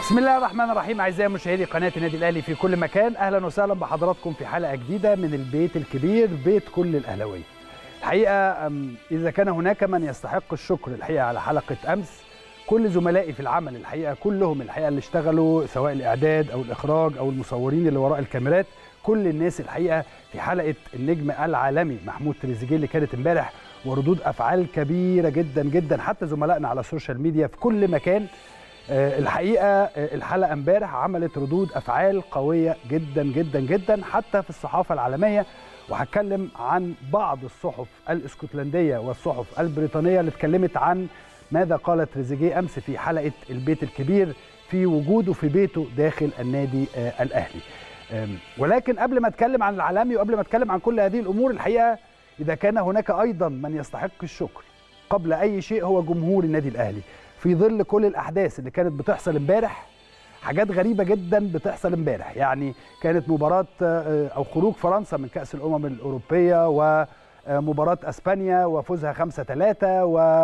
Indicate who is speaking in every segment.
Speaker 1: بسم الله الرحمن الرحيم اعزائي مشاهدي قناه النادي الاهلي في كل مكان اهلا وسهلا بحضراتكم في حلقه جديده من البيت الكبير بيت كل الاهلاويه الحقيقه اذا كان هناك من يستحق الشكر الحقيقه على حلقه امس كل زملائي في العمل الحقيقه كلهم الحقيقه اللي اشتغلوا سواء الاعداد او الاخراج او المصورين اللي وراء الكاميرات كل الناس الحقيقه في حلقه النجم العالمي محمود تريزيجيه اللي كانت امبارح وردود افعال كبيره جدا جدا حتى زملائنا على السوشيال ميديا في كل مكان الحقيقه الحلقه امبارح عملت ردود افعال قويه جدا جدا جدا حتى في الصحافه العالميه وهتكلم عن بعض الصحف الاسكتلنديه والصحف البريطانيه اللي اتكلمت عن ماذا قال تريزيجيه امس في حلقه البيت الكبير في وجوده في بيته داخل النادي الاهلي ولكن قبل ما اتكلم عن العالمي وقبل ما اتكلم عن كل هذه الامور الحقيقه اذا كان هناك ايضا من يستحق الشكر قبل اي شيء هو جمهور النادي الاهلي في ظل كل الاحداث اللي كانت بتحصل امبارح حاجات غريبه جدا بتحصل امبارح يعني كانت مباراه او خروج فرنسا من كاس الامم الاوروبيه ومباراه اسبانيا وفوزها 5 3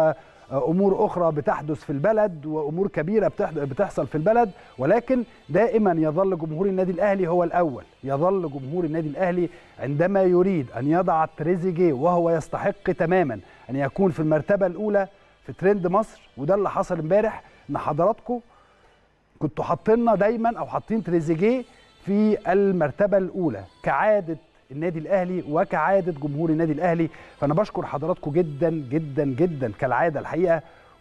Speaker 1: وامور اخرى بتحدث في البلد وامور كبيره بتحصل في البلد ولكن دائما يظل جمهور النادي الاهلي هو الاول يظل جمهور النادي الاهلي عندما يريد ان يضع تريزيجيه وهو يستحق تماما ان يكون في المرتبه الاولى في ترند مصر وده اللي حصل امبارح ان حضراتكم كنتوا حاطيننا دايما او حاطين تريزيجيه في المرتبه الاولى كعاده النادي الاهلي وكعاده جمهور النادي الاهلي فانا بشكر حضراتكم جدا جدا جدا كالعاده الحقيقه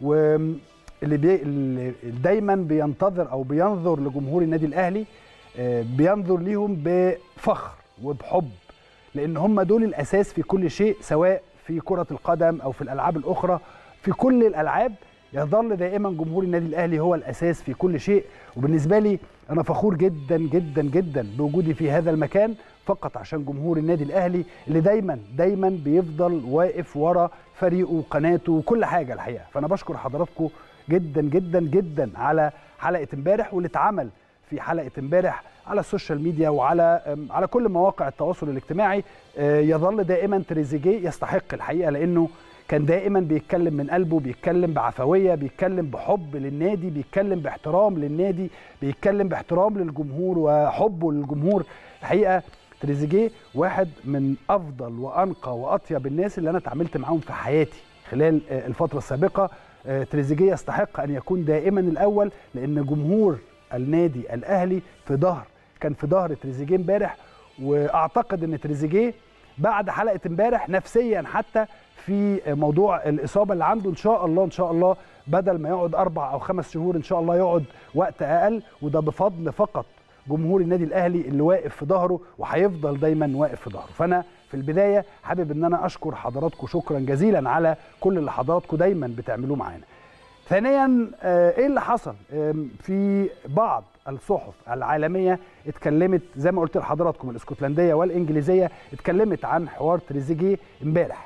Speaker 1: واللي بي... اللي دايما بينتظر او بينظر لجمهور النادي الاهلي بينظر ليهم بفخر وبحب لان هم دول الاساس في كل شيء سواء في كره القدم او في الالعاب الاخرى في كل الالعاب يظل دائما جمهور النادي الاهلي هو الاساس في كل شيء وبالنسبه لي انا فخور جدا جدا جدا بوجودي في هذا المكان فقط عشان جمهور النادي الاهلي اللي دايما دايما بيفضل واقف ورا فريقه وقناته وكل حاجه الحقيقه فانا بشكر حضراتكم جدا جدا جدا على حلقه امبارح واللي اتعمل في حلقه امبارح على السوشيال ميديا وعلى على كل مواقع التواصل الاجتماعي يظل دائما تريزيجيه يستحق الحقيقه لانه كان دائما بيتكلم من قلبه بيتكلم بعفويه بيتكلم بحب للنادي بيتكلم باحترام للنادي بيتكلم باحترام للجمهور وحبه للجمهور الحقيقه تريزيجيه واحد من افضل وانقى واطيب الناس اللي انا اتعاملت معاهم في حياتي خلال الفتره السابقه تريزيجيه يستحق ان يكون دائما الاول لان جمهور النادي الاهلي في ظهر كان في ظهر تريزيجيه امبارح واعتقد ان تريزيجيه بعد حلقه امبارح نفسيا حتى في موضوع الاصابه اللي عنده ان شاء الله ان شاء الله بدل ما يقعد اربع او خمس شهور ان شاء الله يقعد وقت اقل وده بفضل فقط جمهور النادي الاهلي اللي واقف في ظهره وهيفضل دايما واقف في ظهره فانا في البدايه حابب ان انا اشكر حضراتكم شكرا جزيلا على كل اللي حضراتكم دايما بتعملوه معانا ثانيا ايه اللي حصل في بعض الصحف العالميه اتكلمت زي ما قلت لحضراتكم الاسكتلنديه والانجليزيه اتكلمت عن حوار تريزيجيه امبارح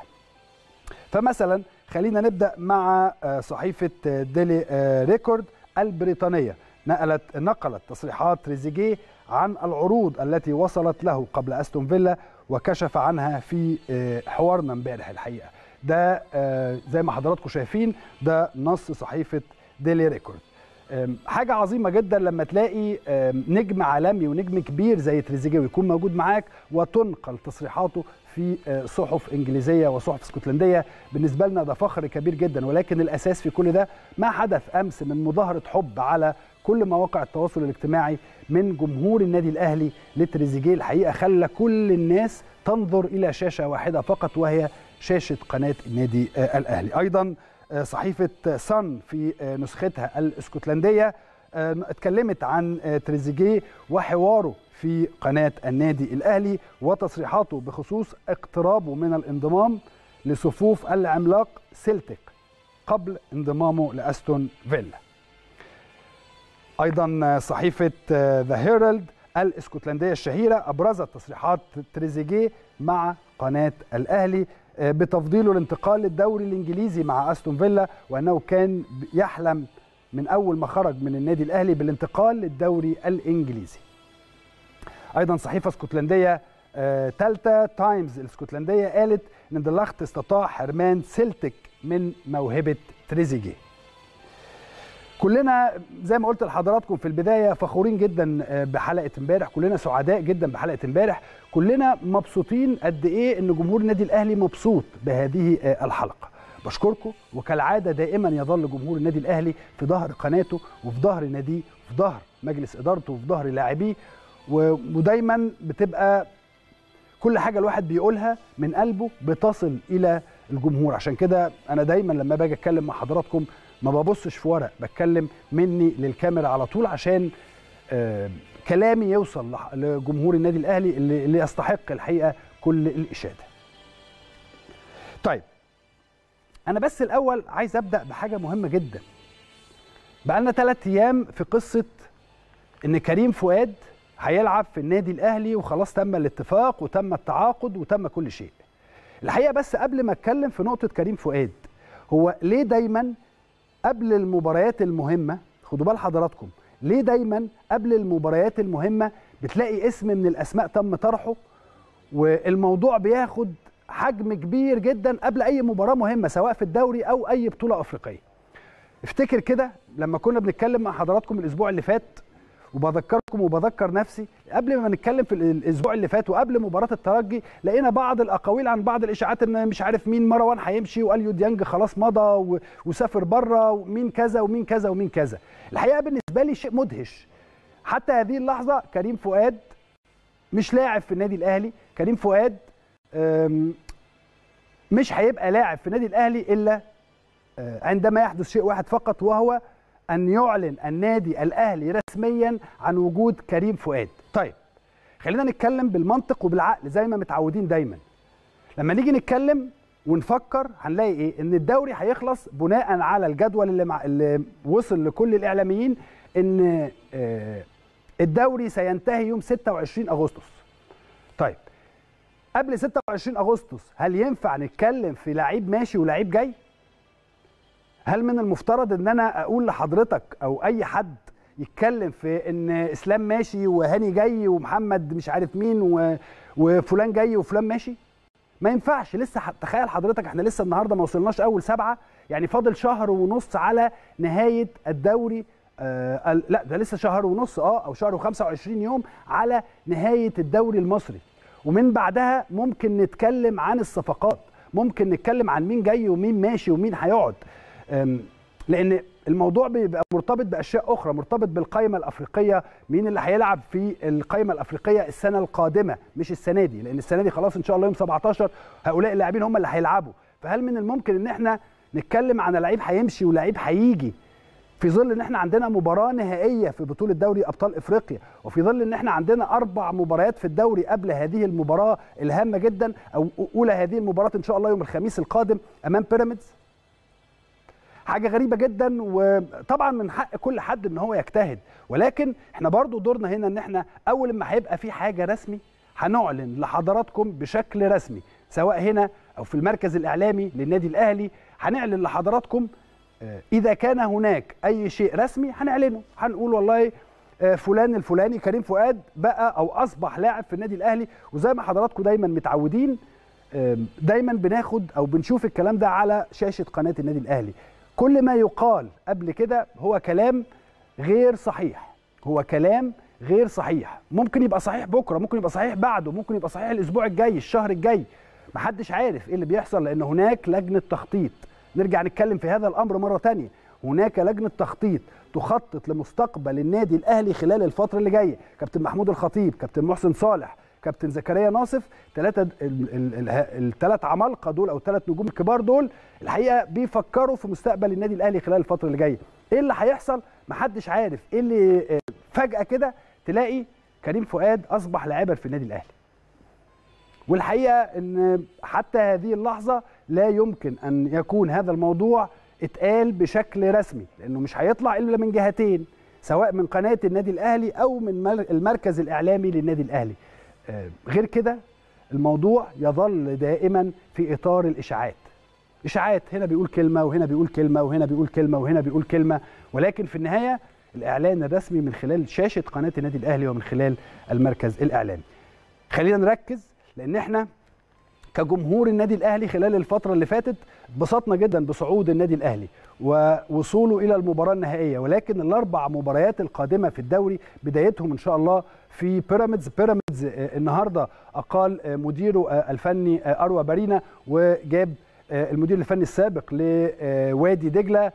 Speaker 1: فمثلا خلينا نبدا مع صحيفه ديلي ريكورد البريطانيه نقلت نقلت تصريحات تريزيجيه عن العروض التي وصلت له قبل استون فيلا وكشف عنها في حوارنا امبارح الحقيقه ده زي ما حضراتكم شايفين ده نص صحيفه ديلي ريكورد حاجه عظيمه جدا لما تلاقي نجم عالمي ونجم كبير زي تريزيجيه ويكون موجود معاك وتنقل تصريحاته في صحف انجليزيه وصحف اسكتلنديه بالنسبه لنا ده فخر كبير جدا ولكن الاساس في كل ده ما حدث امس من مظاهره حب على كل مواقع التواصل الاجتماعي من جمهور النادي الاهلي لتريزيجيه الحقيقه خلى كل الناس تنظر الى شاشه واحده فقط وهي شاشه قناه النادي الاهلي ايضا صحيفه سان في نسختها الاسكتلنديه اتكلمت عن تريزيجيه وحواره في قناه النادي الاهلي وتصريحاته بخصوص اقترابه من الانضمام لصفوف العملاق سيلتيك قبل انضمامه لاستون فيلا. ايضا صحيفه ذا هيرالد الاسكتلنديه الشهيره ابرزت تصريحات تريزيجيه مع قناه الاهلي بتفضيله الانتقال للدوري الانجليزي مع استون فيلا وانه كان يحلم من اول ما خرج من النادي الاهلي بالانتقال للدوري الانجليزي. ايضا صحيفه اسكتلنديه ثالثه تايمز الاسكتلنديه قالت ان دلاخت استطاع حرمان سيلتيك من موهبه تريزيجيه. كلنا زي ما قلت لحضراتكم في البدايه فخورين جدا بحلقه امبارح كلنا سعداء جدا بحلقه امبارح كلنا مبسوطين قد ايه ان جمهور النادي الاهلي مبسوط بهذه الحلقه بشكركم وكالعاده دائما يظل جمهور النادي الاهلي في ظهر قناته وفي ظهر ناديه في ظهر مجلس ادارته وفي ظهر لاعبيه ودايما بتبقى كل حاجه الواحد بيقولها من قلبه بتصل الى الجمهور عشان كده انا دايما لما باجي اتكلم مع حضراتكم ما ببصش في ورق بتكلم مني للكاميرا على طول عشان آه كلامي يوصل لجمهور النادي الاهلي اللي, اللي يستحق الحقيقه كل الاشاده. طيب انا بس الاول عايز ابدا بحاجه مهمه جدا. بقى لنا ثلاث ايام في قصه ان كريم فؤاد هيلعب في النادي الاهلي وخلاص تم الاتفاق وتم التعاقد وتم كل شيء. الحقيقه بس قبل ما اتكلم في نقطه كريم فؤاد هو ليه دايما قبل المباريات المهمه خدوا بال حضراتكم ليه دايما قبل المباريات المهمه بتلاقي اسم من الاسماء تم طرحه والموضوع بياخد حجم كبير جدا قبل اي مباراه مهمه سواء في الدوري او اي بطوله افريقيه افتكر كده لما كنا بنتكلم مع حضراتكم الاسبوع اللي فات وبذكركم وبذكر نفسي قبل ما نتكلم في الاسبوع اللي فات وقبل مباراه الترجي لقينا بعض الاقاويل عن بعض الاشاعات ان مش عارف مين مروان هيمشي واليو ديانج خلاص مضى وسافر بره ومين كذا ومين كذا ومين كذا الحقيقه بالنسبه لي شيء مدهش حتى هذه اللحظه كريم فؤاد مش لاعب في النادي الاهلي كريم فؤاد مش هيبقى لاعب في النادي الاهلي الا عندما يحدث شيء واحد فقط وهو أن يعلن النادي الأهلي رسميا عن وجود كريم فؤاد طيب خلينا نتكلم بالمنطق وبالعقل زي ما متعودين دايما لما نيجي نتكلم ونفكر هنلاقي ايه ان الدوري هيخلص بناء على الجدول اللي, مع... اللي وصل لكل الاعلاميين ان آه الدوري سينتهي يوم 26 اغسطس طيب قبل 26 اغسطس هل ينفع نتكلم في لعيب ماشي ولعيب جاي هل من المفترض ان انا اقول لحضرتك او اي حد يتكلم في ان اسلام ماشي وهاني جاي ومحمد مش عارف مين و... وفلان جاي وفلان ماشي ما ينفعش لسه تخيل حضرتك احنا لسه النهارده ما وصلناش اول سبعه يعني فاضل شهر ونص على نهايه الدوري آه لا ده لسه شهر ونص اه او شهر و25 يوم على نهايه الدوري المصري ومن بعدها ممكن نتكلم عن الصفقات ممكن نتكلم عن مين جاي ومين ماشي ومين هيقعد لان الموضوع بيبقى مرتبط باشياء اخرى مرتبط بالقائمه الافريقيه مين اللي هيلعب في القائمه الافريقيه السنه القادمه مش السنه دي لان السنه دي خلاص ان شاء الله يوم 17 هؤلاء اللاعبين هم اللي هيلعبوا فهل من الممكن ان احنا نتكلم عن لعيب هيمشي ولعيب هيجي في ظل ان احنا عندنا مباراه نهائيه في بطوله دوري ابطال افريقيا وفي ظل ان احنا عندنا اربع مباريات في الدوري قبل هذه المباراه الهامه جدا او اولى هذه المباراه ان شاء الله يوم الخميس القادم امام بيراميدز حاجه غريبه جدا وطبعا من حق كل حد ان هو يجتهد ولكن احنا برضو دورنا هنا ان احنا اول ما هيبقى في حاجه رسمي هنعلن لحضراتكم بشكل رسمي سواء هنا او في المركز الاعلامي للنادي الاهلي هنعلن لحضراتكم اذا كان هناك اي شيء رسمي هنعلنه هنقول والله فلان الفلاني كريم فؤاد بقى او اصبح لاعب في النادي الاهلي وزي ما حضراتكم دايما متعودين دايما بناخد او بنشوف الكلام ده على شاشه قناه النادي الاهلي كل ما يقال قبل كده هو كلام غير صحيح هو كلام غير صحيح ممكن يبقى صحيح بكره ممكن يبقى صحيح بعده ممكن يبقى صحيح الاسبوع الجاي الشهر الجاي محدش عارف ايه اللي بيحصل لان هناك لجنه تخطيط نرجع نتكلم في هذا الامر مره تانية هناك لجنه تخطيط تخطط لمستقبل النادي الاهلي خلال الفتره اللي جايه كابتن محمود الخطيب كابتن محسن صالح كابتن زكريا ناصف ثلاثه الثلاث عمالقه دول او الثلاث نجوم الكبار دول الحقيقه بيفكروا في مستقبل النادي الاهلي خلال الفتره اللي جايه ايه اللي هيحصل محدش عارف ايه اللي فجاه كده تلاقي كريم فؤاد اصبح لاعبا في النادي الاهلي والحقيقه ان حتى هذه اللحظه لا يمكن ان يكون هذا الموضوع اتقال بشكل رسمي لانه مش هيطلع الا من جهتين سواء من قناه النادي الاهلي او من المركز الاعلامي للنادي الاهلي غير كده الموضوع يظل دائما في اطار الاشاعات اشاعات هنا بيقول كلمه وهنا بيقول كلمه وهنا بيقول كلمه وهنا بيقول كلمه ولكن في النهايه الاعلان الرسمي من خلال شاشه قناه النادي الاهلي ومن خلال المركز الاعلامي خلينا نركز لان احنا كجمهور النادي الاهلي خلال الفتره اللي فاتت اتبسطنا جدا بصعود النادي الاهلي ووصوله الى المباراه النهائيه ولكن الاربع مباريات القادمه في الدوري بدايتهم ان شاء الله في بيراميدز بيراميدز النهارده اقال مديره الفني اروى بارينا وجاب المدير الفني السابق لوادي دجله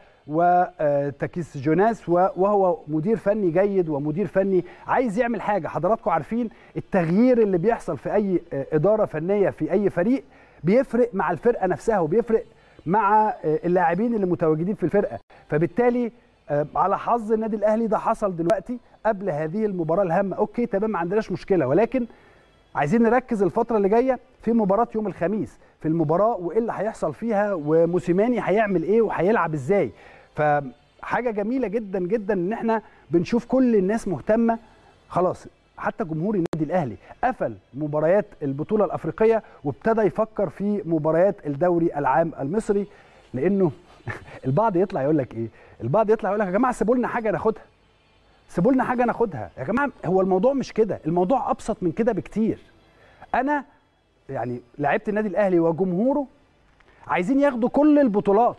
Speaker 1: وتكيس جوناس وهو مدير فني جيد ومدير فني عايز يعمل حاجه حضراتكم عارفين التغيير اللي بيحصل في اي اداره فنيه في اي فريق بيفرق مع الفرقه نفسها وبيفرق مع اللاعبين اللي متواجدين في الفرقه فبالتالي على حظ النادي الاهلي ده حصل دلوقتي قبل هذه المباراه الهامه اوكي تمام ما عندناش مشكله ولكن عايزين نركز الفتره اللي جايه في مباراه يوم الخميس في المباراه وايه اللي هيحصل فيها وموسيماني هيعمل ايه وهيلعب ازاي فحاجه جميله جدا جدا ان احنا بنشوف كل الناس مهتمه خلاص حتى جمهور النادي الاهلي قفل مباريات البطوله الافريقيه وابتدى يفكر في مباريات الدوري العام المصري لانه البعض يطلع يقول لك ايه البعض يطلع يقول لك يا جماعه سيبوا لنا حاجه ناخدها سيبوا لنا حاجه ناخدها يا جماعه هو الموضوع مش كده الموضوع ابسط من كده بكتير انا يعني لعيبه النادي الاهلي وجمهوره عايزين ياخدوا كل البطولات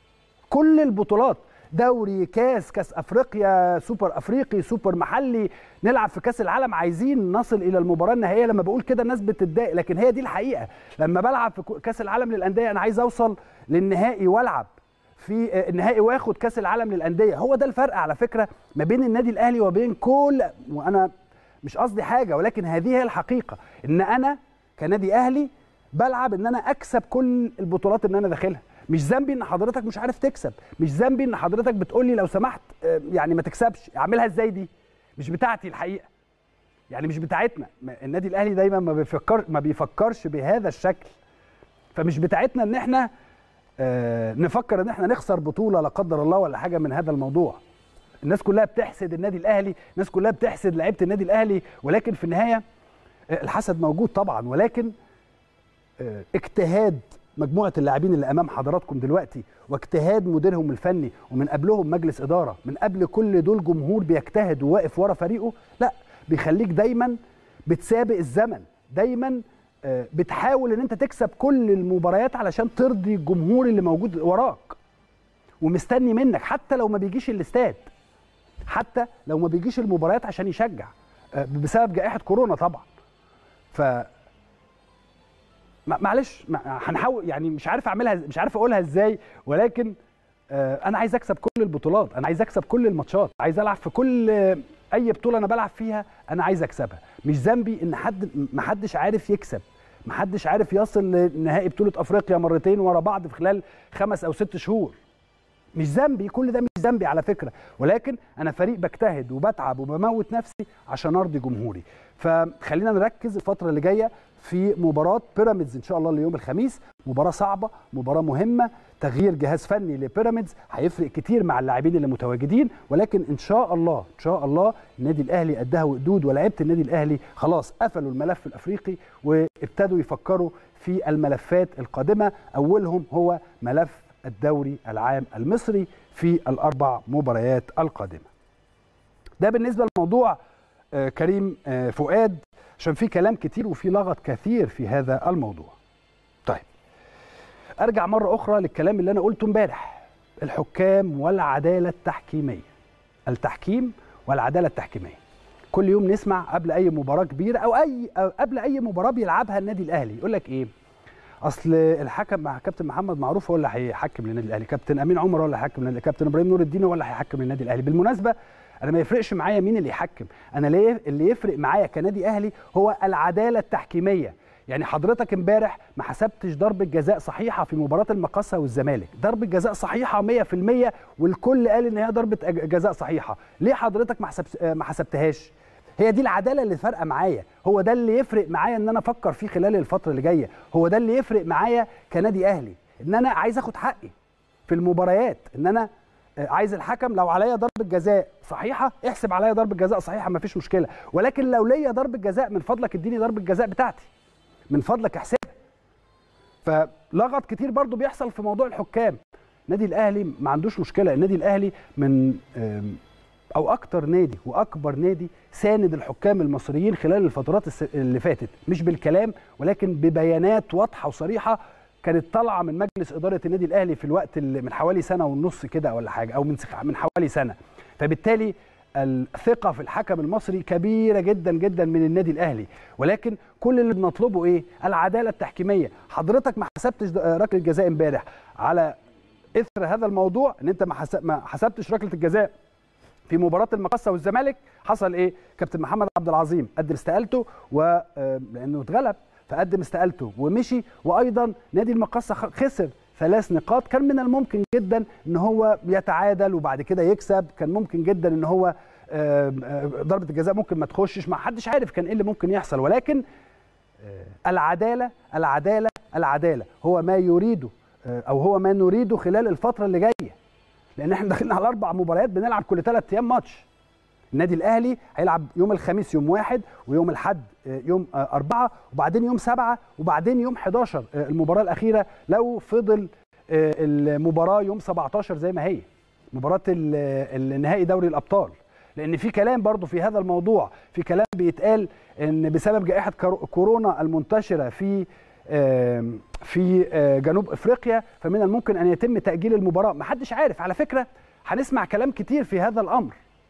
Speaker 1: كل البطولات دوري كاس كاس افريقيا سوبر افريقي سوبر محلي نلعب في كاس العالم عايزين نصل الى المباراه النهائيه لما بقول كده الناس بتتضايق لكن هي دي الحقيقه لما بلعب في كاس العالم للانديه انا عايز اوصل للنهائي والعب في النهائي واخد كاس العالم للانديه هو ده الفرق على فكره ما بين النادي الاهلي وبين كل وانا مش قصدي حاجه ولكن هذه هي الحقيقه ان انا كنادي اهلي بلعب ان انا اكسب كل البطولات اللي انا داخلها مش ذنبي ان حضرتك مش عارف تكسب مش ذنبي ان حضرتك بتقول لي لو سمحت يعني ما تكسبش اعملها ازاي دي مش بتاعتي الحقيقه يعني مش بتاعتنا النادي الاهلي دايما ما بيفكر ما بيفكرش بهذا الشكل فمش بتاعتنا ان احنا آه نفكر ان احنا نخسر بطوله لا قدر الله ولا حاجه من هذا الموضوع الناس كلها بتحسد النادي الاهلي الناس كلها بتحسد لعيبه النادي الاهلي ولكن في النهايه آه الحسد موجود طبعا ولكن آه اجتهاد مجموعه اللاعبين اللي امام حضراتكم دلوقتي واجتهاد مديرهم الفني ومن قبلهم مجلس اداره من قبل كل دول جمهور بيجتهد وواقف ورا فريقه لا بيخليك دايما بتسابق الزمن دايما بتحاول ان انت تكسب كل المباريات علشان ترضي الجمهور اللي موجود وراك ومستني منك حتى لو ما بيجيش الاستاد حتى لو ما بيجيش المباريات عشان يشجع بسبب جائحه كورونا طبعا ف معلش هنحاول يعني مش عارف اعملها مش عارف اقولها ازاي ولكن انا عايز اكسب كل البطولات انا عايز اكسب كل الماتشات عايز العب في كل اي بطوله انا بلعب فيها انا عايز اكسبها مش ذنبي ان حد ما حدش عارف يكسب ما حدش عارف يصل لنهائي بطوله افريقيا مرتين ورا بعض في خلال خمس او ست شهور مش ذنبي كل ده مش ذنبي على فكره ولكن انا فريق بجتهد وبتعب وبموت نفسي عشان ارضي جمهوري فخلينا نركز الفتره اللي جايه في مباراه بيراميدز ان شاء الله ليوم الخميس مباراه صعبه مباراه مهمه تغيير جهاز فني لبيراميدز هيفرق كتير مع اللاعبين اللي متواجدين ولكن ان شاء الله ان شاء الله النادي الاهلي قدها وقدود ولاعيبه النادي الاهلي خلاص قفلوا الملف الافريقي وابتدوا يفكروا في الملفات القادمه اولهم هو ملف الدوري العام المصري في الاربع مباريات القادمه ده بالنسبه لموضوع كريم فؤاد عشان في كلام كتير وفي لغط كثير في هذا الموضوع طيب ارجع مره اخرى للكلام اللي انا قلته امبارح الحكام والعداله التحكيميه التحكيم والعداله التحكيميه كل يوم نسمع قبل اي مباراه كبيره او اي أو قبل اي مباراه بيلعبها النادي الاهلي يقول لك ايه اصل الحكم مع كابتن محمد معروف هو اللي هيحكم للنادي الاهلي كابتن امين عمر هو اللي هيحكم للنادي كابتن ابراهيم نور الدين هو اللي هيحكم للنادي الاهلي بالمناسبه انا ما يفرقش معايا مين اللي يحكم انا ليه اللي يفرق معايا كنادي اهلي هو العداله التحكيميه يعني حضرتك امبارح ما حسبتش ضربه جزاء صحيحه في مباراه المقصه والزمالك ضربه جزاء صحيحه 100% والكل قال ان هي ضربه جزاء صحيحه ليه حضرتك ما حسبت ما حسبتهاش هي دي العداله اللي فارقه معايا هو ده اللي يفرق معايا ان انا افكر فيه خلال الفتره اللي جايه هو ده اللي يفرق معايا كنادي اهلي ان انا عايز اخد حقي في المباريات ان انا عايز الحكم لو عليا ضربه جزاء صحيحه احسب عليا ضربه جزاء صحيحه مفيش مشكله ولكن لو ليا ضربه جزاء من فضلك اديني ضربه جزاء بتاعتي من فضلك احسبها فلغط كتير برضو بيحصل في موضوع الحكام النادي الاهلي ما عندوش مشكله النادي الاهلي من او اكتر نادي واكبر نادي ساند الحكام المصريين خلال الفترات الس- اللي فاتت مش بالكلام ولكن ببيانات واضحه وصريحه كانت طالعه من مجلس اداره النادي الاهلي في الوقت اللي من حوالي سنه ونص كده ولا حاجه او من سخ- من حوالي سنه فبالتالي الثقه في الحكم المصري كبيره جدا جدا من النادي الاهلي ولكن كل اللي بنطلبه ايه العداله التحكيميه حضرتك ما حسبتش د- ركله جزاء امبارح على اثر هذا الموضوع ان انت ما حس- ما حسبتش ركله الجزاء في مباراه المقصه والزمالك حصل ايه كابتن محمد عبد العظيم قدم استقالته و آه، لانه اتغلب فقدم استقالته ومشي وايضا نادي المقصه خ- خسر ثلاث نقاط كان من الممكن جدا ان هو يتعادل وبعد كده يكسب كان ممكن جدا ان هو آه، آه، ضربه الجزاء ممكن ما تخشش ما حدش عارف كان ايه اللي ممكن يحصل ولكن آه، العداله العداله العداله هو ما يريده آه، او هو ما نريده خلال الفتره اللي جايه لان احنا داخلين على اربع مباريات بنلعب كل ثلاث ايام ماتش النادي الاهلي هيلعب يوم الخميس يوم واحد ويوم الاحد آه، يوم آه، أربعة وبعدين يوم سبعة وبعدين يوم 11 آه، المباراة الأخيرة لو فضل آه، المباراة يوم 17 زي ما هي مباراة ال- النهائي دوري الأبطال لأن في كلام برضو في هذا الموضوع في كلام بيتقال إن بسبب جائحة كارو- كورونا المنتشرة في آم، في آه، جنوب افريقيا فمن الممكن ان يتم تاجيل المباراه محدش عارف على فكره هنسمع كلام كتير في هذا الامر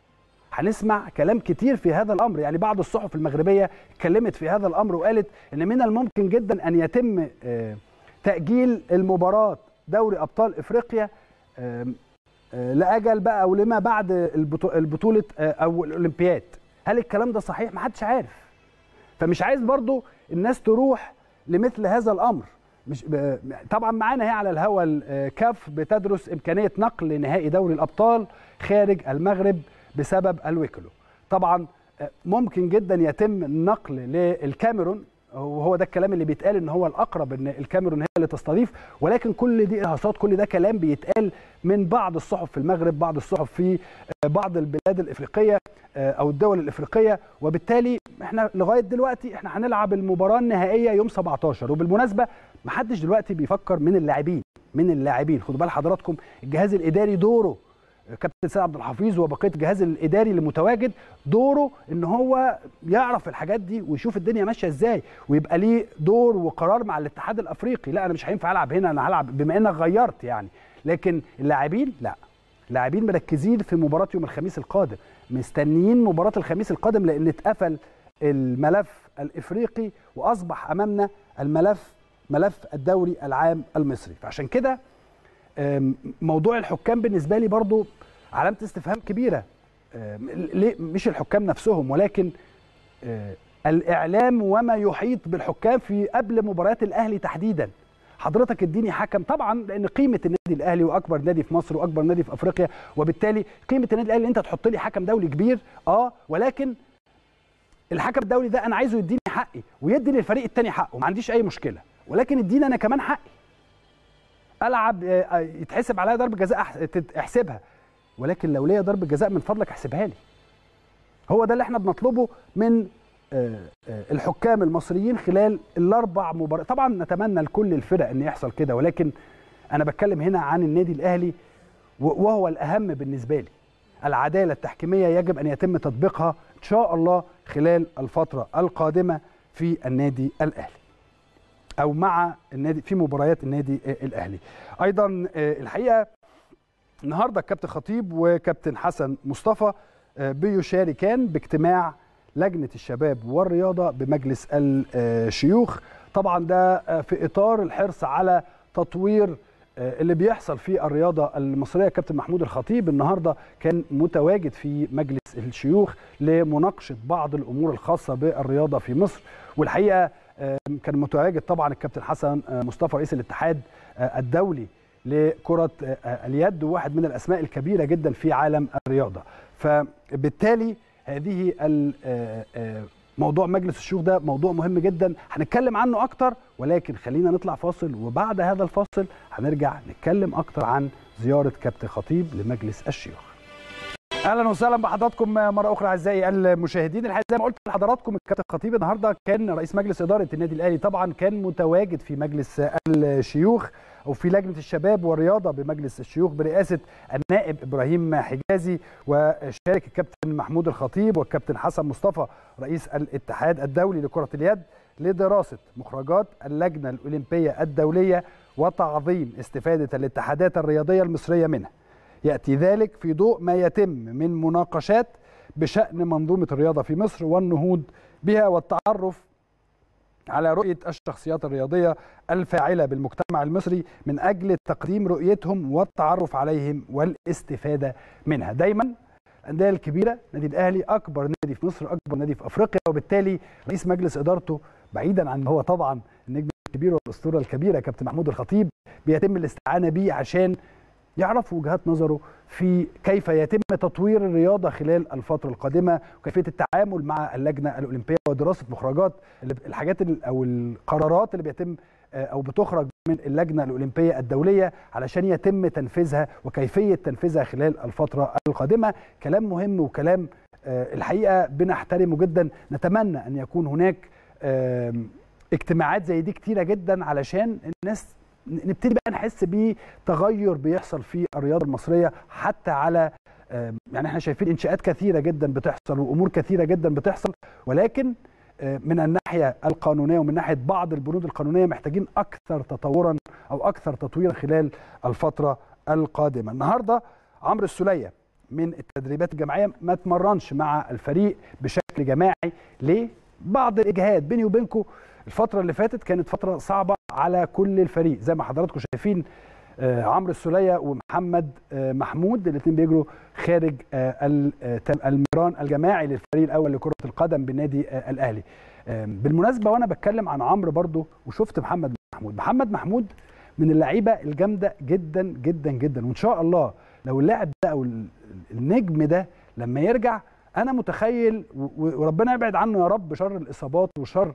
Speaker 1: هنسمع كلام كتير في هذا الامر يعني بعض الصحف المغربيه اتكلمت في هذا الامر وقالت ان من الممكن جدا ان يتم آه، تاجيل المباراه دوري ابطال افريقيا آم، آه، لاجل بقى او لما بعد البطو- البطوله آه، او الاولمبياد هل الكلام ده صحيح محدش عارف فمش عايز برضو الناس تروح لمثل هذا الامر مش ب- طبعا معانا هي على الهوا الكاف بتدرس امكانيه نقل نهائي دوري الابطال خارج المغرب بسبب الويكلو طبعا آه، ممكن جدا يتم النقل للكاميرون وهو ده الكلام اللي بيتقال ان هو الاقرب ان الكاميرون هي اللي تستضيف ولكن كل دي ارهاصات كل ده كلام بيتقال من بعض الصحف في المغرب بعض الصحف في آه، بعض البلاد الافريقيه آه، او الدول الافريقيه وبالتالي احنا لغايه دلوقتي احنا هنلعب المباراه النهائيه يوم 17 وبالمناسبه ما حدش دلوقتي بيفكر من اللاعبين من اللاعبين خدوا بال حضراتكم الجهاز الاداري دوره كابتن سيد عبد الحفيظ وبقيه الجهاز الاداري اللي متواجد دوره ان هو يعرف الحاجات دي ويشوف الدنيا ماشيه ازاي ويبقى ليه دور وقرار مع الاتحاد الافريقي لا انا مش هينفع العب هنا انا هلعب بما انك غيرت يعني لكن اللاعبين لا اللاعبين مركزين في مباراه يوم الخميس القادم مستنيين مباراه الخميس القادم لان اتقفل الملف الافريقي واصبح امامنا الملف ملف الدوري العام المصري فعشان كده آم، موضوع الحكام بالنسبه لي برضو علامه استفهام كبيره آم، ليه مش الحكام نفسهم ولكن آه، الاعلام وما يحيط بالحكام في قبل مباريات الاهلي تحديدا حضرتك اديني حكم طبعا لان قيمه النادي الاهلي واكبر نادي في مصر واكبر نادي في افريقيا وبالتالي قيمه النادي الاهلي انت تحط لي حكم دولي كبير اه ولكن الحكم الدولي ده انا عايزه يديني حقي ويدي للفريق الثاني حقه ما عنديش اي مشكله ولكن اديني انا كمان حقي العب آه، آه، يتحسب عليا ضربه جزاء أح- تت- احسبها ولكن لو ليا ضربه جزاء من فضلك احسبها لي هو ده اللي احنا بنطلبه من آه، آه، الحكام المصريين خلال الاربع مباريات طبعا نتمنى لكل الفرق ان يحصل كده ولكن انا بتكلم هنا عن النادي الاهلي و- وهو الاهم بالنسبه لي العداله التحكيميه يجب ان يتم تطبيقها ان شاء الله خلال الفتره القادمه في النادي الاهلي او مع النادي في مباريات النادي آه، الاهلي ايضا آه، الحقيقه النهارده الكابتن خطيب وكابتن حسن مصطفى آه، بيشاركان باجتماع لجنه الشباب والرياضه بمجلس الشيوخ طبعا ده آه، في اطار الحرص على تطوير آه، اللي بيحصل في الرياضه المصريه كابتن محمود الخطيب النهارده كان متواجد في مجلس الشيوخ لمناقشه بعض الامور الخاصه بالرياضه في مصر والحقيقه آه، كان متواجد طبعا الكابتن حسن آه، مصطفى رئيس الاتحاد آه، الدولي لكرة آه، اليد واحد من الأسماء الكبيرة جدا في عالم الرياضة فبالتالي هذه ال- آه، آه، موضوع مجلس الشيوخ ده موضوع مهم جدا هنتكلم عنه أكتر ولكن خلينا نطلع فاصل وبعد هذا الفاصل هنرجع نتكلم أكتر عن زيارة كابتن خطيب لمجلس الشيوخ اهلا وسهلا بحضراتكم مره اخرى اعزائي المشاهدين الحقيقه زي ما قلت لحضراتكم الكابتن خطيب النهارده كان رئيس مجلس اداره النادي الاهلي طبعا كان متواجد في مجلس الشيوخ او في لجنه الشباب والرياضه بمجلس الشيوخ برئاسه النائب ابراهيم حجازي وشارك الكابتن محمود الخطيب والكابتن حسن مصطفى رئيس الاتحاد الدولي لكره اليد لدراسه مخرجات اللجنه الاولمبيه الدوليه وتعظيم استفاده الاتحادات الرياضيه المصريه منها. ياتي ذلك في ضوء ما يتم من مناقشات بشان منظومه الرياضه في مصر والنهوض بها والتعرف على رؤيه الشخصيات الرياضيه الفاعله بالمجتمع المصري من اجل تقديم رؤيتهم والتعرف عليهم والاستفاده منها. دايما الانديه الكبيره نادي الاهلي اكبر نادي في مصر اكبر نادي في افريقيا وبالتالي رئيس مجلس ادارته بعيدا عن هو طبعا النجم الكبير والاسطوره الكبيره كابتن محمود الخطيب بيتم الاستعانه بيه عشان يعرف وجهات نظره في كيف يتم تطوير الرياضه خلال الفتره القادمه وكيفيه التعامل مع اللجنه الاولمبيه ودراسه مخرجات الحاجات او القرارات اللي بيتم او بتخرج من اللجنه الاولمبيه الدوليه علشان يتم تنفيذها وكيفيه تنفيذها خلال الفتره القادمه كلام مهم وكلام الحقيقه بنحترمه جدا نتمنى ان يكون هناك اجتماعات زي دي كتيره جدا علشان الناس نبتدي بقى نحس بتغير بيحصل في الرياضه المصريه حتى على يعني احنا شايفين انشاءات كثيره جدا بتحصل وامور كثيره جدا بتحصل ولكن من الناحيه القانونيه ومن ناحيه بعض البنود القانونيه محتاجين اكثر تطورا او اكثر تطويرا خلال الفتره القادمه. النهارده عمرو السوليه من التدريبات الجماعيه ما اتمرنش مع الفريق بشكل جماعي ليه؟ بعض الاجهاد بيني وبينكم الفتره اللي فاتت كانت فتره صعبه على كل الفريق زي ما حضراتكم شايفين آه عمرو السوليه ومحمد آه محمود الاثنين بيجروا خارج آه الميران الجماعي للفريق الاول لكره القدم بالنادي الاهلي بالمناسبه وانا بتكلم عن عمرو برضو وشفت محمد محمود محمد محمود من اللعيبه الجامده جدا جدا جدا وان شاء الله لو اللاعب ده او النجم ده لما يرجع انا متخيل وربنا يبعد عنه يا رب شر الاصابات وشر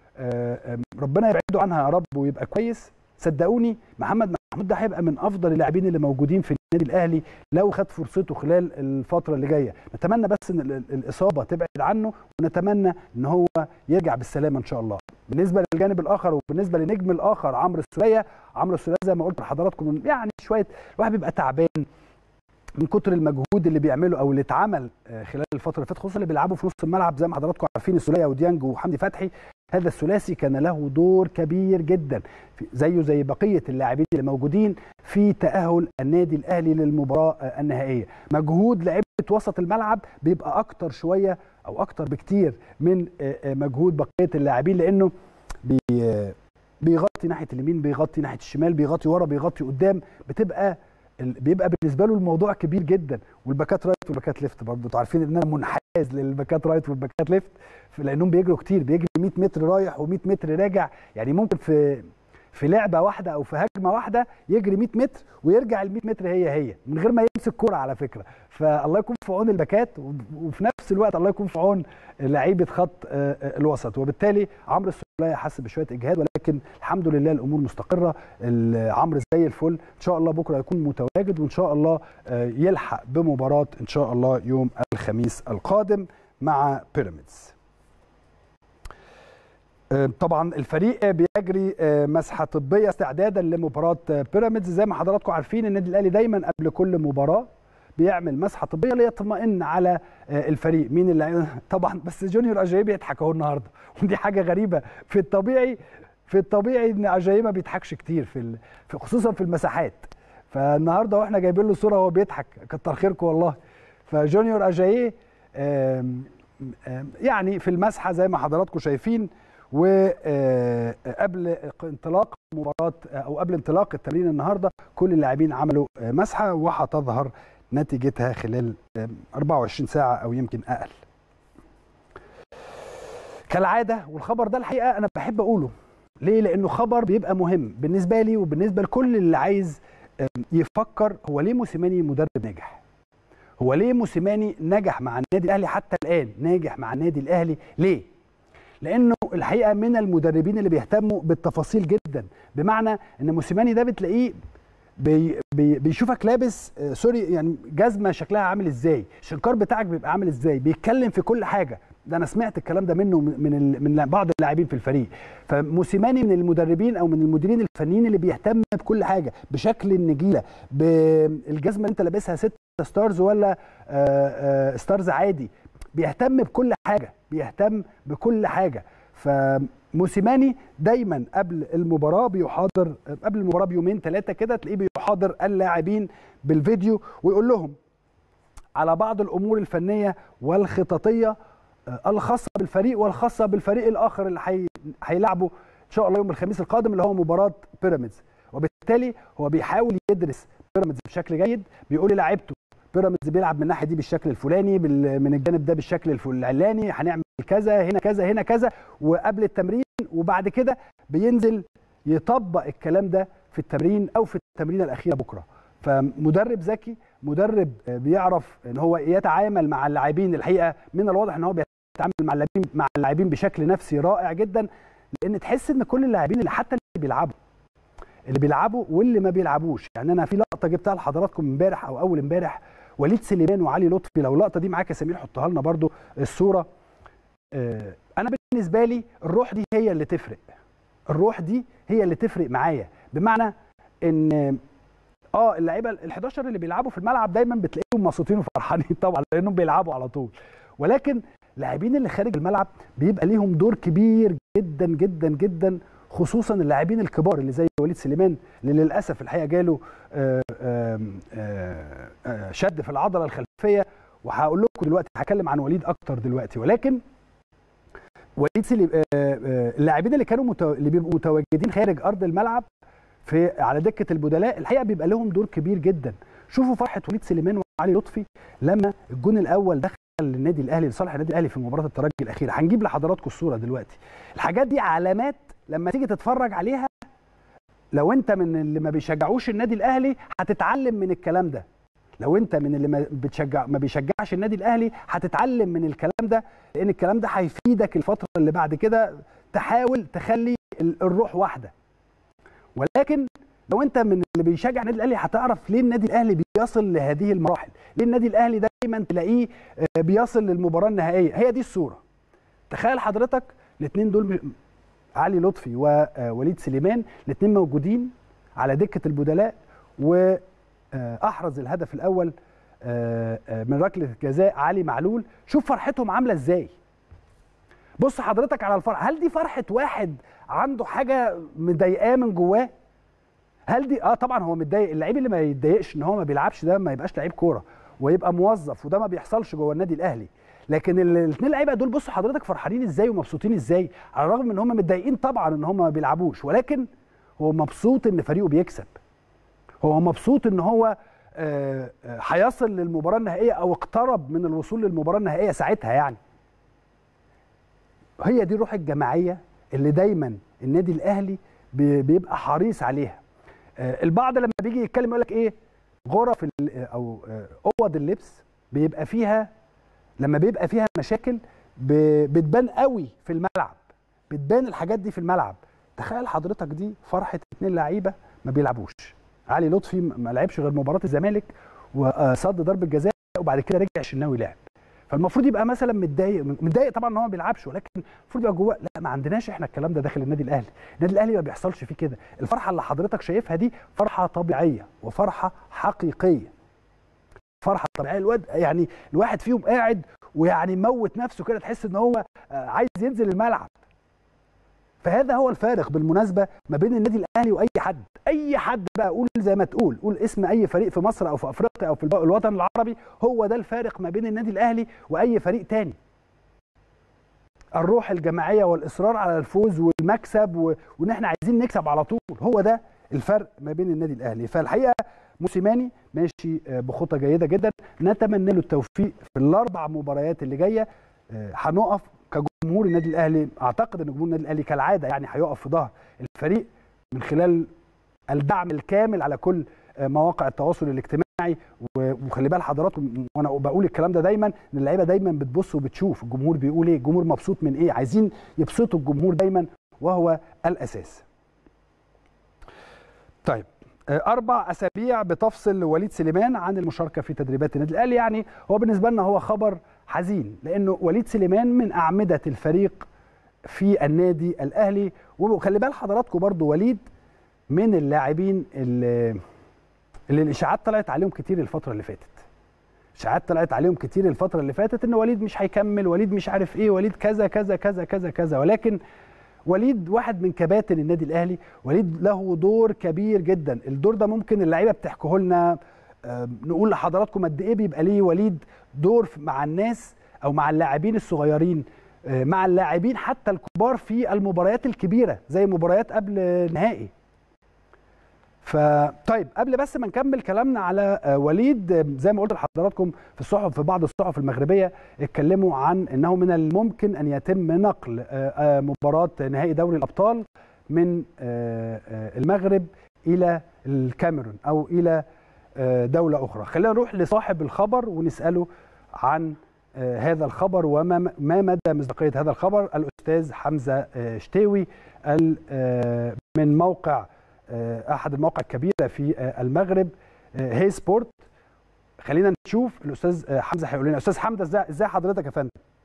Speaker 1: ربنا يبعده عنها يا رب ويبقى كويس صدقوني محمد محمود ده هيبقى من افضل اللاعبين اللي موجودين في النادي الاهلي لو خد فرصته خلال الفتره اللي جايه نتمنى بس ان الاصابه تبعد عنه ونتمنى ان هو يرجع بالسلامه ان شاء الله بالنسبه للجانب الاخر وبالنسبه للنجم الاخر عمرو السوليه عمرو السوليه زي ما قلت لحضراتكم يعني شويه الواحد بيبقى تعبان من كتر المجهود اللي بيعمله او اللي اتعمل خلال الفتره اللي فاتت خصوصا اللي بيلعبوا في نص الملعب زي ما حضراتكم عارفين السوليه وديانج وحمدي فتحي هذا الثلاثي كان له دور كبير جدا زيه زي بقيه اللاعبين اللي موجودين في تاهل النادي الاهلي للمباراه النهائيه مجهود لعيبه وسط الملعب بيبقى اكتر شويه او اكتر بكتير من مجهود بقيه اللاعبين لانه بي بيغطي ناحيه اليمين بيغطي ناحيه الشمال بيغطي ورا بيغطي قدام بتبقى بيبقى بالنسبه له الموضوع كبير جدا والباكات رايت والباكات ليفت برضه انتوا عارفين ان انا منحاز للباكات رايت والباكات ليفت لانهم بيجروا كتير بيجري 100 متر رايح و100 متر راجع يعني ممكن في في لعبه واحده او في هجمه واحده يجري 100 متر ويرجع ال 100 متر هي هي من غير ما يمسك كوره على فكره فالله يكون في عون الباكات وفي نفس الوقت الله يكون في عون لعيبه خط الوسط وبالتالي عمرو السوليه حس بشويه اجهاد ولكن الحمد لله الامور مستقره عمرو زي الفل ان شاء الله بكره يكون متواجد وان شاء الله يلحق بمباراه ان شاء الله يوم الخميس القادم مع بيراميدز طبعا الفريق بيجري مسحه طبيه استعدادا لمباراه بيراميدز زي ما حضراتكم عارفين النادي الاهلي دايما قبل كل مباراه بيعمل مسحه طبيه ليطمئن على الفريق مين اللي طبعا بس جونيور اجاي بيضحك اهو النهارده ودي حاجه غريبه في الطبيعي في الطبيعي ان اجاي ما بيضحكش كتير في خصوصا في المساحات فالنهارده واحنا جايبين له صوره وهو بيضحك كتر خيركم والله فجونيور اجاي يعني في المسحه زي ما حضراتكم شايفين وقبل انطلاق مباراه او قبل انطلاق التمرين النهارده كل اللاعبين عملوا مسحه وهتظهر نتيجتها خلال 24 ساعه او يمكن اقل. كالعاده والخبر ده الحقيقه انا بحب اقوله ليه؟ لانه خبر بيبقى مهم بالنسبه لي وبالنسبه لكل اللي عايز يفكر هو ليه موسيماني مدرب ناجح؟ هو ليه موسيماني نجح مع النادي الاهلي حتى الان ناجح مع النادي الاهلي ليه؟ لانه الحقيقه من المدربين اللي بيهتموا بالتفاصيل جدا بمعنى ان موسيماني ده بتلاقيه بي بي بيشوفك لابس آه سوري يعني جزمه شكلها عامل ازاي الشنكار بتاعك بيبقى عامل ازاي بيتكلم في كل حاجه ده انا سمعت الكلام ده منه من ال... من بعض اللاعبين في الفريق فموسيماني من المدربين او من المديرين الفنيين اللي بيهتم بكل حاجه بشكل النجيله بالجزمه اللي انت لابسها 6 ستارز ولا آآ آآ ستارز عادي بيهتم بكل حاجه بيهتم بكل حاجه فموسيماني دايما قبل المباراه بيحاضر قبل المباراه بيومين ثلاثه كده تلاقيه بيحاضر اللاعبين بالفيديو ويقول لهم على بعض الامور الفنيه والخططيه الخاصه بالفريق والخاصه بالفريق الاخر اللي هيلعبه ان شاء الله يوم الخميس القادم اللي هو مباراه بيراميدز وبالتالي هو بيحاول يدرس بيراميدز بشكل جيد بيقول للاعيبته بيراميدز بيلعب من الناحيه دي بالشكل الفلاني من الجانب ده بالشكل العلاني هنعمل كذا هنا كذا هنا كذا وقبل التمرين وبعد كده بينزل يطبق الكلام ده في التمرين او في التمرين الاخيره بكره فمدرب ذكي مدرب بيعرف ان هو يتعامل مع اللاعبين الحقيقه من الواضح ان هو بيتعامل مع اللاعبين مع اللاعبين بشكل نفسي رائع جدا لان تحس ان كل اللاعبين اللي حتى اللي بيلعبوا اللي بيلعبوا واللي ما بيلعبوش يعني انا في لقطه جبتها لحضراتكم امبارح او اول امبارح وليد سليمان وعلي لطفي لو اللقطه دي معاك يا سمير حطها لنا برده الصوره انا بالنسبه لي الروح دي هي اللي تفرق الروح دي هي اللي تفرق معايا بمعنى ان اه اللعيبه ال 11 اللي بيلعبوا في الملعب دايما بتلاقيهم مبسوطين وفرحانين طبعا لانهم بيلعبوا على طول ولكن اللاعبين اللي خارج الملعب بيبقى ليهم دور كبير جدا جدا جدا خصوصا اللاعبين الكبار اللي زي وليد سليمان اللي للاسف الحقيقه جاله آآ آآ شد في العضله الخلفيه وهقول لكم دلوقتي هتكلم عن وليد اكتر دلوقتي ولكن وليد سليمان اللاعبين اللي كانوا متو... اللي بيبقوا متواجدين خارج ارض الملعب في على دكه البدلاء الحقيقه بيبقى لهم دور كبير جدا شوفوا فرحه وليد سليمان وعلي لطفي لما الجون الاول دخل للنادي الاهلي لصالح النادي الاهلي في مباراه الترجي الاخيره هنجيب لحضراتكم الصوره دلوقتي الحاجات دي علامات لما تيجي تتفرج عليها لو انت من اللي ما بيشجعوش النادي الاهلي هتتعلم من الكلام ده لو انت من اللي ما بتشجع ما بيشجعش النادي الاهلي هتتعلم من الكلام ده لان الكلام ده هيفيدك الفتره اللي بعد كده تحاول تخلي الروح واحده ولكن لو انت من اللي بيشجع النادي الاهلي هتعرف ليه النادي الاهلي بيصل لهذه المراحل ليه النادي الاهلي دايما تلاقيه بيصل للمباراه النهائيه هي دي الصوره تخيل حضرتك الاثنين دول علي لطفي ووليد سليمان الاثنين موجودين على دكه البدلاء واحرز الهدف الاول من ركله جزاء علي معلول شوف فرحتهم عامله ازاي بص حضرتك على الفرح هل دي فرحه واحد عنده حاجه مضايقاه من جواه هل دي اه طبعا هو متضايق اللعيب اللي ما يتضايقش ان هو ما بيلعبش ده ما يبقاش لعيب كوره ويبقى موظف وده ما بيحصلش جوه النادي الاهلي لكن الاثنين لعيبه دول بصوا حضرتك فرحانين ازاي ومبسوطين ازاي على الرغم من ان هم متضايقين طبعا ان هم ما بيلعبوش ولكن هو مبسوط ان فريقه بيكسب هو مبسوط ان هو هيصل للمباراه النهائيه او اقترب من الوصول للمباراه النهائيه ساعتها يعني هي دي الروح الجماعيه اللي دايما النادي الاهلي بيبقى حريص عليها البعض لما بيجي يتكلم يقول لك ايه غرف او اوض اللبس بيبقى فيها لما بيبقى فيها مشاكل بتبان قوي في الملعب بتبان الحاجات دي في الملعب تخيل حضرتك دي فرحه اتنين لعيبه ما بيلعبوش علي لطفي ما لعبش غير مباراه الزمالك وصد ضربه جزاء وبعد كده رجع الشناوي لعب فالمفروض يبقى مثلا متضايق متضايق طبعا ان هو ما بيلعبش ولكن المفروض يبقى جواه لا ما عندناش احنا الكلام ده داخل النادي الاهلي النادي الاهلي ما بيحصلش فيه كده الفرحه اللي حضرتك شايفها دي فرحه طبيعيه وفرحه حقيقيه فرحه طبيعيه الواد يعني الواحد فيهم قاعد ويعني موت نفسه كده تحس ان هو عايز ينزل الملعب فهذا هو الفارق بالمناسبه ما بين النادي الاهلي واي حد اي حد بقى قول زي ما تقول قول اسم اي فريق في مصر او في افريقيا او في الوطن العربي هو ده الفارق ما بين النادي الاهلي واي فريق تاني الروح الجماعيه والاصرار على الفوز والمكسب و... وان احنا عايزين نكسب على طول هو ده الفرق ما بين النادي الاهلي فالحقيقه موسيماني ماشي بخطى جيده جدا نتمنى له التوفيق في الاربع مباريات اللي جايه هنقف كجمهور النادي الاهلي اعتقد ان جمهور النادي الاهلي كالعاده يعني هيقف في ظهر الفريق من خلال الدعم الكامل على كل مواقع التواصل الاجتماعي وخلي بال حضراتكم وانا بقول الكلام ده دايما ان اللعيبه دايما بتبص وبتشوف الجمهور بيقول ايه الجمهور مبسوط من ايه عايزين يبسطوا الجمهور دايما وهو الاساس طيب اربع اسابيع بتفصل وليد سليمان عن المشاركه في تدريبات النادي الاهلي يعني هو بالنسبه لنا هو خبر حزين لانه وليد سليمان من اعمده الفريق في النادي الاهلي وخلي بال حضراتكم برضو وليد من اللاعبين اللي, اللي الاشاعات طلعت عليهم كتير الفتره اللي فاتت اشاعات طلعت عليهم كتير الفتره اللي فاتت ان وليد مش هيكمل وليد مش عارف ايه وليد كذا كذا كذا كذا كذا ولكن وليد واحد من كباتن النادي الاهلي وليد له دور كبير جدا الدور ده ممكن اللعيبه بتحكيه لنا نقول لحضراتكم قد ايه بيبقى ليه وليد دور مع الناس او مع اللاعبين الصغيرين مع اللاعبين حتى الكبار في المباريات الكبيره زي مباريات قبل النهائي فطيب قبل بس ما نكمل كلامنا على وليد زي ما قلت لحضراتكم في الصحف في بعض الصحف المغربيه اتكلموا عن انه من الممكن ان يتم نقل مباراه نهائي دوري الابطال من المغرب الى الكاميرون او الى دوله اخرى خلينا نروح لصاحب الخبر ونساله عن هذا الخبر وما ما مدى مصداقيه هذا الخبر الاستاذ حمزه شتاوي من موقع احد المواقع الكبيره في المغرب هي سبورت خلينا نشوف الاستاذ حمزه هيقول لنا استاذ حمزه ازاي ازاي حضرتك يا فندم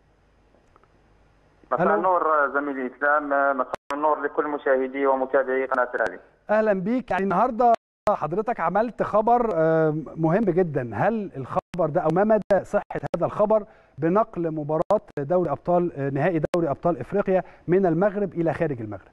Speaker 2: مساء النور زميلي اسلام مساء النور لكل مشاهدي ومتابعي قناه الاهلي
Speaker 1: اهلا بيك يعني النهارده حضرتك عملت خبر مهم جدا هل الخبر ده او ما مدى صحه هذا الخبر بنقل مباراه دوري ابطال نهائي دوري ابطال افريقيا من المغرب الى خارج المغرب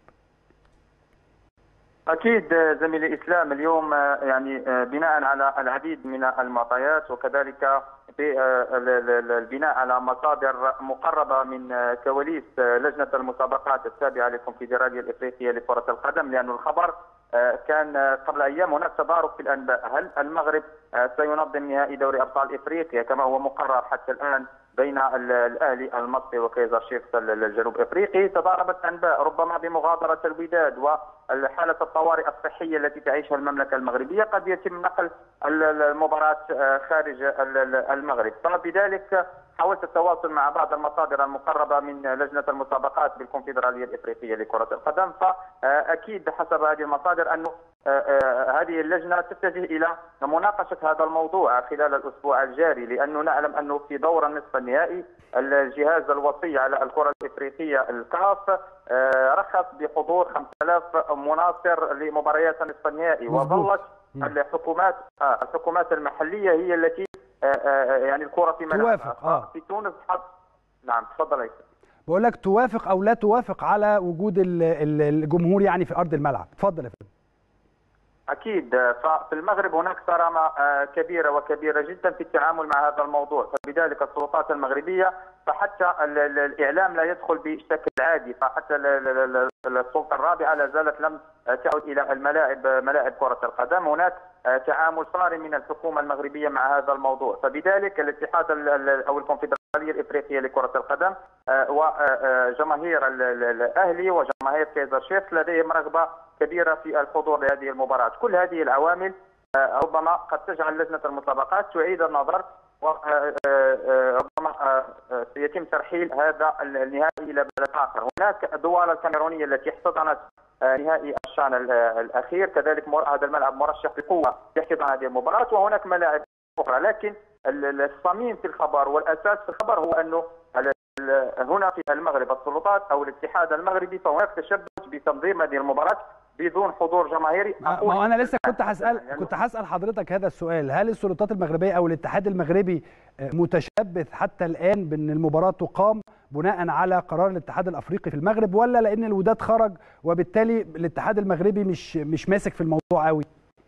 Speaker 2: اكيد زميلي اسلام اليوم يعني بناء على العديد من المعطيات وكذلك بالبناء على مصادر مقربه من كواليس لجنه المسابقات التابعه للكونفدراليه الافريقيه لكره القدم لان الخبر كان قبل ايام هناك تضارب في الانباء هل المغرب سينظم نهائي دوري ابطال افريقيا كما هو مقرر حتى الان بين الاهلي المصري وكيزر شيفز الجنوب افريقي تضاربت انباء ربما بمغادره الوداد وحاله الطوارئ الصحيه التي تعيشها المملكه المغربيه قد يتم نقل المباراه خارج المغرب فبذلك حاولت التواصل مع بعض المصادر المقربه من لجنه المسابقات بالكونفدراليه الافريقيه لكره القدم فاكيد حسب هذه المصادر انه هذه اللجنه تتجه الى مناقشه هذا الموضوع خلال الاسبوع الجاري لانه نعلم انه في دور النصف النهائي الجهاز الوصي على الكره الافريقيه الكاف رخص بحضور 5000 مناصر لمباريات النصف النهائي وظلت الحكومات الحكومات المحليه هي التي يعني الكره في
Speaker 1: توافق اه
Speaker 2: في تونس حط نعم تفضل يا
Speaker 1: بقول لك توافق او لا توافق على وجود الجمهور يعني في ارض الملعب اتفضل يا فندم
Speaker 2: اكيد ففي المغرب هناك صرامه كبيره وكبيره جدا في التعامل مع هذا الموضوع فبذلك السلطات المغربيه فحتى الاعلام لا يدخل بشكل عادي فحتى السلطه الرابعه لا زالت لم تعد الى الملاعب ملاعب كره القدم هناك تعامل صارم من الحكومه المغربيه مع هذا الموضوع فبذلك الاتحاد او الكونفدراليه الافريقيه لكره القدم وجماهير الاهلي وجماهير كايزر شيفز لديهم رغبه كبيره في الحضور لهذه المباراه كل هذه العوامل ربما قد تجعل لجنه المسابقات تعيد النظر وربما سيتم ترحيل هذا النهائي الى بلد اخر، هناك الدول الكاميرونيه التي احتضنت نهائي الشان الاخير، كذلك هذا الملعب مرشح بقوه يحتضن هذه المباراه وهناك ملاعب اخرى، لكن الصميم في الخبر والاساس في الخبر هو انه هنا في المغرب السلطات او الاتحاد المغربي فهناك تشبث بتنظيم هذه المباراه بدون حضور جماهيري
Speaker 1: ما هو انا لسه كنت هسال كنت هسال حضرتك هذا السؤال هل السلطات المغربيه او الاتحاد المغربي متشبث حتى الان بان المباراه تقام بناء على قرار الاتحاد الافريقي في المغرب ولا لان الوداد خرج وبالتالي الاتحاد المغربي مش مش ماسك في الموضوع قوي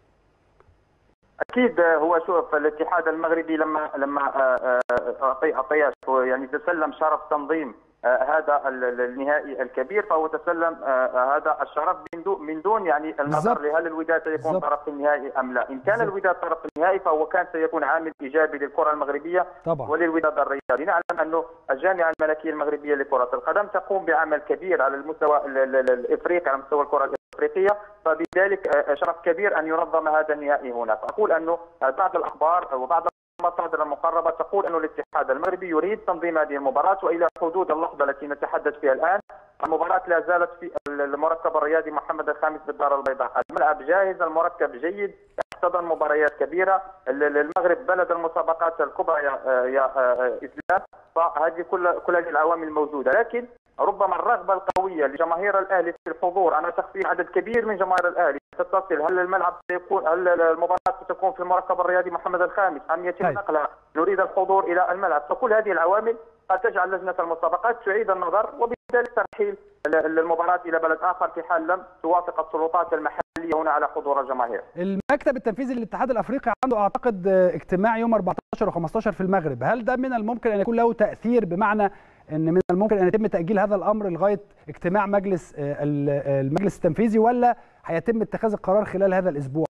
Speaker 2: اكيد هو شوف الاتحاد المغربي لما لما اعطي اعطي يعني تسلم شرف تنظيم هذا النهائي الكبير فهو تسلم هذا الشرف من دون من دون يعني النظر لهل الوداد سيكون طرف في النهائي ام لا، ان كان الوداد طرف في النهائي فهو كان سيكون عامل ايجابي للكره المغربيه
Speaker 1: طبعا.
Speaker 2: وللوداد الرياضي، نعلم انه الجامعه الملكيه المغربيه لكره القدم تقوم بعمل كبير على المستوى الافريقي على مستوى الكره الافريقيه فبذلك شرف كبير ان ينظم هذا النهائي هنا، فاقول انه بعض الاخبار وبعض المصادر المقربه تقول أن الاتحاد المغربي يريد تنظيم هذه المباراه والى حدود اللحظه التي نتحدث فيها الان المباراه لا زالت في المركب الرياضي محمد الخامس بالدار البيضاء، الملعب جاهز، المركب جيد، تحتضن مباريات كبيره المغرب بلد المسابقات الكبرى يا يا اسلام فهذه كل كل هذه العوامل موجوده لكن ربما الرغبه القويه لجماهير الاهلي في الحضور انا شخصيا عدد كبير من جماهير الاهلي تتصل هل الملعب سيكون هل المباراه ستكون في المركب الرياضي محمد الخامس ام يتم نقلها نريد الحضور الى الملعب فكل هذه العوامل قد تجعل لجنه المسابقات تعيد النظر وبالتالي ترحيل المباراه الى بلد اخر في حال لم توافق السلطات المحليه هنا على حضور الجماهير.
Speaker 1: المكتب التنفيذي للاتحاد الافريقي عنده اعتقد اجتماع يوم 14 و15 في المغرب، هل ده من الممكن ان يكون له تاثير بمعنى ان من الممكن ان يتم تاجيل هذا الامر لغايه اجتماع مجلس المجلس التنفيذي ولا هيتم اتخاذ القرار خلال هذا الاسبوع؟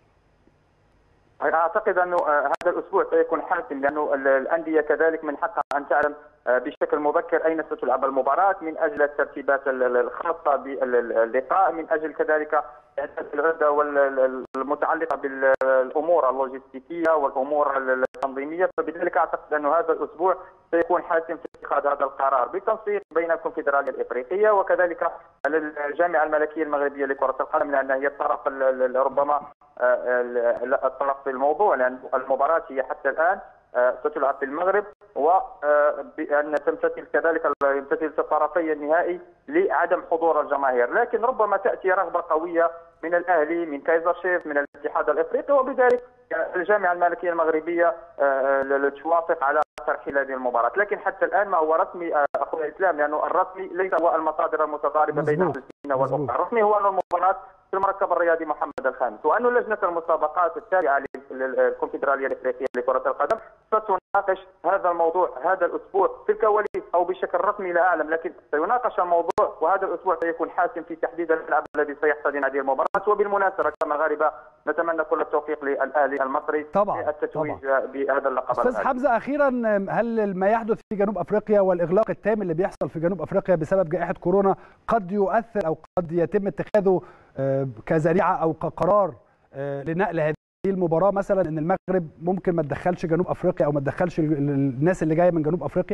Speaker 2: اعتقد انه هذا الاسبوع سيكون حاسم لانه الانديه كذلك من حقها ان تعلم بشكل مبكر اين ستلعب المباراه من اجل الترتيبات الخاصه باللقاء من اجل كذلك اعداد العده والمتعلقه بالامور اللوجستيكيه والامور التنظيميه فبذلك اعتقد انه هذا الاسبوع سيكون حاسم في اتخاذ هذا القرار بالتنسيق بين الكونفدراليه الافريقيه وكذلك الجامعه الملكيه المغربيه لكره القدم لانها هي الطرف ربما الطرف في الموضوع لان المباراه هي حتى الان ستلعب في المغرب وبان تمتثل كذلك يمتثل الطرفي النهائي لعدم حضور الجماهير، لكن ربما تاتي رغبه قويه من الاهلي من كايزر شيف من الاتحاد الافريقي وبذلك الجامعه الملكيه المغربيه توافق على ترحيل هذه المباراه، لكن حتى الان ما هو رسمي اخوي الاسلام لانه الرسمي ليس هو المصادر المتضاربه بين الفلسطينيين والاخرى، الرسمي هو ان المباراه في المركب الرياضي محمد الخامس وأن لجنة المسابقات التابعة للكونفدرالية الإفريقية لكرة القدم ستناقش هذا الموضوع هذا الأسبوع في الكواليس أو بشكل رسمي لا أعلم لكن سيناقش الموضوع وهذا الأسبوع سيكون حاسم في تحديد الملعب الذي سيحتضن هذه المباراة وبالمناسبة كمغاربة نتمنى كل التوفيق للأهلي المصري
Speaker 1: طبعا
Speaker 2: في التتويج
Speaker 1: طبعا.
Speaker 2: بهذا اللقب
Speaker 1: أستاذ حمزة أخيرا هل ما يحدث في جنوب أفريقيا والإغلاق التام اللي بيحصل في جنوب أفريقيا بسبب جائحة كورونا قد يؤثر أو قد يتم اتخاذه كذريعه او كقرار لنقل هذه المباراه مثلا ان المغرب ممكن ما تدخلش جنوب افريقيا او ما تدخلش الناس اللي جايه من جنوب افريقيا؟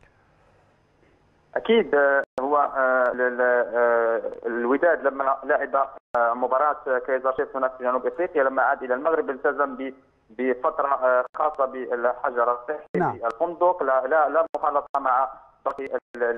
Speaker 2: اكيد هو الوداد لما لعب مباراه كايزر شيفs هناك في جنوب افريقيا لما عاد الى المغرب التزم بفتره خاصه بالحجر الصحي
Speaker 1: نعم.
Speaker 2: في الفندق لا لا لا مخالطه مع باقي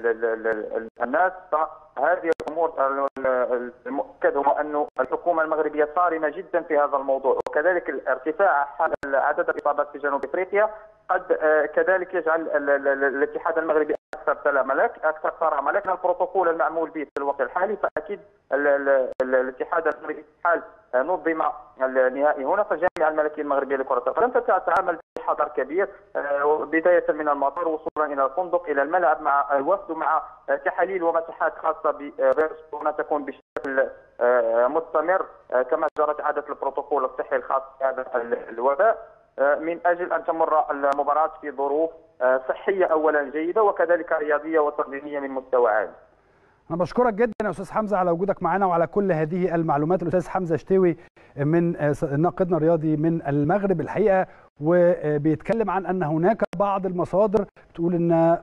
Speaker 2: الناس فهذه الامور المؤكد هو انه الحكومه المغربيه صارمه جدا في هذا الموضوع وكذلك ارتفاع عدد الاصابات في جنوب افريقيا قد كذلك يجعل الاتحاد المغربي اكثر سلامه لك اكثر صرامه لكن البروتوكول المعمول به في الوقت الحالي فاكيد الاتحاد المغربي حال نظم النهائي هنا فالجامعه الملكيه المغربيه لكره القدم تتعامل بحذر كبير بدايه من المطار وصولا الى الفندق الى الملعب مع الوفد مع تحاليل ومساحات خاصه بفيروس كورونا تكون بشكل مستمر كما جرت عاده البروتوكول الصحي الخاص بهذا الوباء من اجل ان تمر المباراه في ظروف صحيه اولا جيده وكذلك رياضيه وتنظيميه من مستوى عالي.
Speaker 1: انا بشكرك جدا يا استاذ حمزه على وجودك معنا وعلى كل هذه المعلومات الاستاذ حمزه شتوي من ناقدنا الرياضي من المغرب الحقيقه وبيتكلم عن ان هناك بعض المصادر بتقول ان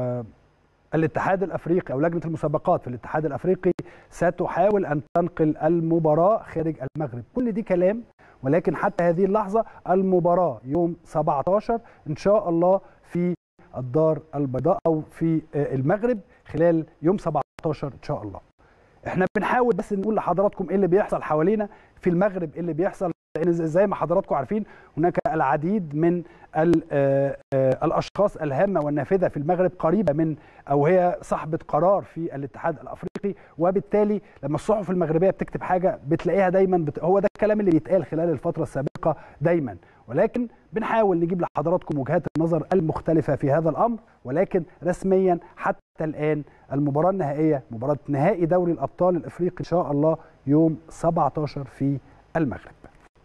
Speaker 1: الاتحاد الافريقي او لجنه المسابقات في الاتحاد الافريقي ستحاول ان تنقل المباراه خارج المغرب كل دي كلام ولكن حتى هذه اللحظه المباراه يوم 17 ان شاء الله في الدار البيضاء او في المغرب خلال يوم 17 ان شاء الله احنا بنحاول بس نقول لحضراتكم ايه اللي بيحصل حوالينا في المغرب ايه اللي بيحصل لان زي ما حضراتكم عارفين هناك العديد من الاشخاص الهامه والنافذه في المغرب قريبه من او هي صاحبه قرار في الاتحاد الافريقي وبالتالي لما الصحف المغربيه بتكتب حاجه بتلاقيها دايما بت... هو ده الكلام اللي بيتقال خلال الفتره السابقه دايما ولكن بنحاول نجيب لحضراتكم وجهات النظر المختلفه في هذا الامر ولكن رسميا حتى الان المباراه النهائيه مباراه نهائي دوري الابطال الافريقي ان شاء الله يوم 17 في المغرب.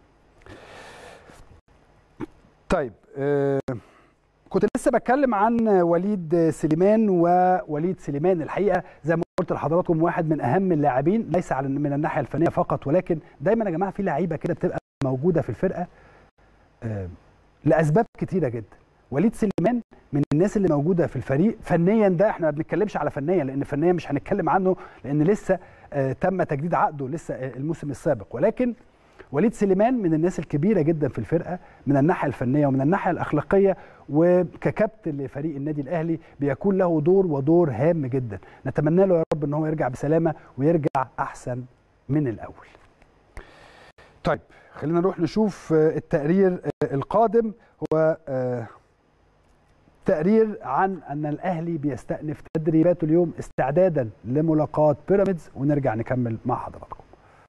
Speaker 1: طيب آه كنت لسه بتكلم عن وليد سليمان ووليد سليمان الحقيقه زي ما قلت لحضراتكم واحد من اهم اللاعبين ليس على من الناحيه الفنيه فقط ولكن دايما يا جماعه في لعيبه كده بتبقى موجوده في الفرقه آه لاسباب كتيره جدا وليد سليمان من الناس اللي موجوده في الفريق فنيا ده احنا ما بنتكلمش على فنيا لان فنيا مش هنتكلم عنه لان لسه آه تم تجديد عقده لسه الموسم السابق ولكن وليد سليمان من الناس الكبيره جدا في الفرقه من الناحيه الفنيه ومن الناحيه الاخلاقيه وككابتن لفريق النادي الاهلي بيكون له دور ودور هام جدا نتمنى له يا رب ان هو يرجع بسلامه ويرجع احسن من الاول طيب خلينا نروح نشوف التقرير القادم هو تقرير عن ان الاهلي بيستأنف تدريباته اليوم استعدادا لملاقاه بيراميدز ونرجع نكمل مع حضراتكم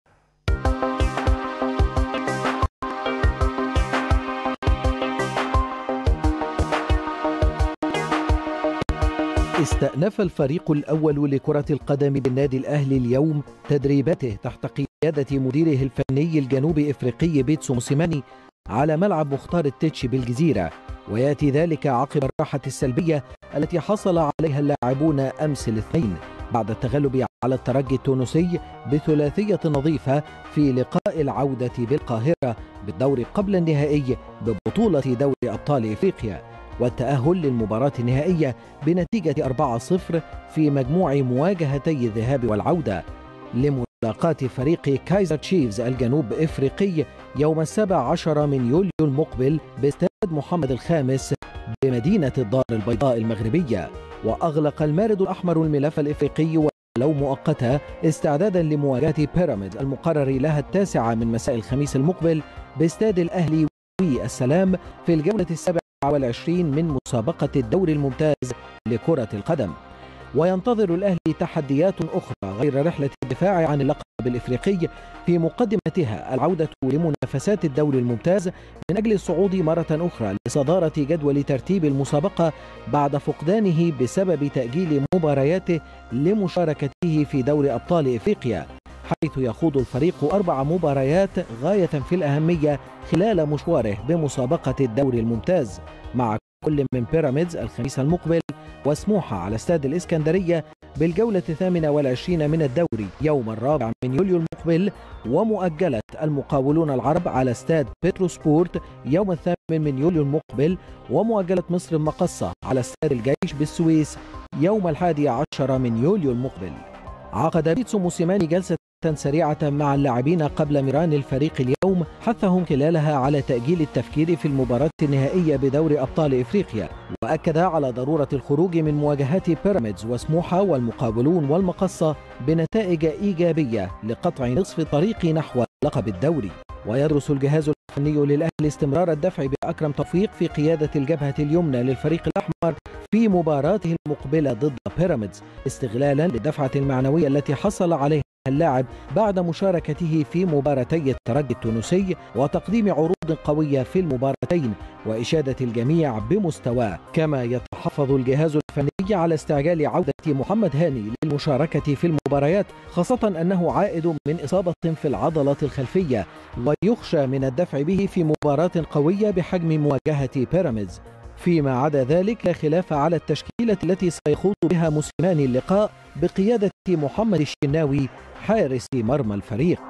Speaker 3: استأنف الفريق الأول لكرة القدم بالنادي الأهلي اليوم تدريباته تحت قيادة مديره الفني الجنوب إفريقي بيتسو موسيماني على ملعب مختار التتش بالجزيرة ويأتي ذلك عقب الراحة السلبية التي حصل عليها اللاعبون أمس الاثنين بعد التغلب على الترجي التونسي بثلاثية نظيفة في لقاء العودة بالقاهرة بالدور قبل النهائي ببطولة دوري أبطال إفريقيا والتأهل للمباراة النهائية بنتيجة 4-0 في مجموع مواجهتي الذهاب والعودة لملاقاة فريق كايزر تشيفز الجنوب إفريقي يوم السابع عشر من يوليو المقبل باستاد محمد الخامس بمدينة الدار البيضاء المغربية وأغلق المارد الأحمر الملف الإفريقي ولو مؤقتا استعدادا لمواجهة بيراميدز المقرر لها التاسعة من مساء الخميس المقبل باستاد الأهلي السلام في الجولة السابعة والعشرين من مسابقة الدوري الممتاز لكرة القدم وينتظر الأهلي تحديات أخرى غير رحلة الدفاع عن اللقب الإفريقي في مقدمتها العودة لمنافسات الدوري الممتاز من أجل الصعود مرة أخرى لصدارة جدول ترتيب المسابقة بعد فقدانه بسبب تأجيل مبارياته لمشاركته في دوري أبطال إفريقيا حيث يخوض الفريق أربع مباريات غاية في الأهمية خلال مشواره بمسابقة الدوري الممتاز مع كل من بيراميدز الخميس المقبل وسموحة على استاد الإسكندرية بالجولة الثامنة والعشرين من الدوري يوم الرابع من يوليو المقبل ومؤجلة المقاولون العرب على استاد بتروسبورت يوم الثامن من يوليو المقبل ومؤجلة مصر المقصة على استاد الجيش بالسويس يوم الحادي عشر من يوليو المقبل عقد بيتسو موسيماني جلسة سريعة مع اللاعبين قبل ميران الفريق اليوم حثهم خلالها على تأجيل التفكير في المباراة النهائية بدوري أبطال إفريقيا وأكد على ضرورة الخروج من مواجهات بيراميدز وسموحة والمقاولون والمقصة بنتائج إيجابية لقطع نصف الطريق نحو لقب الدوري ويدرس الجهاز الفني للأهلي استمرار الدفع بأكرم توفيق في قيادة الجبهة اليمنى للفريق الأحمر في مباراته المقبلة ضد بيراميدز استغلالا للدفعة المعنوية التي حصل عليها اللاعب بعد مشاركته في مباراتي الترجي التونسي وتقديم عروض قوية في المباراتين وإشادة الجميع بمستواه كما يتحفظ الجهاز الفني على استعجال عودة محمد هاني للمشاركة في المباريات خاصة أنه عائد من إصابة في العضلة الخلفية ويخشى من الدفع به في مباراة قوية بحجم مواجهة بيراميدز فيما عدا ذلك لا خلاف على التشكيلة التي سيخوض بها موسيماني اللقاء بقيادة محمد الشناوي حارس مرمى الفريق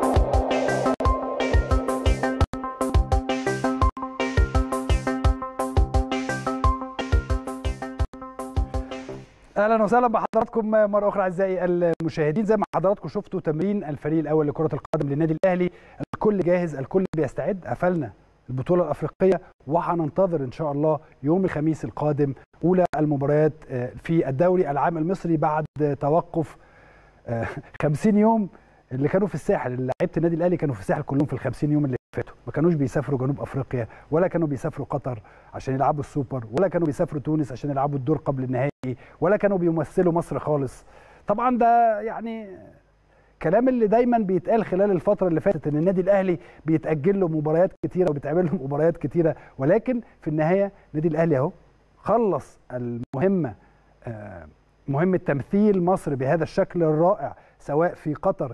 Speaker 1: اهلا وسهلا بحضراتكم مره اخرى اعزائي المشاهدين زي ما حضراتكم شفتوا تمرين الفريق الاول لكره القدم للنادي الاهلي الكل جاهز الكل بيستعد قفلنا البطوله الافريقيه وهننتظر ان شاء الله يوم الخميس القادم اولى المباريات في الدوري العام المصري بعد توقف 50 يوم اللي كانوا في الساحل اللي لعيبه النادي الاهلي كانوا في الساحل كلهم في ال 50 يوم اللي فاتوا ما كانوش بيسافروا جنوب افريقيا ولا كانوا بيسافروا قطر عشان يلعبوا السوبر ولا كانوا بيسافروا تونس عشان يلعبوا الدور قبل النهائي ولا كانوا بيمثلوا مصر خالص طبعا ده يعني كلام اللي دايما بيتقال خلال الفتره اللي فاتت ان النادي الاهلي بيتاجل له مباريات كتيره وبيتعمل له مباريات كتيره ولكن في النهايه النادي الاهلي اهو خلص المهمه مهمه تمثيل مصر بهذا الشكل الرائع سواء في قطر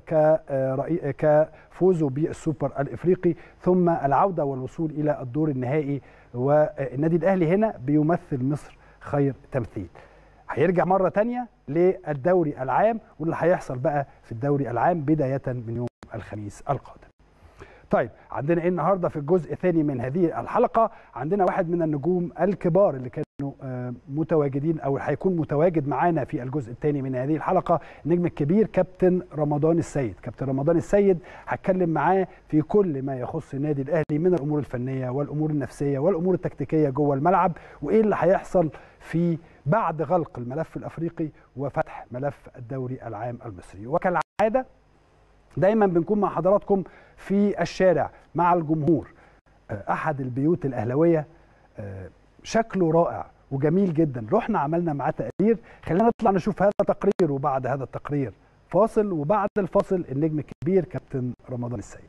Speaker 1: كفوزه بالسوبر الافريقي ثم العوده والوصول الى الدور النهائي والنادي الاهلي هنا بيمثل مصر خير تمثيل هيرجع مره تانية للدوري العام واللي هيحصل بقى في الدوري العام بدايه من يوم الخميس القادم طيب عندنا ايه النهارده في الجزء الثاني من هذه الحلقه عندنا واحد من النجوم الكبار اللي كان متواجدين او هيكون متواجد معانا في الجزء الثاني من هذه الحلقه النجم الكبير كابتن رمضان السيد كابتن رمضان السيد هتكلم معاه في كل ما يخص النادي الاهلي من الامور الفنيه والامور النفسيه والامور التكتيكيه جوه الملعب وايه اللي هيحصل في بعد غلق الملف الافريقي وفتح ملف الدوري العام المصري وكالعاده دايما بنكون مع حضراتكم في الشارع مع الجمهور احد البيوت الاهلاويه شكله رائع وجميل جدا رحنا عملنا معاه تقرير خلينا نطلع نشوف هذا التقرير وبعد هذا التقرير فاصل وبعد الفاصل النجم الكبير كابتن رمضان السيد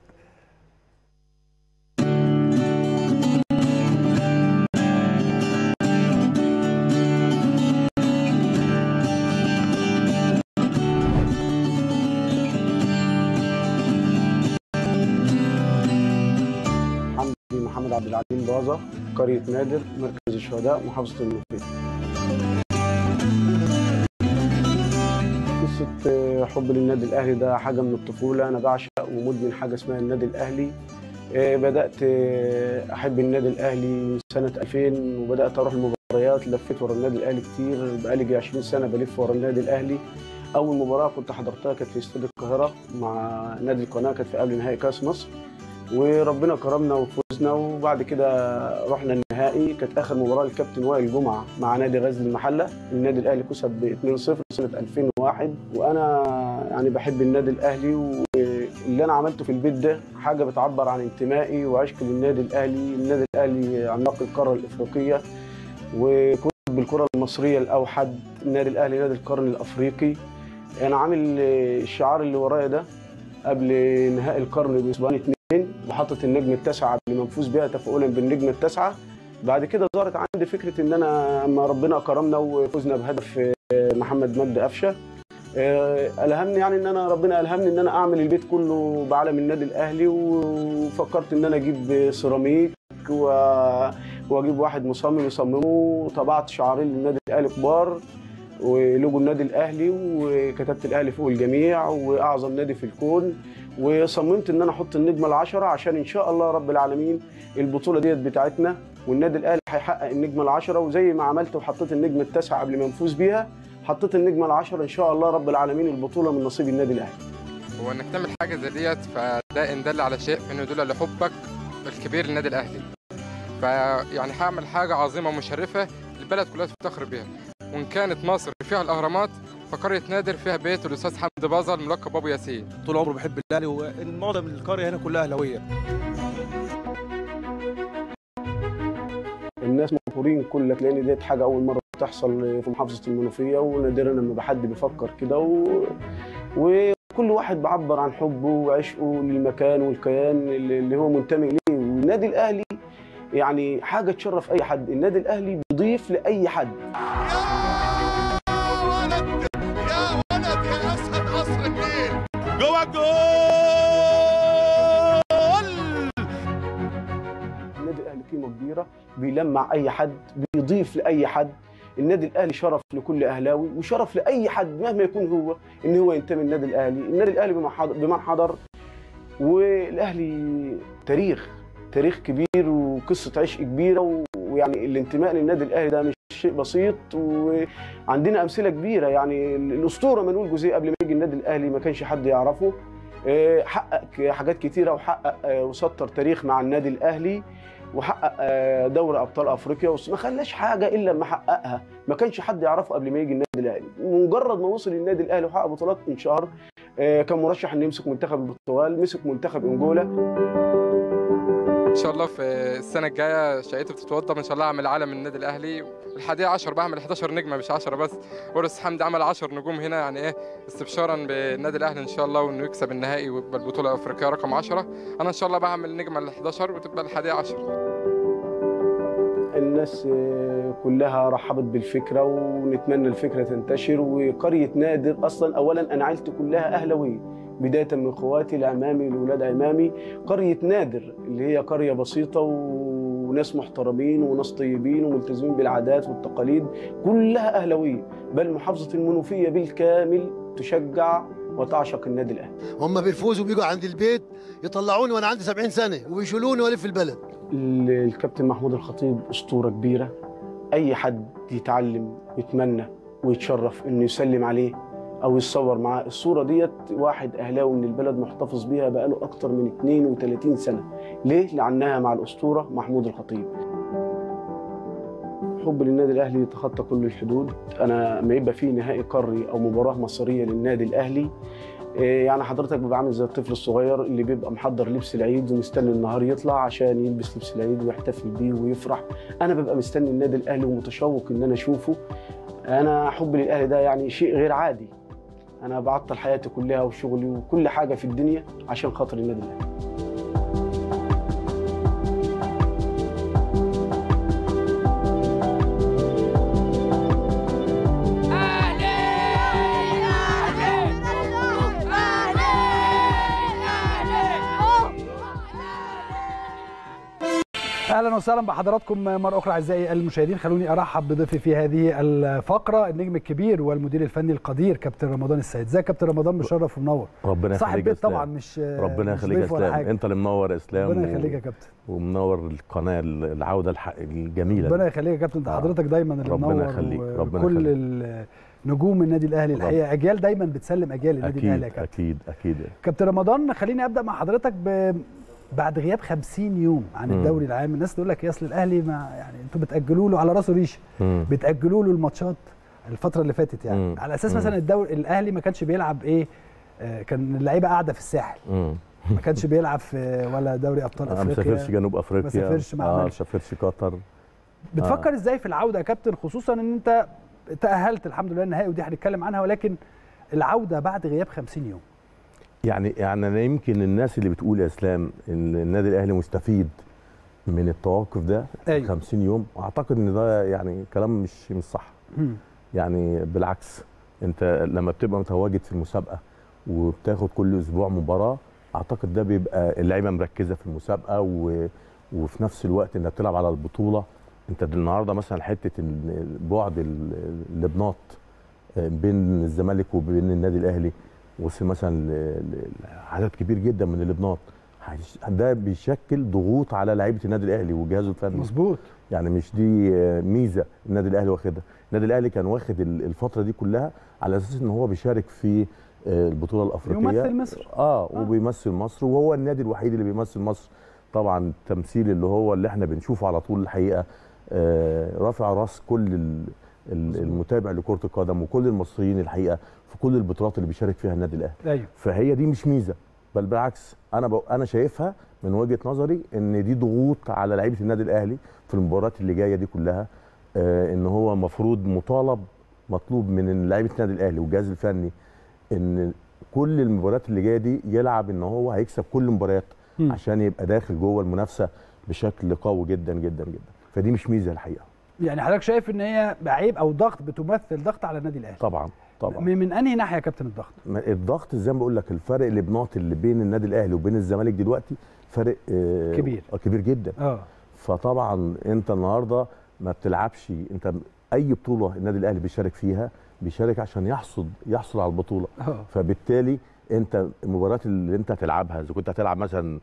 Speaker 4: محمد عبد العليم بازا قرية نادر مركز الشهداء محافظة المنوفية قصة حب للنادي الأهلي ده حاجة من الطفولة أنا بعشق ومدمن حاجة اسمها النادي الأهلي بدأت أحب النادي الأهلي من سنة 2000 وبدأت أروح المباريات لفيت ورا النادي الأهلي كتير بقالي 20 سنة بلف ورا النادي الأهلي أول مباراة كنت حضرتها كانت في استاد القاهرة مع نادي القناة كانت في قبل نهائي كأس مصر وربنا كرمنا وفزنا وبعد كده رحنا النهائي كانت اخر مباراه للكابتن وائل جمعه مع نادي غزل المحله النادي الاهلي كسب ب 2-0 سنه 2001 وانا يعني بحب النادي الاهلي واللي انا عملته في البيت ده حاجه بتعبر عن انتمائي وعشق للنادي الاهلي النادي الاهلي عملاق القاره الافريقيه وكنت بالكره المصريه الاوحد النادي الاهلي نادي القرن الافريقي انا عامل الشعار اللي ورايا ده قبل نهائي القرن باسبوعين اتنين وحطت النجم التاسعه قبل ما نفوز بيها تفاؤلا بالنجم التاسعه بعد كده ظهرت عندي فكره ان انا اما ربنا كرمنا وفزنا بهدف محمد مجدي قفشه الهمني يعني ان انا ربنا الهمني ان انا اعمل البيت كله بعلم النادي الاهلي وفكرت ان انا اجيب سيراميك واجيب واحد مصمم يصممه وطبعت شعارين للنادي الاهلي كبار ولوجو النادي الاهلي وكتبت الاهلي فوق الجميع واعظم نادي في الكون وصممت ان انا احط النجمه العشره عشان ان شاء الله رب العالمين البطوله ديت بتاعتنا والنادي الاهلي هيحقق النجمه العشره وزي ما عملت وحطيت النجمه التاسعه قبل ما نفوز بيها حطيت النجمه العشره ان شاء الله رب العالمين البطوله من نصيب النادي الاهلي.
Speaker 5: هو انك تعمل حاجه زي ديت فده ان دل على شيء انه يدل لحبك الكبير للنادي الاهلي. فيعني هعمل حاجه عظيمه ومشرفه البلد كلها تفتخر بها. وان كانت مصر فيها الاهرامات فقريه نادر فيها بيت الاستاذ حمدي بازا الملقب ابو ياسين
Speaker 6: طول عمره بحب الاهلي ومعظم القريه هنا كلها اهلاويه
Speaker 4: الناس مبهورين كلك لان ديت حاجه اول مره بتحصل في محافظه المنوفيه ونادرا لما حد بيفكر كده و... وكل واحد بعبر عن حبه وعشقه للمكان والكيان اللي هو منتمي اليه والنادي الاهلي يعني حاجه تشرف اي حد النادي الاهلي بيضيف لاي حد
Speaker 7: جوه الجول
Speaker 4: النادي الاهلي قيمه كبيره بيلمع اي حد بيضيف لاي حد النادي الاهلي شرف لكل اهلاوي وشرف لاي حد مهما يكون هو ان هو ينتمي للنادي الاهلي النادي الاهلي بمن حضر والاهلي تاريخ تاريخ كبير وقصه عشق كبيره ويعني الانتماء للنادي الاهلي ده مش شيء بسيط وعندنا امثله كبيره يعني الاسطوره مانويل جوزيه قبل ما يجي النادي الاهلي ما كانش حد يعرفه حقق حاجات كتيره وحقق وسطر تاريخ مع النادي الاهلي وحقق دوري ابطال افريقيا ما خلاش حاجه الا لما حققها ما كانش حد يعرفه قبل ما يجي النادي الاهلي ومجرد ما وصل النادي الاهلي وحقق بطولات انشهر كان مرشح انه يمسك منتخب البرتغال مسك منتخب انجولا
Speaker 5: ان شاء الله في السنه الجايه شقتي بتتوضب ان شاء الله اعمل علم النادي الاهلي الحادية 10 بعمل 11 نجمه مش 10 بس ورس حمدي عمل 10 نجوم هنا يعني ايه استبشارا بالنادي الاهلي ان شاء الله وانه يكسب النهائي ويبقى البطوله الافريقيه رقم 10 انا ان شاء الله بعمل نجمه ال 11 وتبقى الحادية 10
Speaker 4: الناس كلها رحبت بالفكره ونتمنى الفكره تنتشر وقريه نادر اصلا اولا انا عيلتي كلها اهلاويه بدايه من اخواتي لعمامي لاولاد عمامي قريه نادر اللي هي قريه بسيطه وناس محترمين وناس طيبين وملتزمين بالعادات والتقاليد كلها اهلاويه بل محافظه المنوفيه بالكامل تشجع وتعشق النادي الاهلي
Speaker 7: هم بيفوزوا بيجوا عند البيت يطلعوني وانا عندي 70 سنه ويشيلوني والف البلد
Speaker 4: الكابتن محمود الخطيب اسطوره كبيره اي حد يتعلم يتمنى ويتشرف انه يسلم عليه او يتصور معاه الصوره ديت واحد اهلاوي من البلد محتفظ بيها بقاله اكتر من 32 سنه ليه لانها مع الاسطوره محمود الخطيب حب للنادي الاهلي يتخطى كل الحدود انا ما يبقى فيه نهائي قاري او مباراه مصريه للنادي الاهلي إيه يعني حضرتك بيبقى عامل زي الطفل الصغير اللي بيبقى محضر لبس العيد ومستني النهار يطلع عشان يلبس لبس العيد ويحتفل بيه ويفرح انا ببقى مستني النادي الاهلي ومتشوق ان انا اشوفه انا حبي للاهلي ده يعني شيء غير عادي انا بعطل حياتي كلها وشغلي وكل حاجه في الدنيا عشان خاطر النادي الاهلي
Speaker 1: اهلا وسهلا بحضراتكم مره اخرى اعزائي المشاهدين خلوني ارحب بضيفي في هذه الفقره النجم الكبير والمدير الفني القدير كابتن رمضان السيد ازيك يا كابتن رمضان مشرف ومنور
Speaker 8: ربنا
Speaker 1: صاحب
Speaker 8: يخليك
Speaker 1: بيت
Speaker 8: يا
Speaker 1: طبعا
Speaker 8: اسلام
Speaker 1: مش
Speaker 8: ربنا
Speaker 1: مش
Speaker 8: يخليك يا
Speaker 1: ضيف ولا
Speaker 8: اسلام
Speaker 1: حاجة.
Speaker 8: انت اللي منور يا اسلام
Speaker 1: ربنا
Speaker 8: و-
Speaker 1: يخليك يا كابتن
Speaker 8: ومنور القناه العوده الح... الجميله
Speaker 1: ربنا
Speaker 8: دي.
Speaker 1: يخليك يا كابتن انت
Speaker 8: آه.
Speaker 1: حضرتك دايما اللي
Speaker 8: ربنا
Speaker 1: منور
Speaker 8: يخليك، ربنا
Speaker 1: كل
Speaker 8: يخليك.
Speaker 1: ال- نجوم النادي الاهلي الحقيقه اجيال دايما بتسلم اجيال النادي
Speaker 8: اكيد
Speaker 1: الاهلي يا كابتن
Speaker 8: اكيد اكيد
Speaker 1: كابتن رمضان خليني ابدا مع حضرتك ب... بعد غياب 50 يوم عن
Speaker 8: مم.
Speaker 1: الدوري العام الناس تقول لك يا اصل الاهلي ما يعني انتوا بتاجلوا له على راسه ريشه
Speaker 8: مم.
Speaker 1: بتاجلوا له الماتشات الفتره اللي فاتت يعني
Speaker 8: مم.
Speaker 1: على اساس
Speaker 8: مم.
Speaker 1: مثلا الدوري الاهلي ما كانش بيلعب ايه آه، كان اللعيبه قاعده في الساحل
Speaker 8: مم.
Speaker 1: ما كانش بيلعب في ولا دوري ابطال
Speaker 8: انا ما
Speaker 1: افريقيا
Speaker 8: سافرش جنوب افريقيا
Speaker 1: سافرش، ما
Speaker 8: اه
Speaker 1: عملش.
Speaker 8: سافرش قطر
Speaker 1: بتفكر ازاي في العوده يا كابتن خصوصا ان انت تاهلت الحمد لله النهائي ودي هنتكلم عنها ولكن العوده بعد غياب 50 يوم
Speaker 8: يعني يعني انا يمكن الناس اللي بتقول يا اسلام ان النادي الاهلي مستفيد من التوقف ده
Speaker 1: أيوة.
Speaker 8: 50 يوم اعتقد ان ده يعني كلام مش مش صح
Speaker 1: مم.
Speaker 8: يعني بالعكس انت لما بتبقى متواجد في المسابقه وبتاخد كل اسبوع مباراه اعتقد ده بيبقى اللعيبه مركزه في المسابقه و... وفي نفس الوقت انك بتلعب على البطوله انت النهارده مثلا حته ال- بعد ال- اللبنات بين الزمالك وبين النادي الاهلي وصل مثلا ل- ل- عدد كبير جدا من اللبنات هيش- ده بيشكل ضغوط على لعيبه النادي الاهلي وجهازه الفني
Speaker 1: مظبوط
Speaker 8: يعني مش دي آه، ميزه النادي الاهلي واخدها النادي الاهلي كان واخد ال- الفتره دي كلها على اساس ان هو بيشارك في آه، البطوله الافريقيه
Speaker 1: يمثل مصر
Speaker 8: اه وبيمثل مصر وهو النادي الوحيد اللي بيمثل مصر طبعا التمثيل اللي هو اللي احنا بنشوفه على طول الحقيقه آه رافع راس كل ال- ال- المتابع لكره القدم وكل المصريين الحقيقه في كل البطولات اللي بيشارك فيها النادي الاهلي
Speaker 1: ايوه
Speaker 8: فهي دي مش ميزه بل بالعكس انا ب... انا شايفها من وجهه نظري ان دي ضغوط على لعيبه النادي الاهلي في المباريات اللي جايه دي كلها آه ان هو المفروض مطالب مطلوب من لعيبه النادي الاهلي والجهاز الفني ان كل المباريات اللي جايه دي يلعب ان هو هيكسب كل المباريات
Speaker 1: مم.
Speaker 8: عشان يبقى داخل جوه المنافسه بشكل قوي جدا جدا جدا فدي مش ميزه الحقيقه
Speaker 1: يعني حضرتك شايف ان هي عيب او ضغط بتمثل ضغط على النادي الاهلي
Speaker 8: طبعا طبعا
Speaker 1: من من انهي ناحيه يا كابتن الضغط
Speaker 8: ما- الضغط زي ما بقول لك الفرق الابناط اللي بين النادي الاهلي وبين الزمالك دلوقتي فرق آه،
Speaker 1: كبير.
Speaker 8: آه، كبير جدا
Speaker 1: اه
Speaker 8: فطبعا انت النهارده ما بتلعبش انت اي بطوله النادي الاهلي بيشارك فيها بيشارك عشان يحصد يحصل على البطوله
Speaker 1: اه
Speaker 8: فبالتالي انت المباريات اللي انت هتلعبها اذا كنت هتلعب مثلا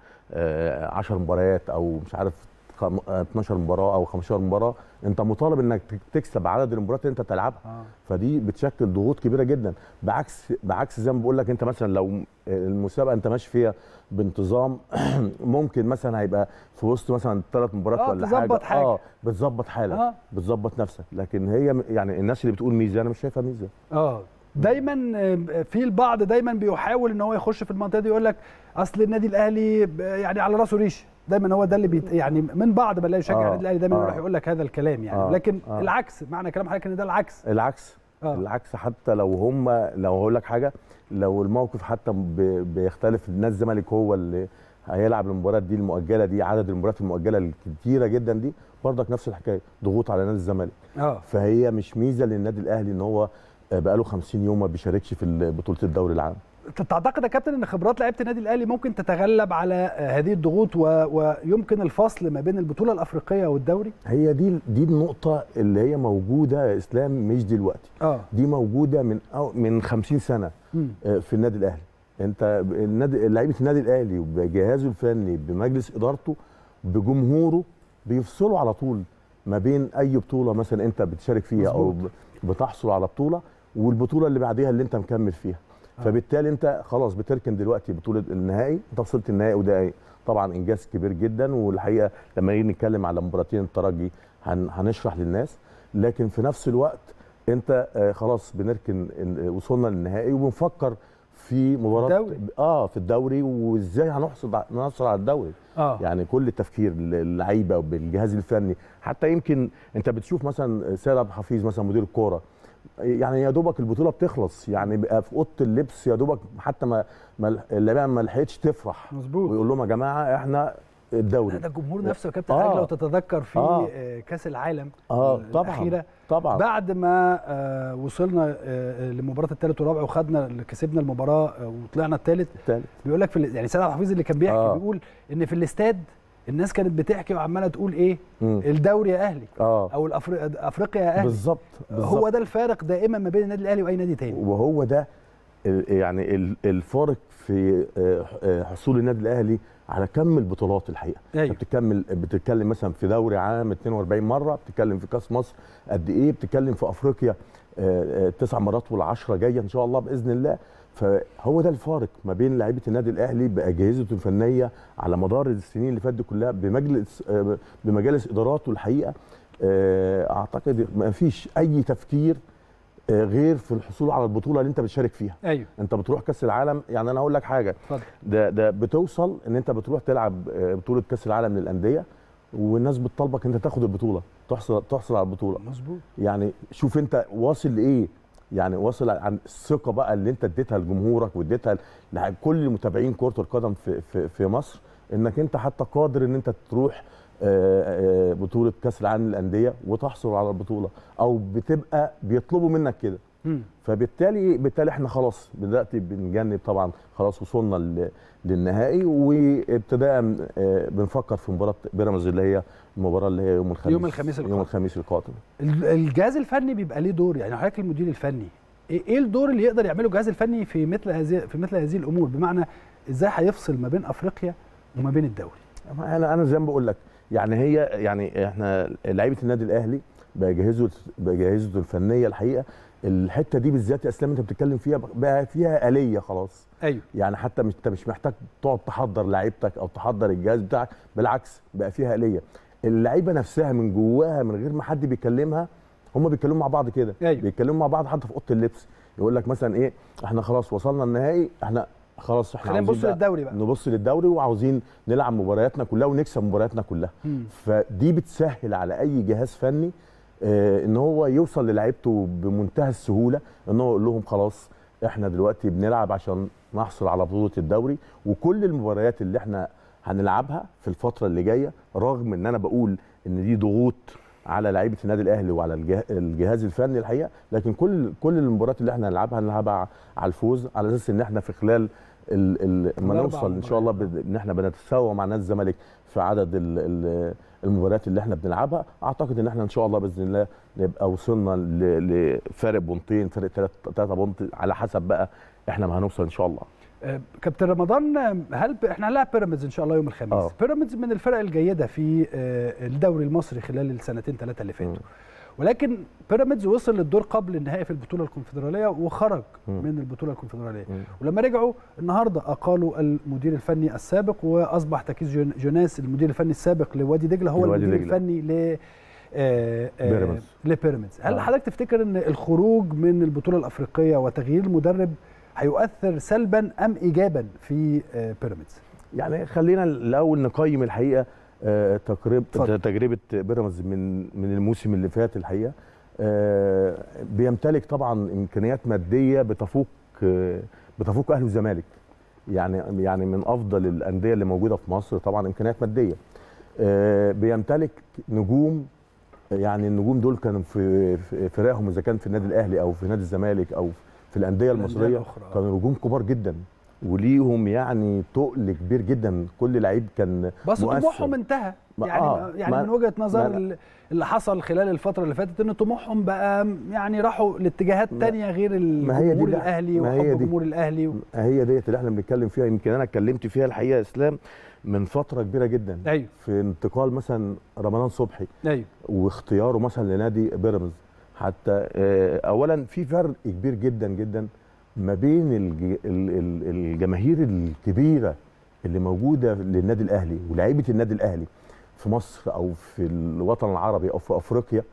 Speaker 8: 10 مباريات او مش عارف خم- آه، 12 مباراه او 15 مباراه انت مطالب انك تكسب عدد المباريات اللي انت بتلعبها
Speaker 1: اه
Speaker 8: فدي بتشكل ضغوط كبيره جدا بعكس بعكس زي ما بقول لك انت مثلا لو المسابقه انت ماشي فيها بانتظام ممكن مثلا هيبقى في وسط مثلا ثلاث مباريات
Speaker 1: آه،
Speaker 8: ولا
Speaker 1: تظبط حاجة.
Speaker 8: اه بتظبط حالك
Speaker 1: آه.
Speaker 8: بتظبط نفسك لكن هي م- يعني الناس اللي بتقول ميزه انا مش شايفها ميزه
Speaker 1: اه دايما آه، في البعض دايما بيحاول ان هو يخش في المنطقه دي يقول لك اصل النادي الاهلي ب- يعني على راسه ريش دايما هو ده اللي بيت يعني من بعض بلاقي يشجع
Speaker 8: آه،
Speaker 1: النادي الاهلي دايما
Speaker 8: آه.
Speaker 1: يروح يقول لك هذا الكلام يعني
Speaker 8: آه،
Speaker 1: لكن
Speaker 8: آه.
Speaker 1: العكس معنى كلام حضرتك ان ده العكس
Speaker 8: العكس
Speaker 1: آه.
Speaker 8: العكس حتى لو هم لو هقول لك حاجه لو الموقف حتى ب- بيختلف النادي الزمالك هو اللي هيلعب المباريات دي المؤجله دي عدد المباريات المؤجله الكتيره جدا دي برضك نفس الحكايه ضغوط على نادي الزمالك
Speaker 1: اه
Speaker 8: فهي مش ميزه للنادي الاهلي ان هو بقاله 50 يوم ما بيشاركش في بطوله الدوري العام
Speaker 1: تعتقد يا كابتن ان خبرات لعيبه النادي الاهلي ممكن تتغلب على آه، هذه الضغوط و... ويمكن الفصل ما بين البطوله الافريقيه والدوري
Speaker 8: هي دي دي النقطه اللي هي موجوده يا اسلام مش دلوقتي
Speaker 1: اه
Speaker 8: دي موجوده من أو من 50 سنه
Speaker 1: مم.
Speaker 8: آه، في النادي الاهلي انت النادي لعيبه النادي الاهلي وبجهازه الفني بمجلس ادارته بجمهوره بيفصلوا على طول ما بين اي بطوله مثلا انت بتشارك فيها او
Speaker 1: مظبوط.
Speaker 8: ب- بتحصل على بطوله والبطوله اللي بعديها اللي انت مكمل فيها
Speaker 1: آه.
Speaker 8: فبالتالي انت خلاص بتركن دلوقتي بطوله النهائي انت وصلت النهائي وده طبعا انجاز كبير جدا والحقيقه لما نيجي نتكلم على مباراتين الترجي هن هنشرح للناس لكن في نفس الوقت انت آه، خلاص بنركن إن- وصلنا للنهائي وبنفكر في مباراه
Speaker 1: الدوري.
Speaker 8: اه في الدوري وازاي هنحصل ع- نحصل على الدوري
Speaker 1: اه
Speaker 8: يعني كل التفكير اللعيبه وبالجهاز الفني حتى يمكن انت بتشوف مثلا سيد عبد الحفيظ مثلا مدير الكوره يعني يا دوبك البطوله بتخلص يعني بقى في اوضه اللبس يا دوبك حتى ما ما اللعيبه ما لحقتش تفرح
Speaker 1: مظبوط
Speaker 8: ويقول لهم يا جماعه احنا الدوري
Speaker 1: ده الجمهور نفسه يا كابتن
Speaker 8: آه.
Speaker 1: حاج لو تتذكر في
Speaker 8: آه.
Speaker 1: آه. كاس العالم
Speaker 8: اه طبعا
Speaker 1: الاخيره
Speaker 8: طبعا
Speaker 1: بعد ما آه وصلنا آه لمباراه الثالث والرابع وخدنا كسبنا المباراه آه وطلعنا الثالث
Speaker 8: التالت.
Speaker 1: بيقول لك في ال- يعني سيد عبد الحفيظ اللي كان بيحكي
Speaker 8: آه.
Speaker 1: بيقول ان في الاستاد الناس كانت بتحكي وعماله تقول ايه
Speaker 8: مم.
Speaker 1: الدوري يا اهلي
Speaker 8: اه
Speaker 1: او الأفري... افريقيا يا اهلي
Speaker 8: بالظبط
Speaker 1: هو
Speaker 8: بالظبط.
Speaker 1: ده الفارق دائما ما بين النادي الاهلي واي نادي تاني
Speaker 8: وهو ده ال- يعني ال- الفارق في آه، آه، حصول النادي الاهلي على كم البطولات الحقيقه
Speaker 1: أيوة.
Speaker 8: انت بتكمل بتتكلم مثلا في دوري عام 42 مره بتتكلم في كاس مصر قد ايه بتتكلم في افريقيا آه، آه، تسع مرات والعشره جايه ان شاء الله باذن الله فهو ده الفارق ما بين لعيبه النادي الاهلي باجهزته الفنيه على مدار السنين اللي فاتت دي كلها بمجلس آه، بمجالس اداراته الحقيقه آه، اعتقد ما فيش اي تفكير آه، غير في الحصول على البطوله اللي انت بتشارك فيها
Speaker 1: ايوه
Speaker 8: انت بتروح كاس العالم يعني انا هقول لك حاجه
Speaker 1: اتفضل
Speaker 8: ده ده بتوصل ان انت بتروح تلعب آه، بطوله كاس العالم للانديه والناس بتطالبك انت تاخد البطوله تحصل تحصل على البطوله
Speaker 1: مظبوط
Speaker 8: يعني شوف انت واصل لايه يعني واصل عن الثقه بقى اللي انت اديتها لجمهورك واديتها لكل متابعين كره القدم في في في مصر انك انت حتى قادر ان انت تروح آه، آه، بطوله كاس العالم للانديه وتحصل على البطوله او بتبقى بيطلبوا منك كده
Speaker 1: مم.
Speaker 8: فبالتالي بالتالي احنا خلاص بدات بنجنب طبعا خلاص وصلنا لل- للنهائي وابتداء آه، بنفكر في مباراه بيراميدز اللي هي المباراه اللي هي يوم الخميس
Speaker 1: يوم الخميس
Speaker 8: يوم
Speaker 1: القادم.
Speaker 8: الخميس القادم
Speaker 1: ال- الجهاز الفني بيبقى ليه دور يعني حضرتك المدير الفني ايه إيه الدور اللي يقدر يعمله الجهاز الفني في مثل هذه في مثل هذه الامور بمعنى ازاي هيفصل ما بين افريقيا وما بين الدوري
Speaker 8: انا انا زي ما بقول لك يعني هي يعني احنا لعيبه النادي الاهلي باجهزه باجهزته الفنيه الحقيقه الحته دي بالذات يا اسلام انت بتتكلم فيها بقى فيها اليه خلاص
Speaker 1: ايوه
Speaker 8: يعني حتى مش انت مش محتاج تقعد تحضر لعيبتك او تحضر الجهاز بتاعك بالعكس بقى فيها آلية اللعيبه نفسها من جواها من غير ما حد بيكلمها هم بيتكلموا مع بعض كده
Speaker 1: أيوة.
Speaker 8: بيتكلموا مع بعض حتى في اوضه اللبس يقول لك مثلا ايه احنا خلاص وصلنا النهائي احنا خلاص احنا
Speaker 1: خلينا
Speaker 8: عاوزين
Speaker 1: نبص
Speaker 8: بقى
Speaker 1: للدوري بقى
Speaker 8: نبص للدوري وعاوزين نلعب مبارياتنا كلها ونكسب مبارياتنا كلها
Speaker 1: مم.
Speaker 8: فدي بتسهل على اي جهاز فني آه، ان هو يوصل للعيبته بمنتهى السهوله ان هو يقول لهم خلاص احنا دلوقتي بنلعب عشان نحصل على بطوله الدوري وكل المباريات اللي احنا هنلعبها في الفتره اللي جايه رغم ان انا بقول ان دي ضغوط على لعيبه النادي الاهلي وعلى الجه- الجهاز الفني الحقيقه لكن كل كل المباريات اللي احنا هنلعبها هنلعبها على الفوز على اساس ان احنا في خلال ال ال ما
Speaker 1: الأربع
Speaker 8: نوصل ان شاء الله بد- ان احنا بنتساوى مع نادي الزمالك في عدد ال ال المباريات اللي احنا بنلعبها اعتقد ان احنا ان شاء الله باذن الله نبقى وصلنا ل- لفارق بونتين فارق ثلاثه بونت على حسب بقى احنا ما هنوصل ان شاء الله
Speaker 1: آه، كابتن رمضان آه، هل ب... احنا هنلعب بيراميدز ان شاء الله يوم الخميس
Speaker 8: آه.
Speaker 1: بيراميدز من الفرق الجيده في آه، الدوري المصري خلال السنتين ثلاثه اللي فاتوا
Speaker 8: مم.
Speaker 1: ولكن بيراميدز وصل للدور قبل النهائي في البطوله الكونفدراليه وخرج
Speaker 8: مم.
Speaker 1: من البطوله الكونفدراليه
Speaker 8: مم.
Speaker 1: ولما رجعوا النهارده اقالوا المدير الفني السابق واصبح تكيس جون- جوناس المدير الفني السابق لوادي دجله هو
Speaker 8: لوادي
Speaker 1: المدير
Speaker 8: دجلة.
Speaker 1: الفني ل آه، آه،
Speaker 8: بيراميدز.
Speaker 1: لبيراميدز هل
Speaker 8: آه.
Speaker 1: حضرتك تفتكر ان الخروج من البطوله الافريقيه وتغيير المدرب هيؤثر سلبا ام ايجابا في آه، بيراميدز
Speaker 8: يعني خلينا الاول نقيم الحقيقه آه، تقريب
Speaker 1: اتفضل.
Speaker 8: تجربه بيراميدز من من الموسم اللي فات الحقيقه آه، بيمتلك طبعا امكانيات ماديه بتفوق آه، بتفوق اهلي والزمالك يعني يعني من افضل الانديه اللي موجوده في مصر طبعا امكانيات ماديه آه، بيمتلك نجوم يعني النجوم دول كانوا في في فرقهم اذا كان في النادي الاهلي او في نادي الزمالك او في الانديه
Speaker 1: الأندية
Speaker 8: المصريه
Speaker 1: الأخرى.
Speaker 8: كانوا نجوم كبار جدا وليهم يعني تقل كبير جدا كل لعيب كان
Speaker 1: بس
Speaker 8: مؤثر.
Speaker 1: طموحهم انتهى
Speaker 8: ما-
Speaker 1: يعني
Speaker 8: آه،
Speaker 1: يعني
Speaker 8: ما-
Speaker 1: من وجهه نظر
Speaker 8: ما-
Speaker 1: ال- اللي حصل خلال الفتره اللي فاتت ان طموحهم بقى يعني راحوا لاتجاهات
Speaker 8: ما-
Speaker 1: تانية غير
Speaker 8: ما هي دي
Speaker 1: الجمهور
Speaker 8: بقى-
Speaker 1: الاهلي
Speaker 8: ما هي
Speaker 1: وحب
Speaker 8: دي.
Speaker 1: جمهور الاهلي و...
Speaker 8: هي ديت اللي احنا بنتكلم فيها يمكن انا اتكلمت فيها الحقيقه يا اسلام من فتره كبيره جدا
Speaker 1: ايوه
Speaker 8: في انتقال مثلا رمضان صبحي
Speaker 1: ايوه
Speaker 8: واختياره مثلا لنادي بيراميدز حتى آه، اولا في فرق كبير جدا جدا ما بين الج- ال- ال- الجماهير الكبيره اللي موجوده للنادي الاهلي ولاعيبه النادي الاهلي في مصر او في الوطن العربي او في افريقيا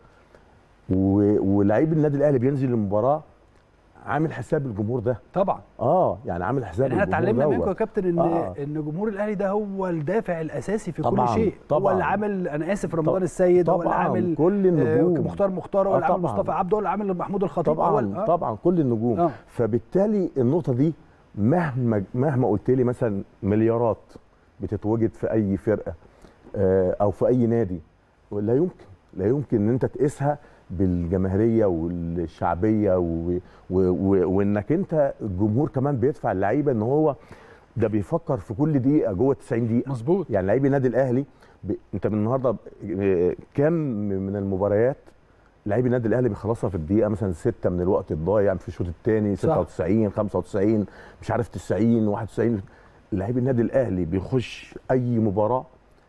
Speaker 8: و- ولاعيب النادي الاهلي بينزل المباراه عامل حساب الجمهور ده
Speaker 1: طبعا
Speaker 8: اه يعني عامل حساب
Speaker 1: يعني احنا
Speaker 8: الجمهور
Speaker 1: اتعلمنا
Speaker 8: دوت.
Speaker 1: منكم يا كابتن ان
Speaker 8: آه.
Speaker 1: ان جمهور الاهلي ده هو الدافع الاساسي في
Speaker 8: طبعاً،
Speaker 1: كل شيء هو
Speaker 8: طبعاً.
Speaker 1: اللي عامل انا اسف رمضان
Speaker 8: طب-
Speaker 1: السيد هو اللي
Speaker 8: طبعا
Speaker 1: عامل
Speaker 8: كل
Speaker 1: آه،
Speaker 8: النجوم
Speaker 1: مختار مختار هو
Speaker 8: آه،
Speaker 1: اللي عامل
Speaker 8: طبعاً.
Speaker 1: مصطفى عبده هو اللي عامل محمود الخطيب هو
Speaker 8: طبعا
Speaker 1: ال- آه.
Speaker 8: طبعا كل النجوم
Speaker 1: آه.
Speaker 8: فبالتالي النقطه دي مهما مهما قلت لي مثلا مليارات بتتوجد في اي فرقه آه، او في اي نادي لا يمكن لا يمكن ان انت تقيسها بالجماهيريه والشعبيه و... و... و... وانك انت الجمهور كمان بيدفع اللعيبه ان هو ده بيفكر في كل دقيقه جوه 90 دقيقه
Speaker 1: مظبوط
Speaker 8: يعني لعيب النادي الاهلي ب... انت من النهارده آه، كام من المباريات لعيب النادي الاهلي بيخلصها في الدقيقه مثلا 6 من الوقت الضايع في الشوط الثاني
Speaker 1: صح.
Speaker 8: 96 95 مش عارف 90 91 لعيب النادي الاهلي بيخش اي مباراه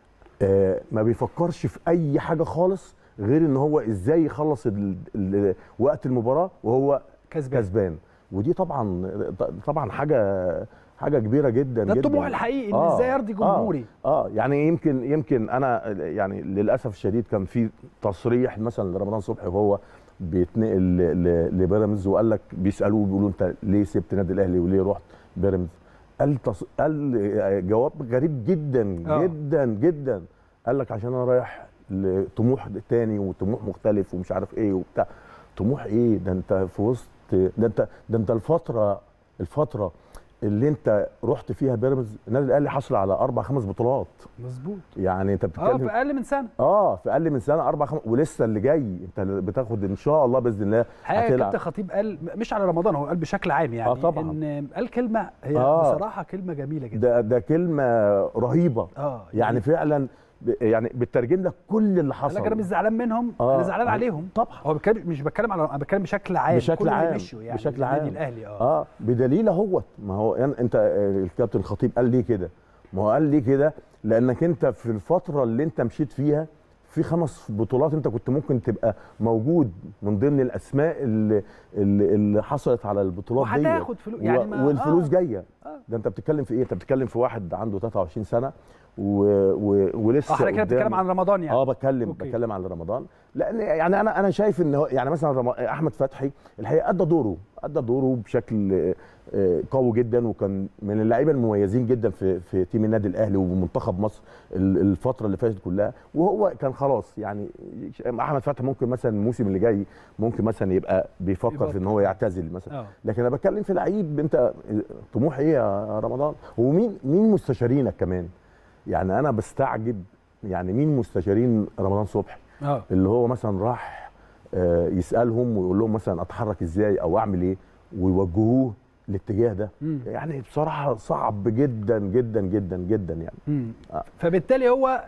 Speaker 8: آه، ما بيفكرش في اي حاجه خالص غير ان هو ازاي يخلص ال... ال... وقت المباراه وهو
Speaker 1: كسبان
Speaker 8: كسبان ودي طبعا طبعا حاجه حاجه كبيره جدا
Speaker 1: ده
Speaker 8: جدا
Speaker 1: الطموح الحقيقي ان
Speaker 8: آه،
Speaker 1: ازاي ارضي
Speaker 8: آه.
Speaker 1: جمهوري
Speaker 8: اه يعني يمكن يمكن انا يعني للاسف الشديد كان في تصريح مثلا لرمضان صبحي وهو بيتنقل ل- ل- لبيراميدز وقال لك بيسالوه بيقولوا انت ليه سبت النادي الاهلي وليه رحت بيراميدز قال تص... قال جواب غريب جدا
Speaker 1: آه.
Speaker 8: جدا جدا قال لك عشان انا رايح لطموح تاني وطموح مختلف ومش عارف ايه وبتاع طموح ايه ده انت في وسط ده انت ده انت الفتره الفتره اللي انت رحت فيها بيراميدز النادي الاهلي حصل على اربع خمس بطولات
Speaker 1: مظبوط
Speaker 8: يعني انت
Speaker 1: اه
Speaker 8: بتتكلم
Speaker 1: في اقل من سنه
Speaker 8: اه في اقل من سنه اربع خمس ولسه اللي جاي انت بتاخد ان شاء الله باذن الله
Speaker 1: الحقيقه
Speaker 8: هتلعب.
Speaker 1: كابتن خطيب قال مش على رمضان هو قال بشكل عام يعني
Speaker 8: آه طبعاً.
Speaker 1: ان قال كلمه هي
Speaker 8: آه.
Speaker 1: بصراحه كلمه جميله جدا
Speaker 8: ده ده كلمه رهيبه
Speaker 1: اه
Speaker 8: يعني فعلا ب- يعني بترجم لك كل اللي
Speaker 1: قال لك
Speaker 8: حصل
Speaker 1: انا مش زعلان منهم
Speaker 8: آه.
Speaker 1: انا زعلان
Speaker 8: آه.
Speaker 1: عليهم
Speaker 8: طبعا
Speaker 1: هو بيتكلم مش بتكلم على انا بتكلم بشكل عام
Speaker 8: بشكل
Speaker 1: كل اللي
Speaker 8: عام
Speaker 1: مشوا يعني
Speaker 8: بشكل
Speaker 1: النادي
Speaker 8: عام
Speaker 1: الاهلي اه
Speaker 8: اه بدليل اهوت ما هو يعني انت آه، الكابتن الخطيب قال ليه كده ما هو قال ليه كده لانك انت في الفتره اللي انت مشيت فيها في خمس بطولات انت كنت ممكن تبقى موجود من ضمن الاسماء اللي اللي, اللي حصلت على البطولات دي
Speaker 1: وهتاخد فلوس يعني ما
Speaker 8: والفلوس
Speaker 1: آه.
Speaker 8: جايه
Speaker 1: آه.
Speaker 8: ده انت بتتكلم في ايه انت بتتكلم في واحد عنده 23 سنه و... و... ولسه
Speaker 1: اه حضرتك كده بتتكلم
Speaker 8: قدامه-
Speaker 1: عن رمضان يعني
Speaker 8: اه بتكلم
Speaker 1: أوكي.
Speaker 8: بتكلم عن رمضان لان يعني انا انا شايف ان هو يعني مثلا رم... احمد فتحي الحقيقه ادى دوره ادى دوره بشكل آه، آه، قوي جدا وكان من اللعيبه المميزين جدا في في تيم النادي الاهلي ومنتخب مصر ال- الفتره اللي فاتت كلها وهو كان خلاص يعني احمد فتحي ممكن مثلا الموسم اللي جاي ممكن مثلا يبقى بيفكر في ان هو يعتزل مثلا
Speaker 1: اه
Speaker 8: لكن انا بتكلم في لعيب انت طموح ايه يا رمضان ومين مين مستشارينك كمان يعني انا بستعجب يعني مين مستشارين رمضان صبحي
Speaker 1: اه
Speaker 8: اللي هو مثلا راح آه، يسالهم ويقول لهم مثلا اتحرك ازاي او اعمل ايه ويوجهوه الاتجاه ده
Speaker 1: مم.
Speaker 8: يعني بصراحه صعب جدا جدا جدا جدا يعني
Speaker 1: مم.
Speaker 8: آه.
Speaker 1: فبالتالي هو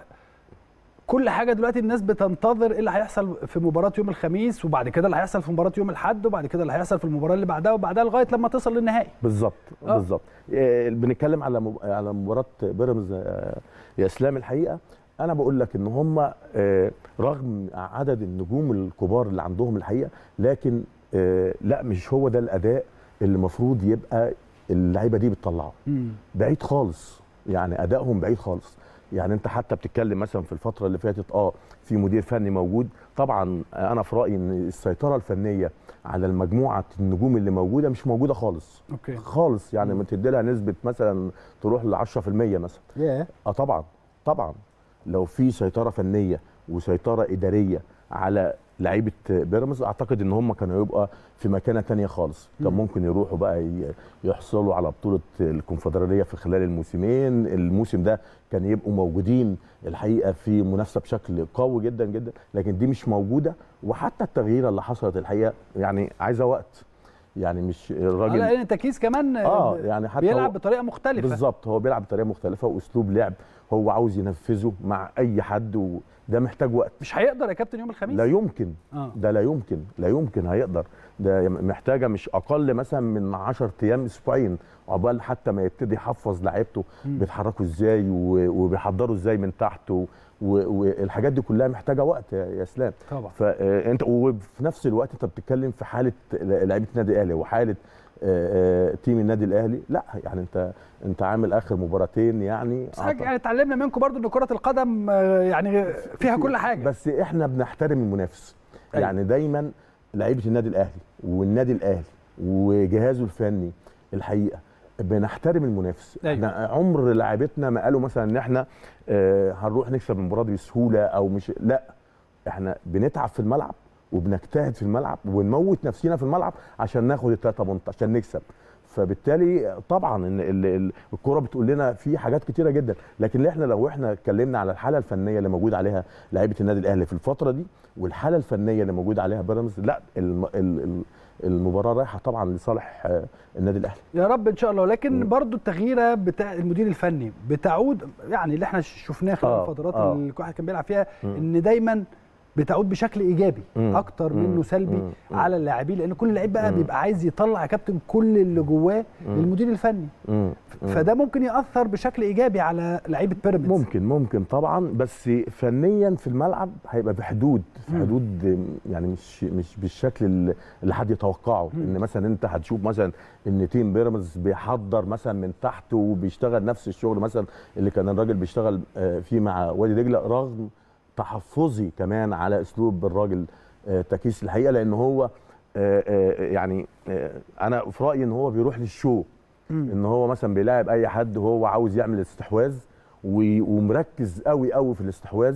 Speaker 1: كل حاجه دلوقتي الناس بتنتظر ايه اللي هيحصل في مباراه يوم الخميس وبعد كده اللي هيحصل في مباراه يوم الاحد وبعد كده اللي هيحصل في المباراه اللي بعدها وبعدها لغايه لما تصل للنهائي
Speaker 8: بالظبط
Speaker 1: آه.
Speaker 8: بالظبط آه، بنتكلم على مب... على مباراه بيراميدز آه، يا اسلام الحقيقه انا بقول لك ان هم آه، رغم عدد النجوم الكبار اللي عندهم الحقيقه لكن آه، لا مش هو ده الاداء اللي المفروض يبقى اللعيبه دي بتطلعه
Speaker 1: مم.
Speaker 8: بعيد خالص يعني ادائهم بعيد خالص يعني انت حتى بتتكلم مثلا في الفتره اللي فاتت اه في مدير فني موجود طبعا انا في رايي ان السيطره الفنيه على المجموعه النجوم اللي موجوده مش موجوده خالص
Speaker 1: اوكي
Speaker 8: خالص يعني ما تدي لها نسبه مثلا تروح ل 10% مثلا
Speaker 1: ياه
Speaker 8: اه طبعا طبعا لو في سيطره فنيه وسيطره اداريه على لعيبه بيراميدز اعتقد ان هم كانوا يبقى في مكانه تانية خالص كان
Speaker 1: مم.
Speaker 8: ممكن يروحوا بقى ي- يحصلوا على بطوله الكونفدراليه في خلال الموسمين الموسم ده كان يبقوا موجودين الحقيقه في منافسه بشكل قوي جدا جدا لكن دي مش موجوده وحتى التغيير اللي حصلت الحقيقه يعني عايزه وقت يعني مش
Speaker 1: آه،
Speaker 8: الراجل
Speaker 1: لان تكيس كمان
Speaker 8: اه يعني حتى
Speaker 1: بيلعب
Speaker 8: هو-
Speaker 1: بطريقه مختلفه
Speaker 8: بالظبط هو بيلعب بطريقه مختلفه واسلوب لعب هو عاوز ينفذه مع اي حد وده محتاج وقت
Speaker 1: مش هيقدر يا كابتن يوم الخميس
Speaker 8: لا يمكن
Speaker 1: اه
Speaker 8: ده لا يمكن لا يمكن هيقدر ده محتاجه مش اقل مثلا من 10 ايام اسبوعين عقبال حتى ما يبتدي يحفظ لعيبته
Speaker 1: مم.
Speaker 8: بيتحركوا ازاي و- وبيحضروا ازاي من تحت و- و- والحاجات دي كلها محتاجه وقت يا يا اسلام
Speaker 1: طبعا
Speaker 8: فانت وفي نفس الوقت انت بتتكلم في حاله لعيبه النادي الاهلي وحاله آه، آه، تيم النادي الاهلي لا يعني انت انت عامل اخر مباراتين يعني
Speaker 1: بس حاجة يعني اتعلمنا منكم برضو ان كره القدم آه، يعني فيها كل حاجه
Speaker 8: بس احنا بنحترم المنافس
Speaker 1: أيوة.
Speaker 8: يعني دايما لعيبه النادي الاهلي والنادي الاهلي وجهازه الفني الحقيقه بنحترم المنافس
Speaker 1: أيوة.
Speaker 8: احنا عمر لعيبتنا ما قالوا مثلا ان احنا آه، هنروح نكسب المباراه دي بسهوله او مش لا احنا بنتعب في الملعب وبنجتهد في الملعب وبنموت نفسينا في الملعب عشان ناخد الثلاثه بونت عشان نكسب فبالتالي طبعا ان ال- ال- الكوره بتقول لنا في حاجات كتيره جدا لكن احنا لو احنا اتكلمنا على الحاله الفنيه اللي موجود عليها لعيبه النادي الاهلي في الفتره دي والحاله الفنيه اللي موجود عليها بيراميدز لا الم- ال- ال- المباراه رايحه طبعا لصالح آه، النادي الاهلي
Speaker 1: يا رب ان شاء الله لكن
Speaker 8: مم.
Speaker 1: برضو التغييره بتاع المدير الفني بتعود يعني اللي احنا شفناه خلال
Speaker 8: آه،
Speaker 1: الفترات
Speaker 8: آه.
Speaker 1: اللي الواحد كان بيلعب فيها
Speaker 8: مم.
Speaker 1: ان دايما بتعود بشكل ايجابي
Speaker 8: مم.
Speaker 1: اكتر
Speaker 8: مم.
Speaker 1: منه سلبي
Speaker 8: مم. مم.
Speaker 1: على اللاعبين لان كل لعيب بقى
Speaker 8: مم.
Speaker 1: بيبقى عايز يطلع يا كابتن كل اللي جواه
Speaker 8: مم.
Speaker 1: للمدير الفني
Speaker 8: مم. مم.
Speaker 1: فده ممكن ياثر بشكل ايجابي على لعيبه بيراميدز
Speaker 8: ممكن ممكن طبعا بس فنيا في الملعب هيبقى بحدود في
Speaker 1: مم.
Speaker 8: حدود يعني مش مش بالشكل اللي اللي حد يتوقعه
Speaker 1: مم.
Speaker 8: ان مثلا انت هتشوف مثلا ان تيم بيراميدز بيحضر مثلا من تحت وبيشتغل نفس الشغل مثلا اللي كان الراجل بيشتغل آه، فيه مع وادي دجله رغم تحفظي كمان على اسلوب الراجل آه، تكيس الحقيقه لان هو آه، آه، يعني آه، انا في رايي ان هو بيروح للشو
Speaker 1: مم.
Speaker 8: ان هو مثلا بيلاعب اي حد وهو عاوز يعمل استحواذ و- ومركز قوي قوي في الاستحواذ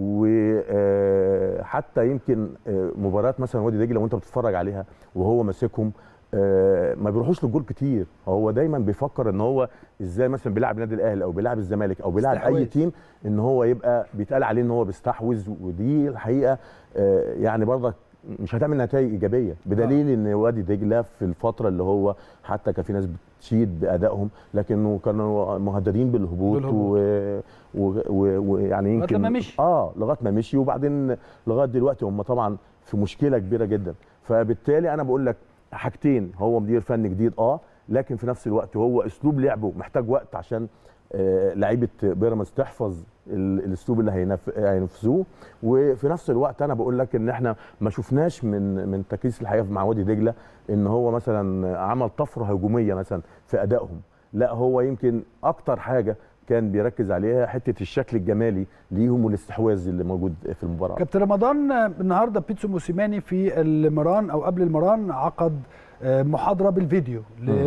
Speaker 8: وحتى يمكن آه، مباريات مثلا وادي دجله وانت بتتفرج عليها وهو ماسكهم آه، ما بيروحوش للجول كتير هو دايما بيفكر ان هو ازاي مثلا بيلعب النادي الاهلي او بيلعب الزمالك او بيلعب اي
Speaker 1: استحواذ.
Speaker 8: تيم ان هو يبقى بيتقال عليه ان هو بيستحوذ ودي الحقيقه آه، يعني برضك مش هتعمل نتائج ايجابيه بدليل ان وادي دجله في الفتره اللي هو حتى كان في ناس بتشيد بادائهم لكنه كانوا مهددين بالهبوط
Speaker 1: بالهبوط.
Speaker 8: ويعني و... و... ويعني يمكن
Speaker 1: لما مشي.
Speaker 8: اه لغايه ما مشي وبعدين لغايه دلوقتي هم طبعا في مشكله كبيره جدا فبالتالي انا بقول لك حاجتين هو مدير فني جديد اه لكن في نفس الوقت هو اسلوب لعبه محتاج وقت عشان آه، لعيبه بيراميدز تحفظ ال- الاسلوب اللي هينف- هينفذوه وفي نفس الوقت انا بقول لك ان احنا ما شفناش من من تكيس الحقيقه مع وادي دجله ان هو مثلا عمل طفره هجوميه مثلا في ادائهم لا هو يمكن اكتر حاجه كان بيركز عليها حته الشكل الجمالي ليهم والاستحواذ اللي موجود في المباراه
Speaker 1: كابتن رمضان آه، النهارده بيتسو موسيماني في المران او قبل المران عقد آه، محاضره بالفيديو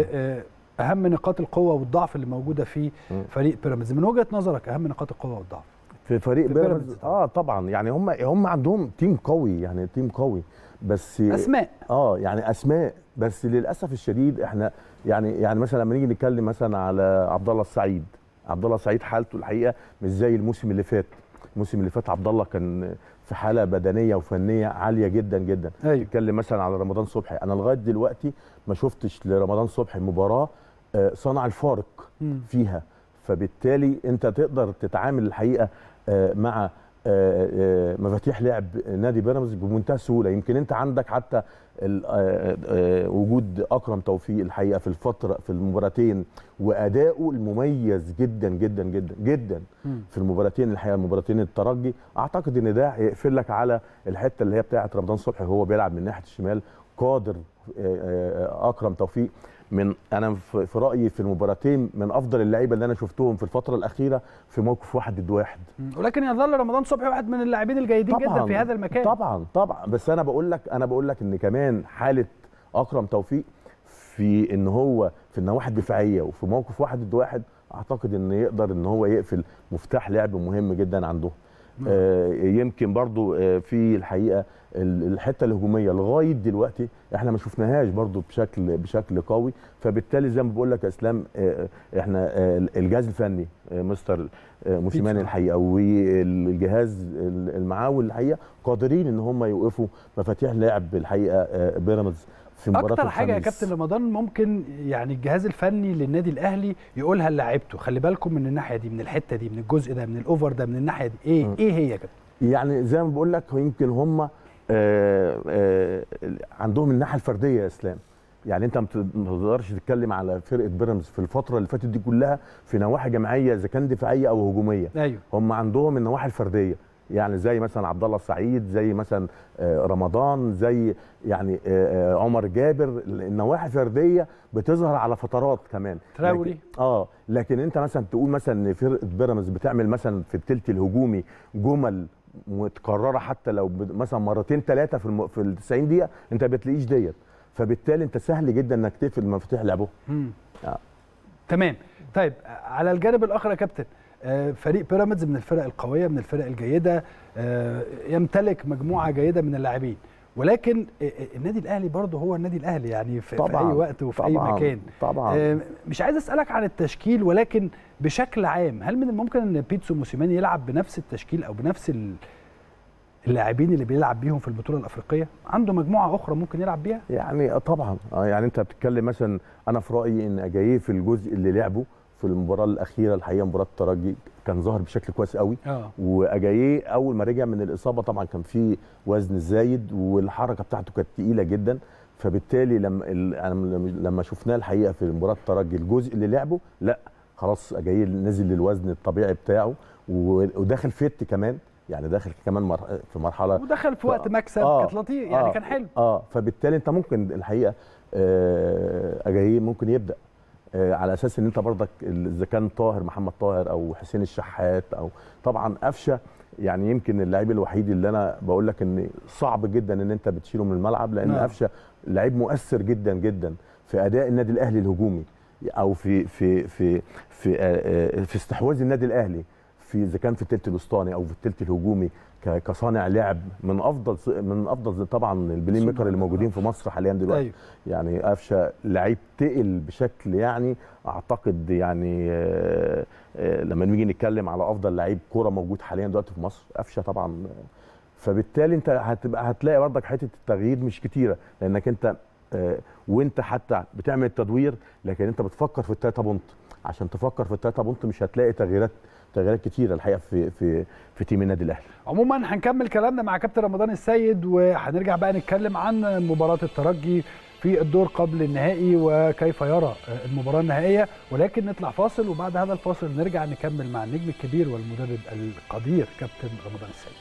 Speaker 1: لاهم نقاط القوه والضعف اللي موجوده في
Speaker 8: مم.
Speaker 1: فريق بيراميدز من وجهه نظرك اهم نقاط القوه والضعف
Speaker 8: في فريق
Speaker 1: في
Speaker 8: بيراميدز
Speaker 1: بيراميدز طبعاً.
Speaker 8: اه طبعا يعني هم هم عندهم تيم قوي يعني تيم قوي بس
Speaker 1: اسماء
Speaker 8: اه يعني اسماء بس للاسف الشديد احنا يعني يعني مثلا لما نيجي نتكلم مثلا على عبد الله السعيد عبد الله السعيد حالته الحقيقه مش زي الموسم اللي فات الموسم اللي فات عبد الله كان في حاله بدنيه وفنيه عاليه جدا جدا
Speaker 1: ايوه
Speaker 8: نتكلم مثلا على رمضان صبحي انا لغايه دلوقتي ما شفتش لرمضان صبحي مباراه آه، صنع الفارق
Speaker 1: مم.
Speaker 8: فيها فبالتالي انت تقدر تتعامل الحقيقه آه، مع آه، آه، مفاتيح لعب نادي بيراميدز بمنتهى السهوله يمكن انت عندك حتى ال- آه، آه، وجود اكرم توفيق الحقيقه في الفتره في المباراتين واداؤه المميز جدا جدا جدا جدا
Speaker 1: مم.
Speaker 8: في المباراتين الحقيقه المباراتين الترجي اعتقد ان ده هيقفل لك على الحته اللي هي بتاعه رمضان صبحي هو بيلعب من ناحيه الشمال قادر آه، آه، اكرم توفيق من انا في في رايي في المباراتين من افضل اللعيبه اللي انا شفتهم في الفتره الاخيره في موقف واحد ضد واحد
Speaker 1: مم. ولكن يظل رمضان صبحي واحد من اللاعبين الجيدين جدا في هذا المكان
Speaker 8: طبعا طبعا بس انا بقول لك انا بقول لك ان كمان حاله اكرم توفيق في ان هو في النواحي الدفاعيه وفي موقف واحد ضد واحد اعتقد ان يقدر ان هو يقفل مفتاح لعب مهم جدا عندهم آه يمكن برضو آه في الحقيقه ال- الحته الهجوميه لغايه دلوقتي احنا ما شفناهاش برضو بشكل بشكل قوي فبالتالي زي ما بقول لك يا اسلام آه احنا آه الجهاز الفني آه مستر آه موسيماني
Speaker 1: بيتسو.
Speaker 8: الحقيقه والجهاز ال- المعاون الحقيقه قادرين ان هم يوقفوا مفاتيح لعب الحقيقه آه، بيراميدز في مباراه
Speaker 1: اكتر حاجه يا
Speaker 8: الخميس.
Speaker 1: كابتن رمضان ممكن يعني الجهاز الفني للنادي الاهلي يقولها للاعيبته خلي بالكم من الناحيه دي من الحته دي من الجزء ده من الاوفر ده من الناحيه دي ايه
Speaker 8: م.
Speaker 1: ايه هي يا كابتن
Speaker 8: يعني زي ما بقول لك هو يمكن هم آه، آه، عندهم الناحيه الفرديه يا اسلام يعني انت ما بت- ما تقدرش تتكلم على فرقه بيراميدز في الفتره اللي فاتت دي كلها في نواحي جماعيه اذا كان دفاعيه او هجوميه
Speaker 1: ايوه
Speaker 8: هم عندهم النواحي الفرديه يعني زي مثلا عبد الله السعيد زي مثلا آه، رمضان زي يعني آه، آه، عمر جابر النواحي الفرديه بتظهر على فترات كمان
Speaker 1: تراوري.
Speaker 8: لكن اه لكن انت مثلا تقول مثلا ان فرقه بيراميدز بتعمل مثلا في الثلث الهجومي جمل متكرره حتى لو ب- مثلا مرتين ثلاثه في الم... في ال 90 دقيقه انت ما بتلاقيش ديت فبالتالي انت سهل جدا انك تقفل مفاتيح لعبهم
Speaker 1: مم.
Speaker 8: آه.
Speaker 1: تمام طيب على الجانب الاخر يا كابتن آه، فريق بيراميدز من الفرق القويه من الفرق الجيده آه، يمتلك مجموعه جيده من اللاعبين ولكن آه، آه، النادي الاهلي برضه هو النادي الاهلي يعني في, في
Speaker 8: طبعاً،
Speaker 1: اي وقت وفي اي
Speaker 8: طبعاً،
Speaker 1: مكان
Speaker 8: طبعا
Speaker 1: آه، مش عايز اسالك عن التشكيل ولكن بشكل عام هل من الممكن ان بيتسو موسيماني يلعب بنفس التشكيل او بنفس ال- اللاعبين اللي بيلعب بيهم في البطوله الافريقيه عنده مجموعه اخرى ممكن يلعب بيها
Speaker 8: يعني آه طبعا آه يعني انت بتتكلم مثلا انا في رايي ان اجاييه في الجزء اللي لعبه في المباراه الاخيره الحقيقه مباراه الترجي كان ظاهر بشكل كويس قوي
Speaker 1: اه
Speaker 8: واجاييه اول ما رجع من الاصابه طبعا كان في وزن زايد والحركه بتاعته كانت تقيله جدا فبالتالي لما ال- أنا لما- لما شفناه الحقيقه في مباراه الترجي الجزء اللي لعبه لا خلاص اجاييه نزل للوزن الطبيعي بتاعه و- وداخل فت كمان يعني داخل كمان مر... في مرحله
Speaker 1: ودخل في وقت مكسب
Speaker 8: آه،
Speaker 1: كانت لطيف يعني
Speaker 8: آه،
Speaker 1: كان حلو
Speaker 8: اه فبالتالي انت ممكن الحقيقه آه اجاييه ممكن يبدا آه على اساس ان انت برضك ال- اذا كان طاهر محمد طاهر او حسين الشحات او طبعا قفشه يعني يمكن اللعيب الوحيد اللي انا بقول لك ان صعب جدا ان انت بتشيله من الملعب لان
Speaker 1: نعم.
Speaker 8: قفشه لعيب مؤثر جدا جدا في اداء النادي الاهلي الهجومي او في في في في آه، آه، في استحواذ النادي الاهلي في اذا كان في الثلث الوسطاني او في الثلث الهجومي ك- كصانع لعب من افضل ص- من افضل طبعا البلاي ميكر اللي موجودين في مصر حاليا دلوقتي
Speaker 1: ايوه
Speaker 8: يعني قفشه لعيب تقل بشكل يعني اعتقد يعني آه، آه، لما نيجي نتكلم على افضل لعيب كوره موجود حاليا دلوقتي في مصر قفشه طبعا آه، فبالتالي انت هتبقى هتلاقي برضك حته التغيير مش كتيره لانك انت آه، وانت حتى بتعمل التدوير لكن انت بتفكر في التلاته بونت عشان تفكر في التلاته بونت مش هتلاقي تغييرات تغييرات كتيره الحقيقه في في في تيم النادي الاهلي
Speaker 1: عموما هنكمل كلامنا مع كابتن رمضان السيد وهنرجع بقى نتكلم عن مباراة الترجي في الدور قبل النهائي وكيف يرى المباراة النهائية ولكن نطلع فاصل وبعد هذا الفاصل نرجع نكمل مع النجم الكبير والمدرب القدير كابتن رمضان السيد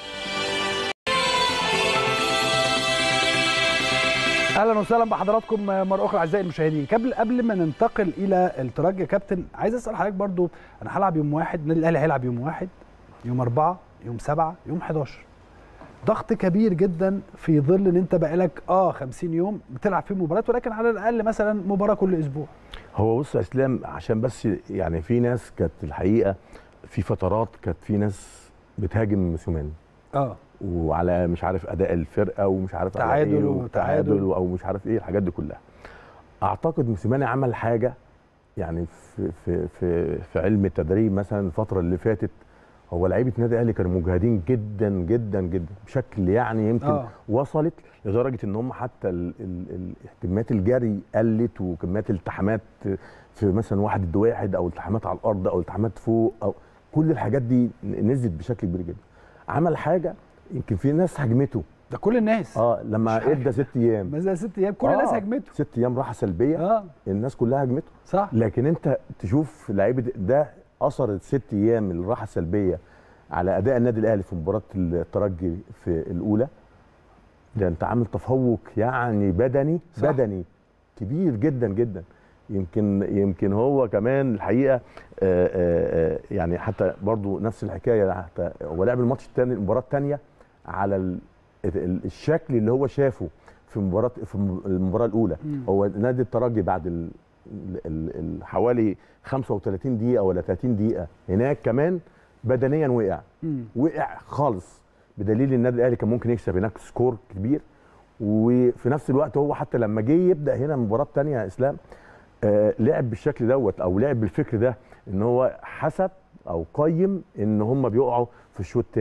Speaker 1: اهلا وسهلا بحضراتكم مره اخرى اعزائي المشاهدين قبل قبل ما ننتقل الى الترجي يا كابتن عايز اسال حضرتك برضو انا هلعب يوم واحد النادي الاهلي هيلعب يوم واحد يوم أربعة يوم سبعة يوم 11 ضغط كبير جدا في ظل ان انت بقالك اه 50 يوم بتلعب فيه مباريات ولكن على الاقل مثلا مباراه كل اسبوع
Speaker 8: هو بص يا اسلام عشان بس يعني في ناس كانت الحقيقه في فترات كانت في ناس بتهاجم موسيماني
Speaker 1: اه
Speaker 8: وعلى مش عارف اداء الفرقه ومش عارف على
Speaker 1: تعادل
Speaker 8: إيه
Speaker 1: وتعادل.
Speaker 8: وتعادل او مش عارف ايه الحاجات دي كلها اعتقد موسيماني عمل حاجه يعني في في في, في علم التدريب مثلا الفتره اللي فاتت هو لعيبه النادي الاهلي كانوا مجهدين جدا جدا جدا بشكل يعني يمكن
Speaker 1: آه.
Speaker 8: آه. وصلت لدرجه ان هم حتى ال- ال- ال- كميات الجري قلت وكميات الالتحامات في مثلا واحد ضد واحد او التحامات على الارض او التحامات فوق او كل الحاجات دي نزلت بشكل كبير جدا عمل حاجه يمكن في ناس هجمته
Speaker 1: ده كل الناس
Speaker 8: اه لما
Speaker 1: مش حاجة.
Speaker 8: ادى ست ايام
Speaker 1: مثلا ست ايام كل
Speaker 8: آه،
Speaker 1: الناس هجمته
Speaker 8: ست ايام راحه سلبيه
Speaker 1: اه
Speaker 8: الناس كلها هجمته
Speaker 1: صح
Speaker 8: لكن انت تشوف لعيبه ده اثر الست ايام الراحه السلبيه على اداء النادي الاهلي في مباراه الترجي في الاولى ده انت عامل تفوق يعني بدني
Speaker 1: صح.
Speaker 8: صح. بدني كبير جدا جدا يمكن يمكن هو كمان الحقيقه آه، آه، آه، يعني حتى برضو نفس الحكايه حتى هو لعب الماتش الثاني المباراه الثانيه على ال- ال- الشكل اللي هو شافه في مباراه في المباراه الاولى
Speaker 1: مم.
Speaker 8: هو نادي الترجي بعد ال ال- ال- ال- حوالي 35 دقيقه ولا 30 دقيقه هناك كمان بدنيا وقع
Speaker 1: مم.
Speaker 8: وقع خالص بدليل النادي الاهلي كان ممكن يكسب هناك سكور كبير وفي نفس الوقت هو حتى لما جه يبدا هنا المباراه الثانيه يا اسلام آه لعب بالشكل دوت او لعب بالفكر ده ان هو حسب او قيم ان هم بيقعوا في الشوط الثاني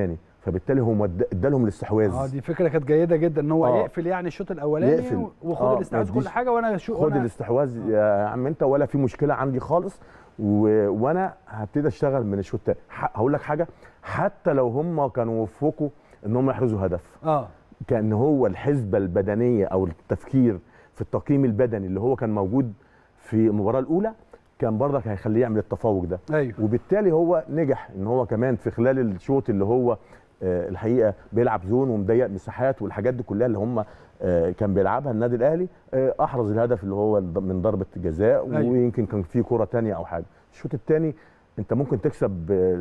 Speaker 8: فبالتالي هو اد- ادالهم الاستحواذ
Speaker 1: اه دي فكره كانت جيده جدا ان هو
Speaker 8: آه.
Speaker 1: يقفل يعني الشوط الاولاني
Speaker 8: يقفل.
Speaker 1: وخد
Speaker 8: آه،
Speaker 1: الاستحواذ
Speaker 8: ما
Speaker 1: كل
Speaker 8: يديش-
Speaker 1: حاجه وانا شو
Speaker 8: خد
Speaker 1: وأنا-
Speaker 8: الاستحواذ يا عم انت ولا في مشكله عندي خالص و... وانا هبتدي اشتغل من الشوط التاني ح- هقول لك حاجه حتى لو هم كانوا وفقوا ان هم يحرزوا هدف
Speaker 1: اه
Speaker 8: كان هو الحسبه البدنيه او التفكير في التقييم البدني اللي هو كان موجود في المباراه الاولى كان برضك هيخليه يعمل التفوق ده
Speaker 1: ايوه
Speaker 8: وبالتالي هو نجح ان هو كمان في خلال الشوط اللي هو آه، الحقيقه بيلعب زون ومضيق مساحات والحاجات دي كلها اللي هم آه، كان بيلعبها النادي الاهلي آه، احرز الهدف اللي هو الض- من ضربه جزاء
Speaker 1: أيوة.
Speaker 8: ويمكن كان في كره تانية او حاجه الشوط الثاني انت ممكن تكسب آه،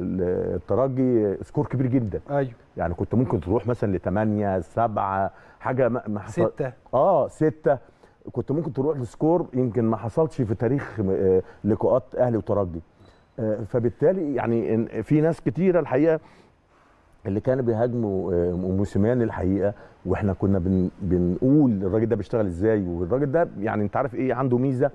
Speaker 8: الترجي سكور كبير جدا
Speaker 1: ايوه
Speaker 8: يعني كنت ممكن تروح مثلا ل 8 7 حاجه ما ما حصل
Speaker 1: سته
Speaker 8: اه ستة كنت ممكن تروح لسكور يمكن ما حصلش في تاريخ آه، لقاءات اهلي وترجي آه، فبالتالي يعني إن في ناس كتيره الحقيقه اللي كانوا بيهاجموا آه، موسيماني الحقيقه واحنا كنا بن بنقول الراجل ده بيشتغل ازاي والراجل ده يعني انت عارف ايه عنده ميزه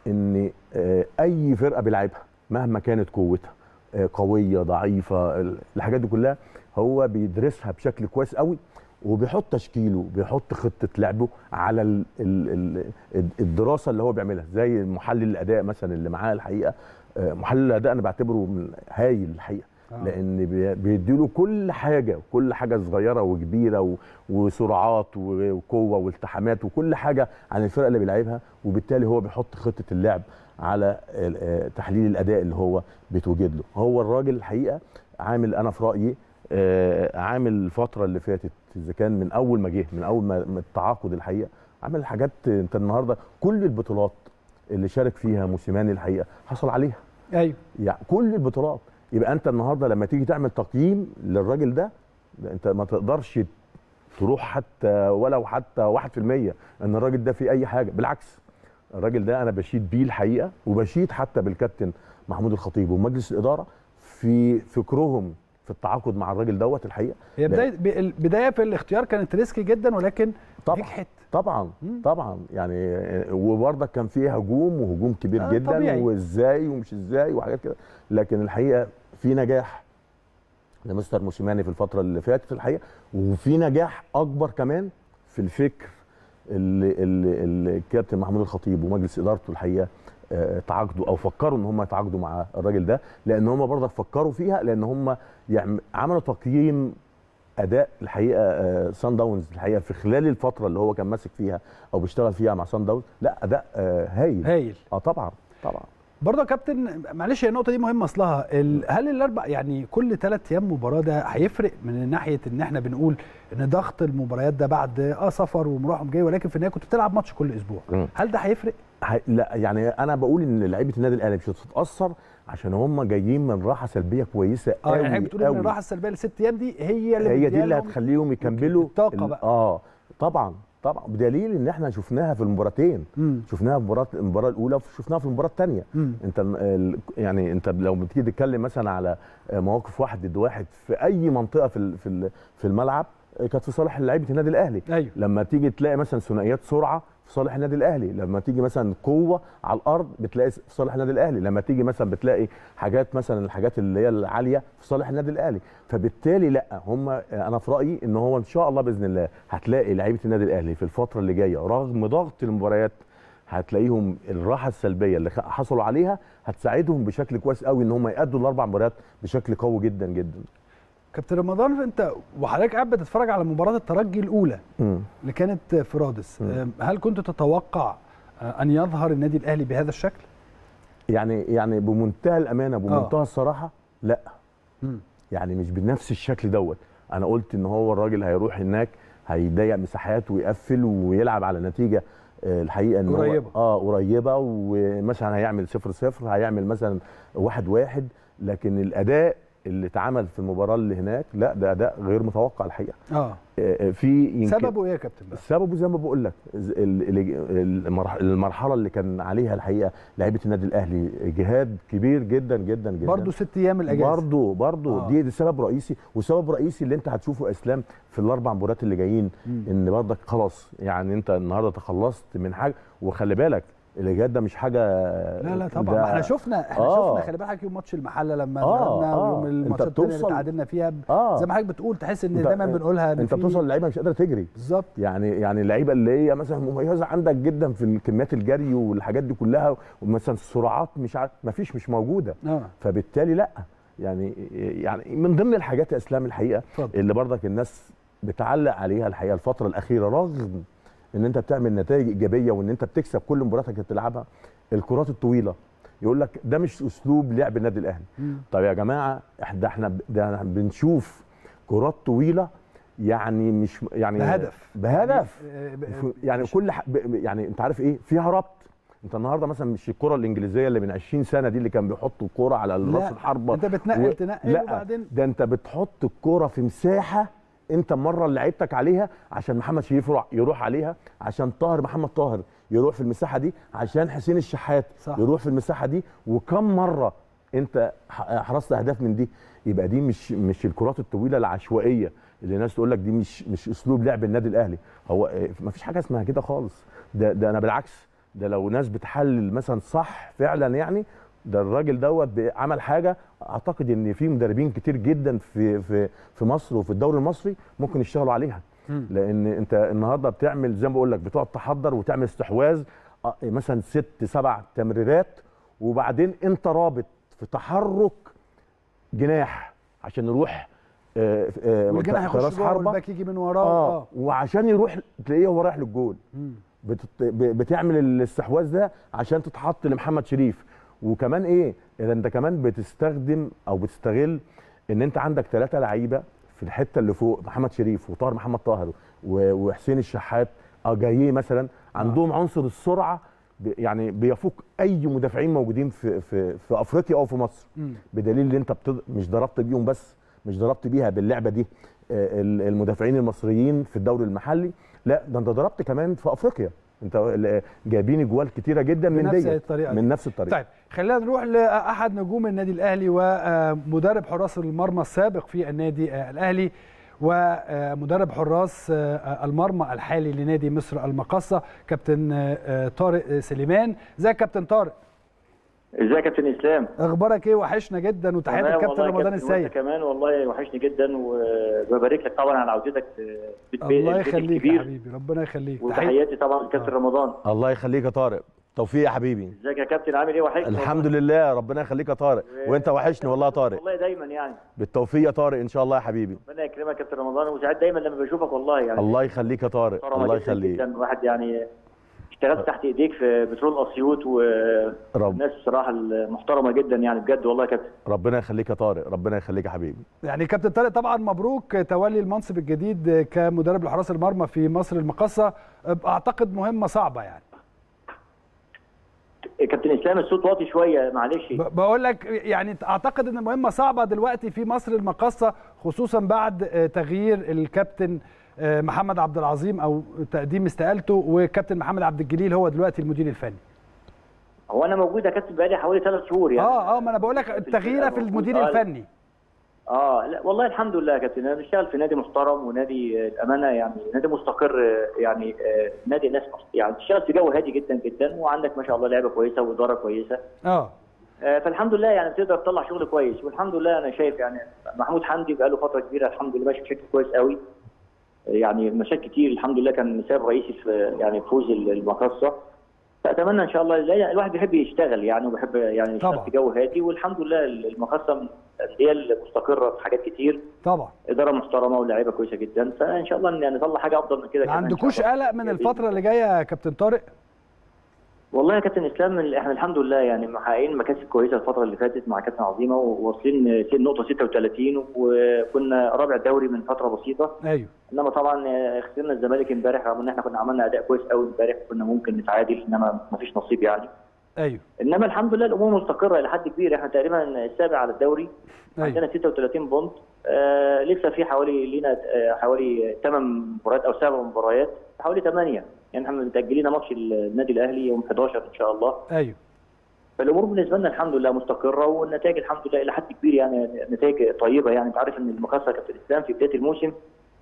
Speaker 8: ان آه، اي فرقه بيلعبها مهما كانت قوتها آه، قويه ضعيفه ال- الحاجات دي كلها هو بيدرسها بشكل كويس قوي وبيحط تشكيله بيحط خطه لعبه على ال ال ال الدراسه اللي هو بيعملها زي محلل الاداء مثلا اللي معاه الحقيقه آه، محلل الاداء انا بعتبره من هايل الحقيقه
Speaker 1: آه.
Speaker 8: لان بي- بيديله كل حاجه كل حاجه صغيره وكبيره و- وسرعات و- وقوه والتحامات وكل حاجه عن الفرقه اللي بيلعبها وبالتالي هو بيحط خطه اللعب على ال- آه، تحليل الاداء اللي هو بيتوجد له هو الراجل الحقيقه عامل انا في رايي آه، عامل الفتره اللي فاتت اذا كان من اول ما جه من اول ما من التعاقد الحقيقه عامل حاجات انت النهارده كل البطولات اللي شارك فيها موسيماني الحقيقه حصل عليها
Speaker 1: ايوه
Speaker 8: يعني كل البطولات يبقى انت النهارده لما تيجي تعمل تقييم للراجل ده ده انت ما تقدرش تروح حتى ولو حتى 1% ان الراجل ده فيه اي حاجه بالعكس الراجل ده انا بشيد بيه الحقيقه وبشيد حتى بالكابتن محمود الخطيب ومجلس الاداره في فكرهم في التعاقد مع الراجل دوت الحقيقه
Speaker 1: هي
Speaker 8: لا.
Speaker 1: بدايه ب- البدايه في الاختيار كانت ريسكي جدا ولكن
Speaker 8: طبعا
Speaker 1: نجحت
Speaker 8: طبعا
Speaker 1: مم.
Speaker 8: طبعا يعني وبرضك كان فيه هجوم وهجوم كبير
Speaker 1: آه،
Speaker 8: جدا
Speaker 1: طبيعي.
Speaker 8: وازاي ومش ازاي وحاجات كده لكن الحقيقه في نجاح لمستر موسيماني في الفتره اللي فاتت الحقيقه وفي نجاح اكبر كمان في الفكر اللي, اللي, اللي الكابتن محمود الخطيب ومجلس ادارته الحقيقه آه، تعاقدوا او فكروا ان هم يتعاقدوا مع الراجل ده لان هم برضك فكروا فيها لان هم يعم- عملوا تقييم اداء الحقيقه سان داونز الحقيقه في خلال الفتره اللي هو كان ماسك فيها او بيشتغل فيها مع سان داونز لا اداء آه، هايل
Speaker 1: هايل
Speaker 8: اه طبعا طبعا
Speaker 1: برضه يا كابتن معلش هي النقطه دي مهمه اصلها ال- هل الاربع يعني كل ثلاث ايام مباراه ده هيفرق من ناحيه ان احنا بنقول ان ضغط المباريات ده بعد اه سفر ومروح وجاي ولكن في النهايه كنت بتلعب ماتش كل اسبوع
Speaker 8: مم.
Speaker 1: هل ده هيفرق؟
Speaker 8: هي- لا يعني انا بقول ان لعيبه النادي الاهلي مش هتتاثر عشان هم جايين من راحه سلبيه كويسه
Speaker 1: اه
Speaker 8: قوي
Speaker 1: يعني حضرتك بتقول ان الراحه السلبيه الست ايام دي هي اللي
Speaker 8: هي دي
Speaker 1: مديها
Speaker 8: اللي
Speaker 1: لهم
Speaker 8: هتخليهم يكملوا
Speaker 1: الطاقة
Speaker 8: ال-
Speaker 1: بقى.
Speaker 8: اه طبعا طبعا بدليل ان احنا شفناها في المباراتين
Speaker 1: مم.
Speaker 8: شفناها في المباراه المباراه الاولى وشفناها في المباراه الثانيه
Speaker 1: مم.
Speaker 8: انت ال- ال- يعني انت لو بتيجي تتكلم مثلا على مواقف واحد ضد واحد في اي منطقه في ال- في ال- في الملعب كانت في صالح لعيبه النادي الاهلي
Speaker 1: ايوه
Speaker 8: لما تيجي تلاقي مثلا ثنائيات سرعه في صالح النادي الاهلي لما تيجي مثلا قوه على الارض بتلاقي في صالح النادي الاهلي لما تيجي مثلا بتلاقي حاجات مثلا الحاجات اللي هي العاليه في صالح النادي الاهلي فبالتالي لا هم انا في رايي ان هو ان شاء الله باذن الله هتلاقي لعيبه النادي الاهلي في الفتره اللي جايه رغم ضغط المباريات هتلاقيهم الراحه السلبيه اللي خ- حصلوا عليها هتساعدهم بشكل كويس قوي ان هم يادوا الاربع مباريات بشكل قوي جدا جدا
Speaker 1: كابتن رمضان انت وحضرتك قاعد بتتفرج على مباراه الترجي الاولى
Speaker 8: مم.
Speaker 1: اللي كانت في رادس
Speaker 8: مم.
Speaker 1: أم، هل كنت تتوقع آه، ان يظهر النادي الاهلي بهذا الشكل؟
Speaker 8: يعني يعني بمنتهى الامانه بمنتهى
Speaker 1: آه.
Speaker 8: الصراحه لا
Speaker 1: مم.
Speaker 8: يعني مش بنفس الشكل دوت انا قلت ان هو الراجل هيروح هناك هيضيق مساحات ويقفل ويلعب على نتيجه آه، الحقيقه ان هو-
Speaker 1: قريبة.
Speaker 8: اه قريبه ومثلا هيعمل صفر صفر هيعمل مثلا واحد واحد لكن الاداء اللي اتعمل في المباراه اللي هناك لا ده اداء غير متوقع الحقيقه
Speaker 1: اه
Speaker 8: آه، آه، في يمكن
Speaker 1: سببه ايه يا كابتن بقى؟
Speaker 8: سببه زي ما بقول لك ز- ال- ال- المرح- المرحله اللي كان عليها الحقيقه لعيبه النادي الاهلي جهاد كبير جدا جدا جدا
Speaker 1: برضه ست ايام الاجازه
Speaker 8: برضه برضه
Speaker 1: آه.
Speaker 8: دي, دي سبب رئيسي وسبب رئيسي اللي انت هتشوفه يا اسلام في الاربع مباريات اللي جايين
Speaker 1: مم.
Speaker 8: ان برضك خلاص يعني انت النهارده تخلصت من حاجه وخلي بالك الاجهاد ده مش حاجه
Speaker 1: لا لا طبعا
Speaker 8: ده-
Speaker 1: ما احنا شفنا احنا
Speaker 8: آه.
Speaker 1: شفنا خلي بالك يوم ماتش المحله لما
Speaker 8: آه،
Speaker 1: لعبنا
Speaker 8: آه.
Speaker 1: ويوم
Speaker 8: أنت
Speaker 1: الماتشات الثانيه اللي
Speaker 8: بتوصل-
Speaker 1: تعادلنا فيها ب-
Speaker 8: اه
Speaker 1: زي ما حضرتك بتقول تحس ان
Speaker 8: أنت-
Speaker 1: دايما بنقولها إن
Speaker 8: انت
Speaker 1: في-
Speaker 8: بتوصل للعيبه مش قادره تجري
Speaker 1: بالظبط
Speaker 8: يعني يعني اللعيبه اللي هي مثلا مميزه عندك جدا في كميات الجري والحاجات دي كلها ومثلا السرعات مش عارف ما فيش مش موجوده
Speaker 1: اه
Speaker 8: فبالتالي لا يعني يعني من ضمن الحاجات يا اسلام الحقيقه
Speaker 1: اتفضل.
Speaker 8: اللي برضك الناس بتعلق عليها الحقيقه الفتره الاخيره رغم ان انت بتعمل نتائج ايجابيه وان انت بتكسب كل مباراتك اللي بتلعبها الكرات الطويله يقول لك ده مش اسلوب لعب النادي الاهلي
Speaker 1: مم.
Speaker 8: طب يا جماعه احنا احنا ب- ده إحنا بنشوف كرات طويله يعني مش يعني
Speaker 1: بهدف
Speaker 8: بهدف
Speaker 1: يعني, آه، ب-
Speaker 8: ف- يعني كل ح... ب- يعني انت عارف ايه فيها ربط انت النهارده مثلا مش الكره الانجليزيه اللي من 20 سنه دي اللي كان بيحطوا الكره على
Speaker 1: لا،
Speaker 8: راس الحربه
Speaker 1: انت بتنقل
Speaker 8: و-
Speaker 1: تنقل
Speaker 8: لا
Speaker 1: وبعدين
Speaker 8: ده انت بتحط الكره في مساحه انت مره لعيبتك عليها عشان محمد شريف يروح, يروح عليها عشان طاهر محمد طاهر يروح في المساحه دي عشان حسين الشحات
Speaker 1: صح.
Speaker 8: يروح في المساحه دي وكم مره انت ح- حرزت اهداف من دي يبقى دي مش مش الكرات الطويله العشوائيه اللي الناس تقول لك دي مش مش اسلوب لعب النادي الاهلي هو ما فيش حاجه اسمها كده خالص ده ده انا بالعكس ده لو ناس بتحلل مثلا صح فعلا يعني ده الراجل دوت بي- عمل حاجه اعتقد ان في مدربين كتير جدا في في في مصر وفي الدوري المصري ممكن يشتغلوا عليها
Speaker 1: مم.
Speaker 8: لان انت النهارده بتعمل زي ما بقول لك بتقعد تحضر وتعمل استحواذ آه، مثلا ست سبع تمريرات وبعدين انت رابط في تحرك جناح عشان يروح آه، آه،
Speaker 1: والجناح
Speaker 8: في
Speaker 1: يخش
Speaker 8: راس
Speaker 1: جوه
Speaker 8: حربه
Speaker 1: والباك يجي من وراه
Speaker 8: اه
Speaker 1: اه
Speaker 8: وعشان يروح تلاقيه هو رايح للجول
Speaker 1: مم.
Speaker 8: بتت... ب- بتعمل الاستحواذ ده عشان تتحط لمحمد شريف وكمان ايه اذا انت كمان بتستخدم او بتستغل ان انت عندك ثلاثه لعيبه في الحته اللي فوق محمد شريف وطاهر محمد طاهر و... وحسين الشحات اه جايين مثلا عندهم عنصر السرعه ب... يعني بيفوق اي مدافعين موجودين في في في افريقيا او في مصر
Speaker 1: مم.
Speaker 8: بدليل ان انت بتض... مش ضربت بيهم بس مش ضربت بيها باللعبه دي آه، ال- المدافعين المصريين في الدوري المحلي لا ده انت ضربت كمان في افريقيا انت ال- جايبين اجوال كتيره جدا من
Speaker 1: بنفس
Speaker 8: دي
Speaker 1: الطريقة
Speaker 8: من نفس الطريقه
Speaker 1: طيب خلينا نروح لاحد نجوم النادي الاهلي ومدرب حراس المرمى السابق في النادي آه، الاهلي ومدرب حراس آه، المرمى الحالي لنادي مصر المقاصه كابتن آه، آه، طارق سليمان ازيك يا كابتن طارق
Speaker 9: ازيك يا كابتن اسلام
Speaker 1: اخبارك ايه وحشنا جدا وتحياتي
Speaker 9: تمام
Speaker 1: الكابتن
Speaker 9: والله يا
Speaker 1: رمضان
Speaker 9: كابتن، وانت
Speaker 1: السيد
Speaker 9: كمان والله وحشني جدا وببارك لك طبعا على عودتك في بيت
Speaker 1: الله
Speaker 9: البيت
Speaker 1: يخليك يا
Speaker 9: الكبير
Speaker 1: حبيبي ربنا يخليك تحية
Speaker 9: وتحياتي طبعا لكابتن
Speaker 1: آه.
Speaker 9: رمضان
Speaker 8: الله يخليك يا طارق توفيق يا حبيبي
Speaker 9: ازيك يا كابتن عامل ايه وحشني
Speaker 8: الحمد
Speaker 9: والله.
Speaker 8: لله ربنا يخليك يا طارق وانت وحشني والله يا طارق
Speaker 9: والله دايما يعني
Speaker 8: بالتوفيق يا طارق ان شاء الله يا حبيبي
Speaker 9: ربنا يكرمك يا كابتن رمضان وساعات دايما لما بشوفك والله يعني
Speaker 8: الله يخليك يا طارق
Speaker 9: محترمة
Speaker 8: الله
Speaker 9: جداً
Speaker 8: يخليك
Speaker 9: جدا واحد يعني اشتغلت تحت ايديك في بترول اسيوط
Speaker 8: رب
Speaker 9: والناس بصراحه محترمه جدا يعني بجد والله يا كابتن
Speaker 8: ربنا يخليك يا طارق ربنا يخليك يا حبيبي
Speaker 1: يعني كابتن طارق طبعا مبروك تولي المنصب الجديد كمدرب لحراس المرمى في مصر المقاصه اعتقد مهمه صعبه يعني
Speaker 9: كابتن اسلام الصوت واطي شويه معلش
Speaker 1: ب- بقول لك يعني اعتقد ان المهمه صعبه دلوقتي في مصر المقاصه خصوصا بعد آه، تغيير الكابتن آه، محمد عبد العظيم او تقديم استقالته وكابتن محمد عبد الجليل هو دلوقتي المدير الفني
Speaker 9: هو انا موجود يا كابتن بقالي حوالي ثلاث شهور يعني
Speaker 1: اه اه ما انا بقول لك التغيير في المدير
Speaker 9: آه،
Speaker 1: الفني
Speaker 9: اه لا والله الحمد لله يا كابتن انا بشتغل في نادي محترم ونادي آه، الامانه يعني نادي مستقر آه، يعني آه، نادي ناس مست- يعني بتشتغل في جو هادي جدا جدا وعندك ما شاء الله لعيبه كويسه واداره كويسه
Speaker 1: اه
Speaker 9: آه، فالحمد لله يعني بتقدر تطلع شغل كويس والحمد لله انا شايف يعني محمود حمدي بقاله فتره كبيره الحمد لله ماشي بشكل كويس قوي آه، يعني مشاكل كتير الحمد لله كان سبب رئيسي في يعني فوز المقصه فاتمنى ان شاء الله لا، الواحد بيحب يشتغل يعني وبيحب يعني يشتغل
Speaker 1: طبعا.
Speaker 9: في جو هادي والحمد لله المقصه من الانديه المستقره في حاجات كتير
Speaker 1: طبعا
Speaker 9: اداره محترمه ولاعيبه كويسه جدا فان شاء الله يعني نطلع حاجه افضل من كده
Speaker 1: ما
Speaker 9: كمان إن شاء
Speaker 1: عندكوش
Speaker 9: الله.
Speaker 1: قلق من الفتره اللي جايه يا كابتن طارق
Speaker 9: والله يا كابتن اسلام احنا الحمد لله يعني محققين مكاسب كويسه الفتره اللي فاتت مع كابتن عظيمه وواصلين سن نقطه 36 وكنا رابع دوري من فتره بسيطه
Speaker 1: ايوه
Speaker 9: انما طبعا آه، خسرنا الزمالك امبارح رغم ان احنا كنا عملنا اداء كويس قوي امبارح كنا ممكن نتعادل انما ما فيش نصيب يعني
Speaker 1: ايوه
Speaker 9: انما الحمد لله الامور مستقره الى حد كبير احنا تقريبا السابع على الدوري
Speaker 1: ايوه
Speaker 9: عندنا 36 بونت آه لسه في حوالي لينا آه حوالي 8 مباريات او 7 مباريات حوالي 8 يعني احنا متاجلين ماتش النادي الاهلي يوم 11 ان شاء الله
Speaker 1: ايوه
Speaker 9: فالامور بالنسبه لنا الحمد لله مستقره والنتائج الحمد لله الى حد كبير يعني نتائج طيبه يعني انت عارف ان المقاصه كابتن اسلام في بدايه الموسم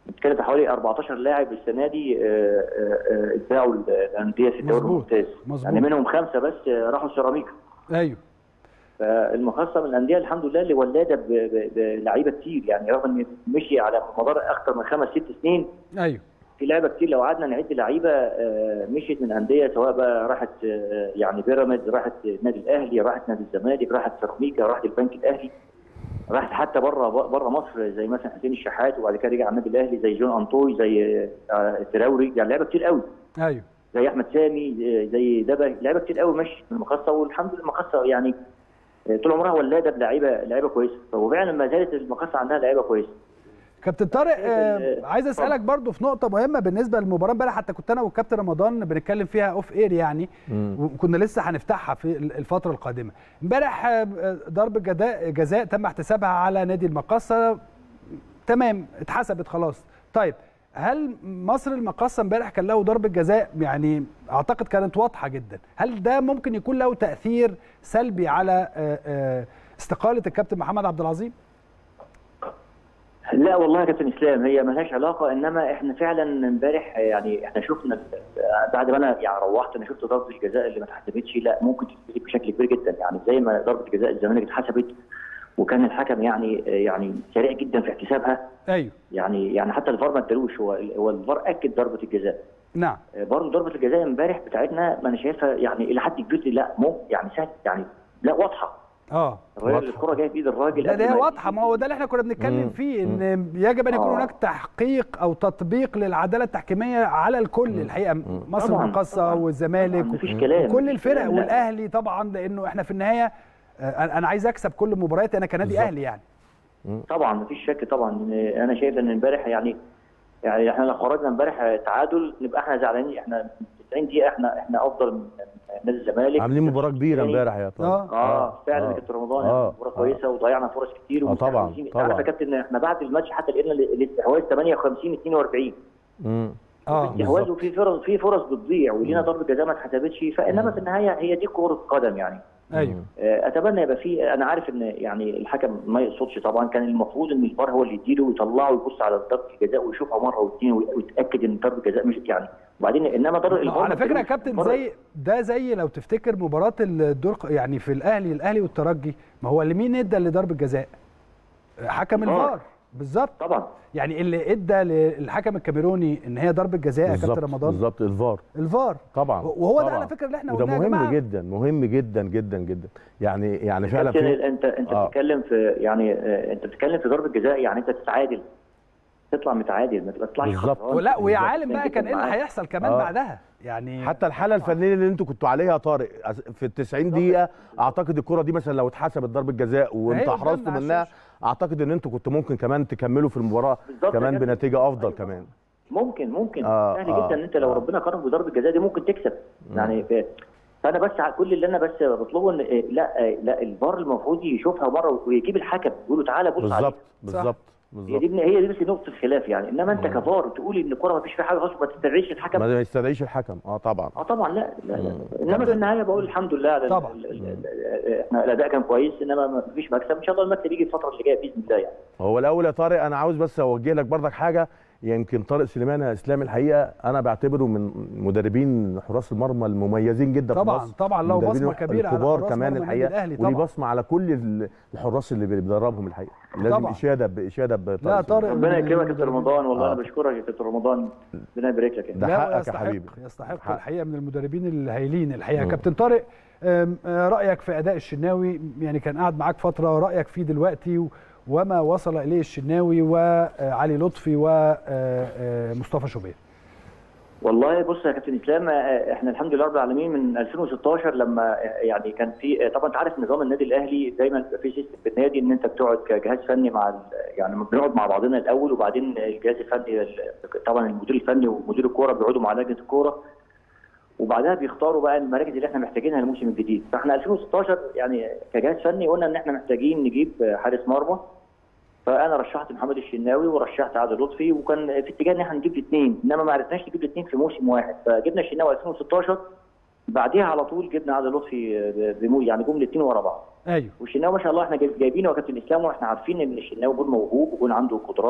Speaker 9: بتتكلم في حوالي 14 لاعب السنه دي آه، آه، آه، اتباعوا الانديه في الدوري
Speaker 1: مظبوط.
Speaker 9: الممتاز
Speaker 1: مظبوط.
Speaker 9: يعني منهم خمسه بس آه، راحوا سيراميكا
Speaker 1: ايوه
Speaker 9: فالمخصصه من الانديه الحمد لله اللي ولاده ب- ب- بلعيبه كتير يعني رغم ان مشي على مدار اكثر من خمس ست سنين
Speaker 1: ايوه
Speaker 9: في لعيبه كتير لو قعدنا نعد لعيبه آه، مشيت من انديه سواء بقى راحت آه، يعني بيراميدز راحت النادي الاهلي راحت نادي الزمالك راحت سيراميكا راحت البنك الاهلي راحت حتى بره بره مصر زي مثلا حسين الشحات وبعد كده رجع النادي الاهلي زي جون انطوي زي آه، تراوري يعني لعيبه كتير قوي
Speaker 1: ايوه
Speaker 9: زي احمد سامي آه، زي دبا لعيبه كتير قوي مشي من المقصه والحمد لله المقصه يعني آه، طول عمرها ولاده بلعيبه لعيبه كويسه وفعلا ما زالت المقصه عندها لعيبه كويسه
Speaker 1: كابتن طارق آه
Speaker 9: ال-
Speaker 1: عايز اسالك برضو في نقطه مهمه بالنسبه للمباراه امبارح حتى كنت انا والكابتن رمضان بنتكلم فيها اوف اير يعني وكنا لسه هنفتحها في ال- الفتره القادمه امبارح آه، ضربه جزاء جزاء تم احتسابها على نادي المقصه تمام اتحسبت خلاص طيب هل مصر المقصه امبارح كان له ضربه جزاء يعني اعتقد كانت واضحه جدا هل ده ممكن يكون له تاثير سلبي على آه، آه، استقاله الكابتن محمد عبد العظيم
Speaker 9: لا والله يا كابتن اسلام هي ملهاش علاقه انما احنا فعلا امبارح يعني احنا شفنا ال- بعد ما انا يعني روحت انا شفت ضربه الجزاء اللي ما اتحسبتش لا ممكن تتحسب بشكل كبير جدا يعني زي ما ضربه جزاء الزمالك اتحسبت وكان الحكم يعني يعني سريع جدا في احتسابها
Speaker 1: ايوه
Speaker 9: يعني يعني حتى الفار ما ادالوش هو هو الفار اكد ضربه الجزاء
Speaker 1: نعم
Speaker 9: برضه ضربه الجزاء امبارح بتاعتنا ما انا شايفها يعني الى حد كبير لا مو يعني سهل يعني لا واضحه
Speaker 1: اه
Speaker 9: الراجل الكره جايه في ايد الراجل
Speaker 1: لا
Speaker 9: قبل
Speaker 1: ده
Speaker 9: ما-
Speaker 1: واضحه ما هو ده اللي احنا كنا بنتكلم
Speaker 8: مم.
Speaker 1: فيه ان يجب ان يكون
Speaker 9: آه.
Speaker 1: هناك تحقيق او تطبيق للعداله التحكيميه على الكل الحقيقه مصر
Speaker 9: طبعاً،
Speaker 1: المقصه
Speaker 9: طبعاً.
Speaker 1: والزمالك
Speaker 9: طبعاً، مفيش كلام
Speaker 1: وكل
Speaker 9: مفيش
Speaker 1: الفرق
Speaker 9: كلام، لا.
Speaker 1: والاهلي طبعا لانه احنا في النهايه آه، انا أنا عايز اكسب كل مبارياتي انا كنادي
Speaker 8: بالظبط.
Speaker 1: اهلي يعني
Speaker 9: طبعا مفيش شك طبعا انا شايف ان امبارح يعني يعني احنا لو خرجنا امبارح تعادل نبقى احنا زعلانين احنا 90 دقيقه احنا احنا افضل من نادي الزمالك
Speaker 8: عاملين مباراه كبيره
Speaker 9: يعني-
Speaker 8: امبارح يا طارق
Speaker 1: اه
Speaker 9: اه فعلا
Speaker 8: آه.
Speaker 9: يا كابتن رمضان
Speaker 8: آه.
Speaker 9: يعني مباراه كويسه وضيعنا فرص كتير
Speaker 8: آه، طبعاً،
Speaker 9: ومستحوذين.
Speaker 8: طبعاً.
Speaker 9: عارف يا كابتن احنا بعد الماتش حتى لقينا ال- الاستحواذ 58 42
Speaker 8: مم.
Speaker 1: اه
Speaker 9: استحواذ
Speaker 8: بالظبط.
Speaker 9: وفي فرص في فرص بتضيع ولينا ضربه جزاء ما اتحسبتش فانما في النهايه هي دي كره قدم يعني
Speaker 1: ايوه
Speaker 9: آه، اتمنى يبقى في انا عارف ان يعني الحكم ما يقصدش طبعا كان المفروض ان الفار هو اللي يديله ويطلعه ويبص على ضربه الجزاء ويشوفها مره واثنين ويتاكد ان ضربه الجزاء مش يعني وبعدين انما ضربه الفار
Speaker 1: على
Speaker 9: ما
Speaker 1: فكره يا
Speaker 9: تديلوش.
Speaker 1: كابتن
Speaker 9: الفار-
Speaker 1: زي ده زي لو تفتكر مباراه الدور يعني في الاهلي الاهلي والترجي ما هو اللي مين ادى لضربه جزاء حكم
Speaker 9: الفار.
Speaker 1: الفار بالظبط
Speaker 9: طبعا
Speaker 1: يعني اللي ادى للحكم الكاميروني ان هي ضربه جزاء يا
Speaker 8: بالظبط
Speaker 1: كابتن رمضان
Speaker 8: بالظبط الفار
Speaker 1: الفار
Speaker 8: طبعا
Speaker 1: وهو ده
Speaker 8: طبعاً.
Speaker 1: على فكره اللي احنا
Speaker 8: وده
Speaker 1: قلناه يا
Speaker 8: مهم
Speaker 1: جماعه
Speaker 8: جدا مهم جدا جدا جدا يعني يعني فعلا
Speaker 9: كابتن
Speaker 8: في
Speaker 9: انت انت
Speaker 8: آه.
Speaker 9: بتتكلم في يعني آه، انت بتتكلم في ضربه جزاء يعني انت تتعادل تطلع متعادل ما تطلعش
Speaker 8: بالظبط.
Speaker 9: خسران.
Speaker 1: ولا ويا
Speaker 9: بالظبط.
Speaker 1: عالم بقى كان ايه اللي
Speaker 9: معاك.
Speaker 1: هيحصل كمان
Speaker 8: آه.
Speaker 1: بعدها يعني
Speaker 8: حتى الحاله الفنيه اللي انتوا كنتوا عليها يا طارق في ال 90 دقيقه اعتقد الكره دي مثلا لو اتحسبت ضربه جزاء وانت
Speaker 1: قدامنا
Speaker 8: احرزتوا
Speaker 1: على
Speaker 8: منها
Speaker 1: الشاشة.
Speaker 8: اعتقد ان انتوا كنتوا ممكن كمان تكملوا في المباراه
Speaker 9: بالظبط يا
Speaker 8: كمان
Speaker 9: كابتن.
Speaker 8: بنتيجه افضل
Speaker 9: أيوة.
Speaker 8: كمان
Speaker 9: ممكن ممكن
Speaker 8: آه،
Speaker 9: سهل
Speaker 8: آه،
Speaker 9: جدا ان انت لو
Speaker 8: آه.
Speaker 9: ربنا كرم بضربه جزاء دي ممكن تكسب يعني ف- فانا بس ع- كل اللي انا بس بطلبه ان إيه، لا إيه، لا الفار المفروض يشوفها مره ويجيب الحكم يقول له تعالى بص عليها
Speaker 8: بالظبط بالظبط
Speaker 9: هي دي
Speaker 8: بالظبط
Speaker 9: هي دي بس نقطه الخلاف يعني انما انت كفار تقول ان الكره ما فيش فيها حاجه غلط ما تستدعيش الحكم
Speaker 8: ما يستدعيش الحكم اه طبعا
Speaker 9: اه طبعا لا لا, لا. انما في النهايه بقول الحمد لله على ال-
Speaker 1: طبعاً.
Speaker 9: ال- ال- ال- احنا الاداء كان كويس انما ما فيش مكسب ان شاء الله المكسب يجي الفتره اللي جايه باذن الله يعني
Speaker 8: هو الاول يا طارق انا عاوز بس اوجه لك برضك حاجه يمكن طارق سليمان يا اسلام الحقيقه انا بعتبره من مدربين حراس المرمى المميزين جدا في
Speaker 1: طبعا
Speaker 8: مصر
Speaker 1: طبعا له
Speaker 8: المدربين
Speaker 1: بصمه كبيره على
Speaker 8: الكبار
Speaker 1: حراس
Speaker 8: كمان
Speaker 1: مرمى النادي
Speaker 8: الحقيقه
Speaker 1: الأهلي
Speaker 8: وليه
Speaker 1: طبعا
Speaker 8: بصمه على كل ال- الحراس اللي بيدربهم الحقيقه لازم
Speaker 1: طبعاً.
Speaker 8: اشاده باشاده بطارق
Speaker 1: لا، طارق
Speaker 8: سليمان.
Speaker 9: ربنا يكرمك يا كابتن رمضان والله
Speaker 8: آه.
Speaker 9: انا بشكرك يا كابتن رمضان ربنا يبارك لك يعني
Speaker 8: ده
Speaker 1: لا،
Speaker 8: حقك يا
Speaker 1: يستحق-
Speaker 8: حبيبي
Speaker 1: يستحق
Speaker 8: حق.
Speaker 1: الحقيقه من المدربين الهايلين الحقيقه
Speaker 8: مم.
Speaker 1: كابتن طارق أم، آه، رايك في اداء الشناوي يعني كان قاعد معاك فتره رايك فيه دلوقتي و- وما وصل اليه الشناوي وعلي لطفي ومصطفى شوبير
Speaker 9: والله بص يا كابتن اسلام آه، احنا الحمد لله رب العالمين من 2016 لما آه، يعني كان في آه، طبعا انت عارف نظام النادي الاهلي دايما بيبقى في سيستم في النادي ان انت بتقعد كجهاز فني مع ال- يعني بنقعد مع بعضنا الاول وبعدين الجهاز الفني ال- طبعا المدير الفني ومدير الكوره بيقعدوا مع لجنه الكوره وبعدها بيختاروا بقى المراكز اللي احنا محتاجينها للموسم الجديد فاحنا 2016 يعني كجهاز فني قلنا ان احنا محتاجين نجيب آه، حارس مرمى فانا رشحت محمد الشناوي ورشحت عادل لطفي وكان في اتجاه ان احنا نجيب الاثنين انما ما عرفناش نجيب الاثنين في موسم واحد فجبنا الشناوي 2016 بعديها على طول جبنا عادل لطفي ب- بمو يعني جم الاثنين ورا بعض
Speaker 1: ايوه
Speaker 9: والشناوي ما شاء الله احنا جايب- جايبينه يا كابتن اسلام واحنا عارفين ان الشناوي جون موهوب وجون عنده قدرات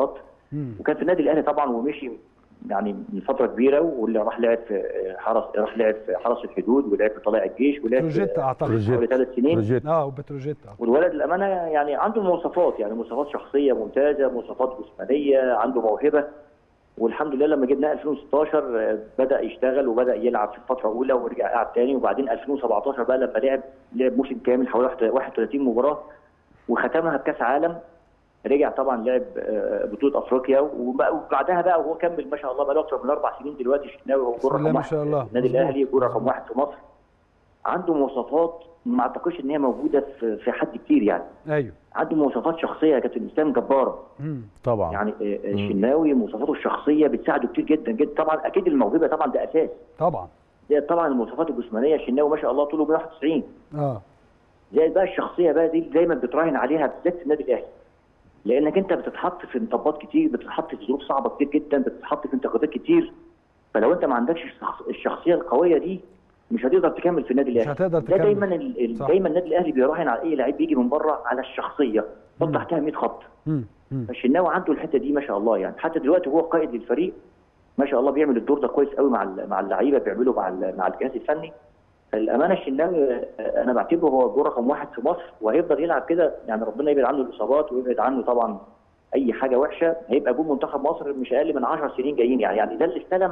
Speaker 1: مم.
Speaker 9: وكان في النادي الاهلي طبعا ومشي يعني من فتره كبيره واللي راح لعب في حرس راح لعب في حرس الحدود ولعب في طلائع الجيش ولعب
Speaker 1: بتروجيت
Speaker 9: في
Speaker 1: اعتقد
Speaker 9: حوالي ثلاث سنين
Speaker 8: بروجيت
Speaker 1: اه وبتروجيت آه.
Speaker 9: والولد الامانه يعني عنده مواصفات يعني مواصفات شخصيه ممتازه مواصفات جسمانيه عنده موهبه والحمد لله لما جبناه 2016 آه، بدا يشتغل وبدا يلعب في الفتره الاولى ورجع قعد تاني وبعدين 2017 بقى لما لعب لعب موسم كامل حوالي 31 مباراه وختمها بكاس عالم رجع طبعا لعب آه، بطوله افريقيا وبقى- وبعدها بقى وهو كمل ما شاء الله بقى له اكثر من اربع سنين دلوقتي الشناوي هو
Speaker 1: بسم
Speaker 9: جول
Speaker 1: الله
Speaker 9: رقم
Speaker 1: ما
Speaker 9: واحد
Speaker 1: شاء الله.
Speaker 9: في النادي
Speaker 1: مظبوط.
Speaker 9: الاهلي جول رقم واحد في مصر عنده مواصفات ما اعتقدش ان هي موجوده في في حد كتير يعني
Speaker 1: ايوه
Speaker 9: عنده مواصفات شخصيه يا كابتن اسلام جباره
Speaker 1: مم.
Speaker 8: طبعا
Speaker 9: يعني آه، آه، الشناوي مواصفاته الشخصيه بتساعده كتير جدا جدا طبعا اكيد الموهبه طبعا ده اساس
Speaker 1: طبعا
Speaker 9: زائد طبعا المواصفات الجسمانيه الشناوي ما شاء الله طوله 191
Speaker 1: اه
Speaker 9: زائد بقى الشخصيه بقى دي دايما بتراهن عليها بالذات في النادي الاهلي لانك انت بتتحط في مطبات كتير بتتحط في ظروف صعبه كتير جدا بتتحط في انتقادات كتير فلو انت ما عندكش الشخص- الشخصيه القويه دي مش هتقدر تكمل في النادي الاهلي
Speaker 1: هتقدر
Speaker 9: ده
Speaker 1: تكمل.
Speaker 9: دايما ال- ال-
Speaker 1: صح.
Speaker 9: دايما النادي الاهلي بيراهن على اي لعيب بيجي من بره على الشخصيه حط
Speaker 1: مم.
Speaker 9: تحتها 100 خط
Speaker 1: مم. مم.
Speaker 9: فالشناوي عنده الحته دي ما شاء الله يعني حتى دلوقتي هو قائد للفريق ما شاء الله بيعمل الدور ده كويس قوي مع ال- مع اللعيبه بيعمله مع ال- مع الجهاز الفني الامانه الشناوي آه، انا بعتبره هو الدور رقم واحد في مصر وهيفضل يلعب كده يعني ربنا يبعد عنه الاصابات ويبعد عنه طبعا اي حاجه وحشه هيبقى جول منتخب مصر مش اقل من 10 سنين جايين يعني يعني ده اللي استلم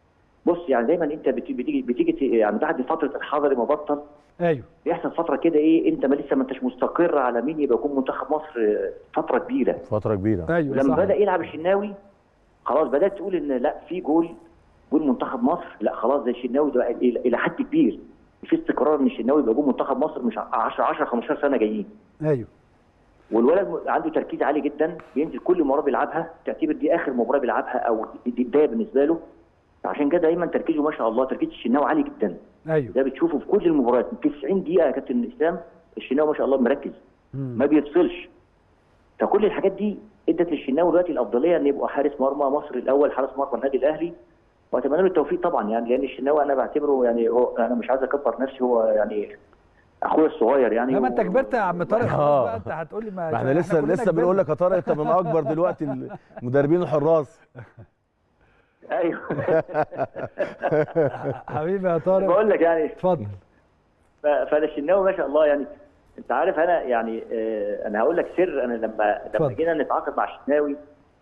Speaker 9: بص يعني دايما انت بت- بتيجي بتيجي ت- يعني بعد فتره الحضري ما بطل
Speaker 1: ايوه
Speaker 9: بيحصل فتره كده ايه انت ما لسه ما انتش مستقر على مين يبقى يكون منتخب مصر آه، فتره كبيره
Speaker 8: فتره كبيره
Speaker 1: ايوه
Speaker 9: ولما
Speaker 1: صح
Speaker 9: بدا يلعب الشناوي خلاص بدات تقول ان لا في جول جول منتخب مصر لا خلاص زي الشناوي ده الى إلى حد كبير في استقرار ان الشناوي يبقى جول منتخب مصر مش 10 10 15 سنه جايين
Speaker 1: ايوه
Speaker 9: والولد م- عنده تركيز عالي جدا بينزل كل مباراه بيلعبها تعتبر دي اخر مباراه بيلعبها او دي دي بدايه بالنسبه له عشان كده دايما تركيزه ما شاء الله تركيز الشناوي عالي جدا
Speaker 1: ايوه
Speaker 9: ده بتشوفه في كل المباريات 90 دقيقه يا كابتن اسلام الشناوي ما شاء الله مركز
Speaker 1: مم.
Speaker 9: ما بيفصلش فكل الحاجات دي ادت للشناوي دلوقتي الافضليه ان يبقى حارس مرمى مصر الاول حارس مرمى النادي الاهلي واتمنى له التوفيق طبعا يعني لان الشناوي انا بعتبره يعني هو انا مش عايز اكبر نفسي هو يعني اخويا الصغير يعني
Speaker 1: لما انت كبرت يا عم طارق خلاص
Speaker 8: آه.
Speaker 1: بقى انت هتقول لي ما
Speaker 8: ما احنا لسه
Speaker 1: كلنا
Speaker 8: لسه بنقول لك يا طارق انت من اكبر دلوقتي المدربين الحراس
Speaker 9: ايوه
Speaker 1: كبرنا. حبيبي يا طارق
Speaker 9: بقول لك يعني
Speaker 1: اتفضل
Speaker 9: ف- فانا الشناوي ما شاء الله يعني انت عارف انا يعني آه، انا هقول لك سر انا لما
Speaker 1: اتفضل.
Speaker 9: لما جينا نتعاقد مع الشناوي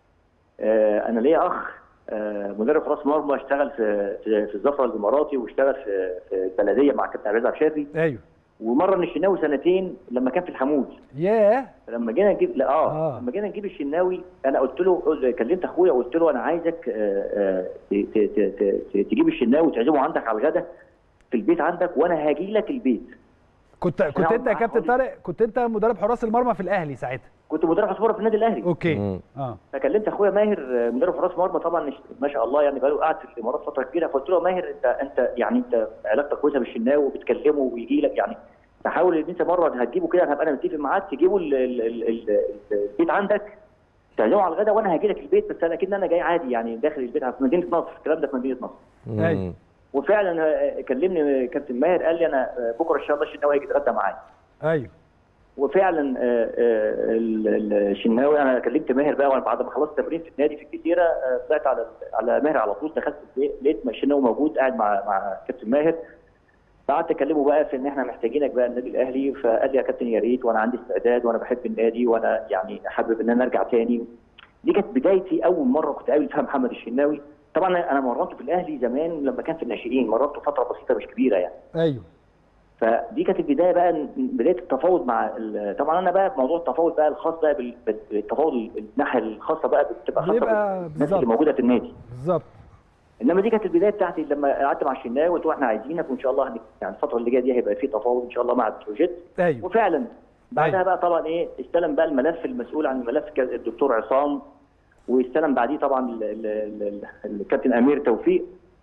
Speaker 9: آه، انا ليا اخ آه، مدرب راس مرمى اشتغل في في, في الزفره الاماراتي واشتغل في في البلديه مع كابتن عبد العزيز عبد الشافي
Speaker 1: ايوه
Speaker 9: ومرن الشناوي سنتين لما كان في الحمود
Speaker 1: ياه
Speaker 9: لما جينا نجيب لا اه,
Speaker 1: آه.
Speaker 9: آه. لما جينا نجيب الشناوي انا قلت له قل- كلمت اخويا قلت له انا عايزك آه، آه، ت- ت- ت- ت- تجيب الشناوي وتعزمه عندك على الغدا في البيت عندك وانا هاجي لك البيت
Speaker 1: كنت كنت
Speaker 9: نقعد
Speaker 1: انت يا
Speaker 9: معاه
Speaker 1: كابتن
Speaker 9: خالص.
Speaker 1: طارق كنت انت مدرب حراس المرمى في الاهلي ساعتها
Speaker 9: كنت مدرب حصوره في النادي الاهلي
Speaker 1: اوكي
Speaker 8: مم.
Speaker 1: اه
Speaker 9: فكلمت اخويا ماهر آه، مدرب حراس مرمى طبعا ما شاء الله يعني بقاله قاعد في الامارات فتره كبيره فقلت له ماهر انت انت يعني انت علاقتك كويسه بالشناوي وبتكلمه ويجي لك يعني تحاول ان انت مره هتجيبه كده هبقى انا متفق معاك تجيبه ال- ال- ال- ال- البيت عندك تعزمه على الغداء وانا هاجي لك البيت بس انا اكيد انا جاي عادي يعني داخل البيت في مدينه نصر الكلام ده في مدينه نصر
Speaker 8: مم.
Speaker 1: أيوة.
Speaker 9: وفعلا آه، كلمني كابتن ماهر قال لي انا آه، بكره ان شاء الله الشناوي هيجي يتغدى معايا
Speaker 1: ايوه
Speaker 9: وفعلا آه، آه، ال- ال- الشناوي انا كلمت ماهر بقى وانا بعد ما خلصت تمرين في النادي في الجزيره آه، طلعت على على ماهر على طول دخلت البيت لقيت الشناوي موجود قاعد مع مع كابتن ماهر قعدت اكلمه بقى في ان احنا محتاجينك بقى النادي الاهلي فقال لي يا كابتن يا ريت وانا عندي استعداد وانا بحب النادي وانا يعني حابب ان انا ارجع تاني دي كانت بدايتي اول مره كنت قابل فيها محمد الشناوي طبعا انا مرنته في الاهلي زمان لما كان في الناشئين مرنته فتره بسيطه مش كبيره يعني
Speaker 1: ايوه
Speaker 9: فدي كانت البدايه بقى ن- بدايه التفاوض مع ال- طبعا انا بقى موضوع التفاوض بقى الخاص بقى بال- بالتفاوض الناحيه الخاصه بقى بتبقى خاصه
Speaker 1: بيبقى
Speaker 9: بالناس
Speaker 1: بالظبط.
Speaker 9: اللي موجوده في النادي
Speaker 1: بالظبط
Speaker 9: انما دي كانت البدايه بتاعتي لما قعدت مع الشناوي قلت له احنا عايزينك وان شاء الله هن- يعني الفتره اللي جايه دي هيبقى في تفاوض ان شاء الله مع البروجيت
Speaker 1: ايوه
Speaker 9: وفعلا بعدها
Speaker 1: أيوة.
Speaker 9: بقى طبعا ايه استلم بقى الملف المسؤول عن الملف ك- الدكتور عصام واستلم بعديه طبعا ال- ال- ال- ال- الكابتن امير توفيق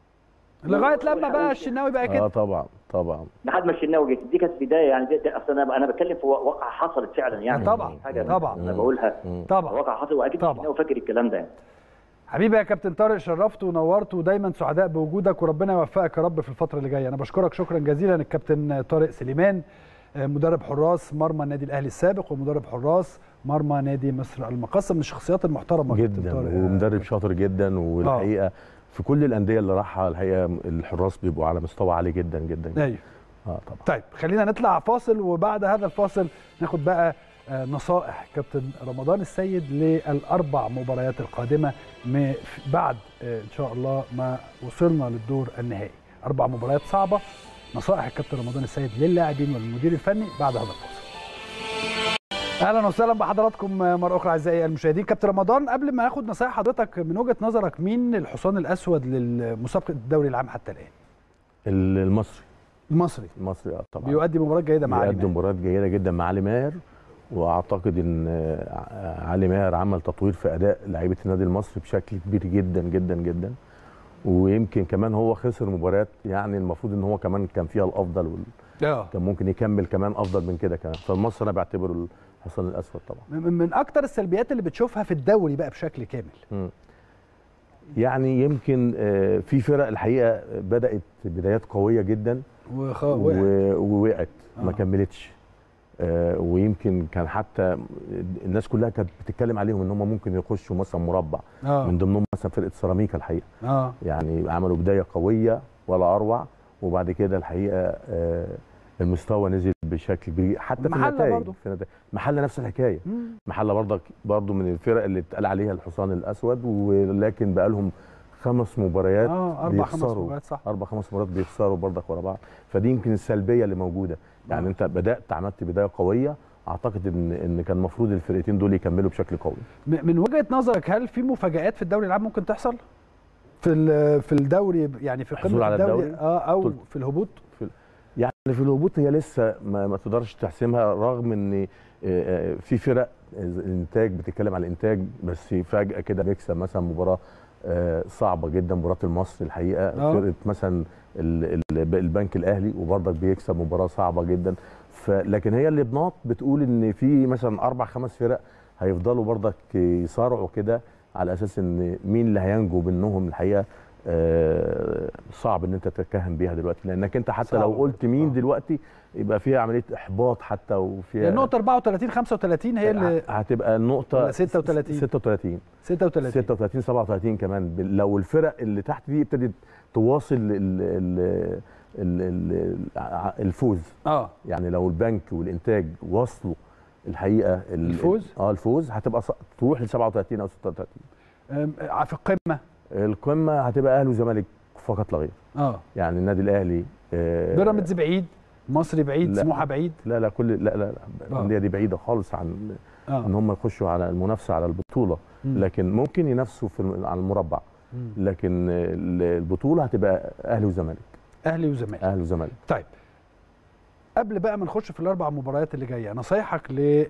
Speaker 1: لغايه لما بقى الشناوي بقى
Speaker 8: اه
Speaker 1: كده
Speaker 8: طبعا طبعا
Speaker 9: لحد ما الشناوي جه دي كانت بدايه يعني دي, دي اصل انا انا بتكلم في واقع حصلت فعلا يعني
Speaker 1: طبعا،
Speaker 9: مش حاجه
Speaker 1: طبعا.
Speaker 9: انا بقولها
Speaker 1: طبعا
Speaker 9: واقع حصل واكيد
Speaker 1: طبعا.
Speaker 9: الشناوي فاكر الكلام ده يعني
Speaker 1: حبيبي يا كابتن طارق شرفت ونورت ودايما سعداء بوجودك وربنا يوفقك يا رب في الفتره اللي جايه انا بشكرك شكرا جزيلا الكابتن طارق سليمان آه، مدرب حراس مرمى النادي الاهلي السابق ومدرب حراس مرمى نادي مصر المقاصه من الشخصيات المحترمه كابتن
Speaker 8: جدا
Speaker 1: طارق.
Speaker 8: ومدرب شاطر جدا والحقيقه في كل الانديه اللي راحها الحقيقه الحراس بيبقوا على مستوى عالي جدا جدا, جداً.
Speaker 1: ايوه
Speaker 8: اه طبعا
Speaker 1: طيب خلينا نطلع فاصل وبعد هذا الفاصل ناخد بقى آه، نصائح كابتن رمضان السيد للاربع مباريات القادمه م- بعد آه، ان شاء الله ما وصلنا للدور النهائي اربع مباريات صعبه نصائح الكابتن رمضان السيد للاعبين والمدير الفني بعد هذا الفاصل اهلا وسهلا بحضراتكم مره اخرى اعزائي المشاهدين كابتن رمضان قبل ما اخد نصائح حضرتك من وجهه نظرك مين الحصان الاسود لمسابقه الدوري العام حتى الان
Speaker 8: ال- المصري
Speaker 1: المصري
Speaker 8: المصري اه طبعا
Speaker 1: بيؤدي مباراه جيده مع علي
Speaker 8: بيقدم مباريات جيده جدا مع علي ماهر واعتقد ان آه، علي ماهر عمل تطوير في اداء لعيبه النادي المصري بشكل كبير جدا جدا جدا ويمكن كمان هو خسر مباريات يعني المفروض ان هو كمان كان فيها الافضل وال...
Speaker 1: اه
Speaker 8: كان ممكن يكمل كمان افضل من كده كمان فالمصري انا بعتبره الحصان الاسود طبعا
Speaker 1: من من اكتر السلبيات اللي بتشوفها في الدوري بقى بشكل كامل
Speaker 8: مم. يعني يمكن آه، في فرق الحقيقه بدات بدايات قويه جدا
Speaker 1: وخ...
Speaker 8: و-
Speaker 1: وقع.
Speaker 8: ووقعت ما
Speaker 1: آه.
Speaker 8: كملتش آه، ويمكن كان حتى الناس كلها كانت بتتكلم عليهم ان هم ممكن يخشوا مثلا مربع
Speaker 1: اه
Speaker 8: من ضمنهم مثلا فرقه سيراميكا الحقيقه
Speaker 1: اه
Speaker 8: يعني عملوا بدايه قويه ولا اروع وبعد كده الحقيقه آه، المستوى نزل بشكل كبير حتى في
Speaker 1: محلة
Speaker 8: النتائج
Speaker 1: برضو.
Speaker 8: في النتائج محله نفس الحكايه
Speaker 1: مم.
Speaker 8: محله برضك برضو من الفرق اللي اتقال عليها الحصان الاسود ولكن بقى لهم خمس مباريات
Speaker 1: اه اربع خمس
Speaker 8: بيخسروا.
Speaker 1: مباريات صح
Speaker 8: اربع خمس مرات بيخسروا برضك ورا بعض فدي يمكن السلبيه اللي موجوده يعني
Speaker 1: آه.
Speaker 8: انت بدات عملت بدايه قويه اعتقد ان ان كان المفروض الفرقتين دول يكملوا بشكل قوي
Speaker 1: م- من وجهه نظرك هل في مفاجات في الدوري العام ممكن تحصل؟ في ال- في الدوري يعني في
Speaker 8: حصول
Speaker 1: قمه
Speaker 8: على
Speaker 1: الدوري
Speaker 8: الدوري؟
Speaker 1: اه او
Speaker 8: طول.
Speaker 1: في الهبوط
Speaker 8: يعني في الهبوط هي لسه ما, ما تقدرش تحسمها رغم ان آه، آه، في فرق الانتاج بتتكلم على الانتاج بس فجاه كده بيكسب مثلا مباراه آه، صعبه جدا مباراه المصري الحقيقه
Speaker 1: آه.
Speaker 8: فرقه مثلا ال- ال- البنك الاهلي وبرضك بيكسب مباراه صعبه جدا ف لكن هي اللبنات بتقول ان في مثلا اربع خمس فرق هيفضلوا برضك يصارعوا كده على اساس ان مين اللي هينجو منهم الحقيقه آه، صعب ان انت تتكهن بيها دلوقتي لانك انت حتى
Speaker 1: صعب.
Speaker 8: لو قلت مين
Speaker 1: آه.
Speaker 8: دلوقتي يبقى فيها عمليه احباط حتى وفيها
Speaker 1: النقطه 34 35 هي اللي
Speaker 8: هتبقى النقطه
Speaker 1: ولا 36
Speaker 8: 36
Speaker 1: 36
Speaker 8: 36 37 كمان ب- لو الفرق اللي تحت دي ابتدت تواصل ال ال ال ال ع- الفوز
Speaker 1: اه
Speaker 8: يعني لو البنك والانتاج وصلوا الحقيقه ال-
Speaker 1: الفوز؟
Speaker 8: اه الفوز هتبقى ص- تروح ل 37 او 36
Speaker 1: أم، في القمه
Speaker 8: القمه هتبقى اهلي وزمالك فقط لا غير
Speaker 1: اه
Speaker 8: يعني النادي الاهلي آه،
Speaker 1: بيراميدز بعيد مصري بعيد
Speaker 8: لا.
Speaker 1: سموحه بعيد
Speaker 8: لا لا كل لا لا, لا
Speaker 1: آه.
Speaker 8: الانديه دي بعيده خالص عن
Speaker 1: اه
Speaker 8: ان هم يخشوا على المنافسه على البطوله
Speaker 1: مم.
Speaker 8: لكن ممكن ينافسوا في الم- على المربع
Speaker 1: مم.
Speaker 8: لكن ال- البطوله هتبقى اهلي وزمالك
Speaker 1: اهلي وزمالك
Speaker 8: اهلي وزمالك
Speaker 1: طيب قبل بقى ما نخش في الاربع مباريات اللي جايه نصايحك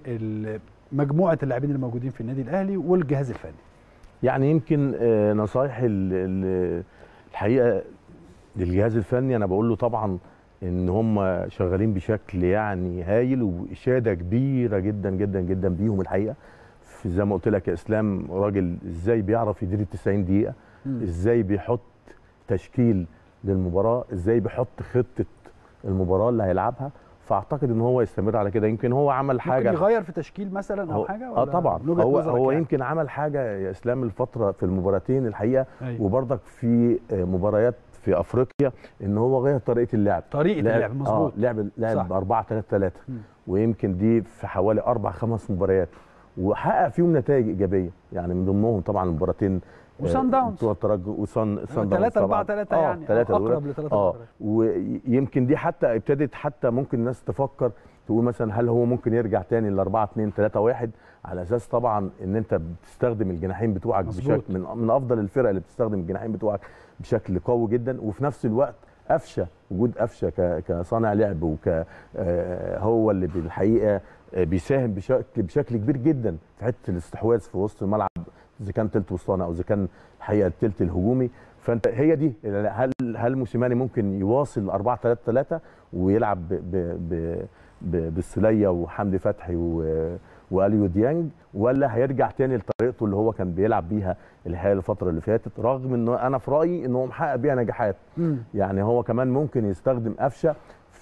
Speaker 1: لمجموعه اللاعبين الموجودين في النادي الاهلي والجهاز الفني
Speaker 8: يعني يمكن آه، نصايح ال- ال- الحقيقه للجهاز الفني انا بقول له طبعا ان هم شغالين بشكل يعني هايل واشاده كبيره جدا جدا جدا بيهم الحقيقه في زي ما قلت لك يا اسلام راجل ازاي بيعرف يدير ال 90 دقيقه
Speaker 1: مم.
Speaker 8: ازاي بيحط تشكيل للمباراه ازاي بيحط خطه المباراه اللي هيلعبها فاعتقد ان هو يستمر على كده يمكن هو عمل
Speaker 1: ممكن
Speaker 8: حاجه
Speaker 1: يغير في تشكيل مثلا او
Speaker 8: هو-
Speaker 1: حاجه
Speaker 8: اه طبعا
Speaker 1: من وجهة
Speaker 8: هو
Speaker 1: نظرك
Speaker 8: هو
Speaker 1: يعني؟
Speaker 8: يمكن عمل حاجه يا اسلام الفتره في المباراتين الحقيقه
Speaker 1: أيوة.
Speaker 8: وبرضك في آه، مباريات في افريقيا ان هو غير طريقه اللعب
Speaker 1: طريقه
Speaker 8: لعب-
Speaker 1: اللعب مظبوط
Speaker 8: اه لعب
Speaker 1: صح.
Speaker 8: لعب 4 3 3
Speaker 1: مم.
Speaker 8: ويمكن دي في حوالي اربع خمس مباريات وحقق فيهم نتائج ايجابيه يعني من ضمنهم طبعا المباراتين
Speaker 1: وصن داونز.
Speaker 8: بتوع الترجي وصن صن
Speaker 1: 3 4
Speaker 8: طبعاً.
Speaker 1: 3
Speaker 8: آه،
Speaker 1: يعني
Speaker 8: تلاتة
Speaker 1: أو
Speaker 8: دول.
Speaker 1: اقرب لثلاثة
Speaker 8: اه
Speaker 1: مباريات
Speaker 8: ويمكن دي حتى ابتدت حتى ممكن الناس تفكر تقول مثلا هل هو ممكن يرجع تاني ل 4 2 3 1 على اساس طبعا ان انت بتستخدم الجناحين بتوعك
Speaker 1: مظبوط.
Speaker 8: بشكل من من افضل الفرق اللي بتستخدم الجناحين بتوعك بشكل قوي جدا وفي نفس الوقت قفشه وجود قفشه ك- كصانع لعب وك آه، هو اللي بالحقيقه آه، بيساهم بشكل بشكل كبير جدا في حته الاستحواذ في وسط الملعب اذا كان تلت وسطاني او اذا كان الحقيقه التلت الهجومي فانت هي دي هل هل موسيماني ممكن يواصل 4 3 3 ويلعب ب ب ب ب بالسوليه وحمدي فتحي و- واليو ديانج ولا هيرجع تاني لطريقته اللي هو كان بيلعب بيها الحقيقه الفتره اللي فاتت رغم انه انا في رايي ان هو محقق بيها نجاحات
Speaker 1: مم.
Speaker 8: يعني هو كمان ممكن يستخدم قفشه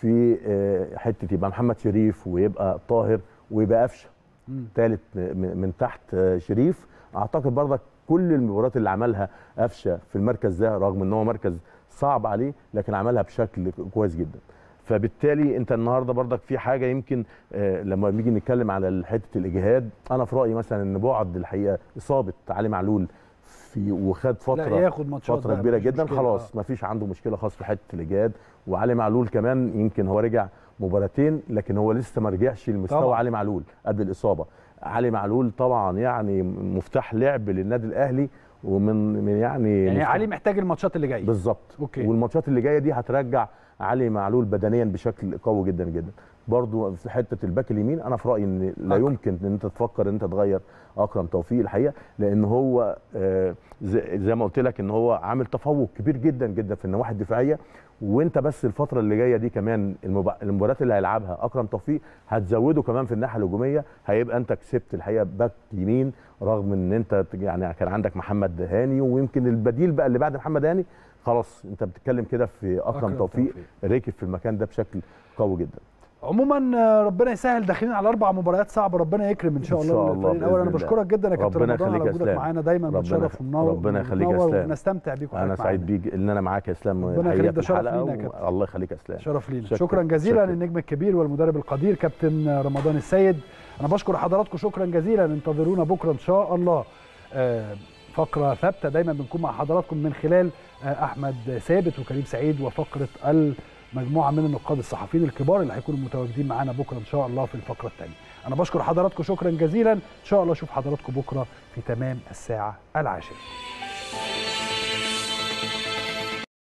Speaker 8: في آه، حته يبقى محمد شريف ويبقى طاهر ويبقى قفشه
Speaker 1: مم.
Speaker 8: ثالث من من تحت آه، شريف اعتقد برضك كل المباريات اللي عملها قفشه في المركز ده رغم ان هو مركز صعب عليه لكن عملها بشكل كويس جدا فبالتالي انت النهارده برضك في حاجه يمكن آه، لما بنيجي نتكلم على حته الاجهاد انا في رايي مثلا ان بعد الحقيقه اصابه علي معلول في وخد فتره
Speaker 1: لا ياخد ماتشات
Speaker 8: فتره
Speaker 1: بقى،
Speaker 8: كبيره
Speaker 1: مفيش
Speaker 8: جدا
Speaker 1: مشكلة،
Speaker 8: خلاص
Speaker 1: آه.
Speaker 8: ما فيش عنده مشكله خاص في حته الاجهاد وعلي معلول كمان يمكن هو رجع مباراتين لكن هو لسه ما رجعش لمستوى
Speaker 1: طبعاً.
Speaker 8: علي معلول قبل الاصابه علي معلول طبعا يعني مفتاح لعب للنادي الاهلي ومن من يعني
Speaker 1: يعني
Speaker 8: مفتاح-
Speaker 1: علي محتاج الماتشات اللي جايه
Speaker 8: بالظبط
Speaker 1: أوكي.
Speaker 8: والماتشات اللي جايه دي هترجع علي معلول بدنيا بشكل قوي جدا جدا برضو في حته الباك اليمين انا في رايي ان لا
Speaker 1: أكرم.
Speaker 8: يمكن ان انت تفكر ان انت تغير اكرم توفيق الحقيقه لان هو آه، زي زي ما قلت لك ان هو عامل تفوق كبير جدا جدا في النواحي الدفاعيه وانت بس الفتره اللي جايه دي كمان المبا- المباريات اللي هيلعبها اكرم توفيق هتزوده كمان في الناحيه الهجوميه هيبقى انت كسبت الحقيقه باك يمين رغم ان انت يعني كان عندك محمد هاني ويمكن البديل بقى اللي بعد محمد هاني خلاص انت بتتكلم كده في اكرم,
Speaker 1: أكرم
Speaker 8: أكرم توفيق,
Speaker 1: توفيق.
Speaker 8: ركب في المكان ده بشكل قوي جدا
Speaker 1: عموما آه، ربنا يسهل داخلين على اربع مباريات صعبه ربنا يكرم ان شاء
Speaker 8: إن
Speaker 1: الله
Speaker 8: شاء الله
Speaker 1: الفريق الاول انا
Speaker 8: بإذن الله.
Speaker 1: بشكرك جدا يا كابتن
Speaker 8: ربنا
Speaker 1: رمضان على
Speaker 8: يخليك يا
Speaker 1: وجودك
Speaker 8: اسلام.
Speaker 1: معانا دايما
Speaker 8: ربنا-
Speaker 1: بتشرف ومنور
Speaker 8: ربنا يخليك يا
Speaker 1: ومنور
Speaker 8: اسلام.
Speaker 1: ونستمتع بيكم
Speaker 8: انا سعيد بيك ان انا معاك يا اسلام
Speaker 1: ربنا
Speaker 8: الحقيقة
Speaker 1: يخليك، ده
Speaker 8: في
Speaker 1: شرف
Speaker 8: الحلقة
Speaker 1: لينا يا
Speaker 8: و-
Speaker 1: كابتن.
Speaker 8: الله يخليك يا اسلام
Speaker 1: شرف لينا
Speaker 8: شكراً.
Speaker 1: شكرا جزيلا
Speaker 8: شكراً.
Speaker 1: للنجم الكبير والمدرب القدير كابتن رمضان السيد انا بشكر حضراتكم شكرا جزيلا انتظرونا بكره ان شاء الله آه، فقره ثابته دايما بنكون مع حضراتكم من خلال آه، احمد ثابت وكريم سعيد وفقره المجموعه من النقاد الصحفيين الكبار اللي هيكونوا متواجدين معانا بكره ان شاء الله في الفقره الثانيه انا بشكر حضراتكم شكرا جزيلا ان شاء الله اشوف حضراتكم بكره في تمام الساعه العاشره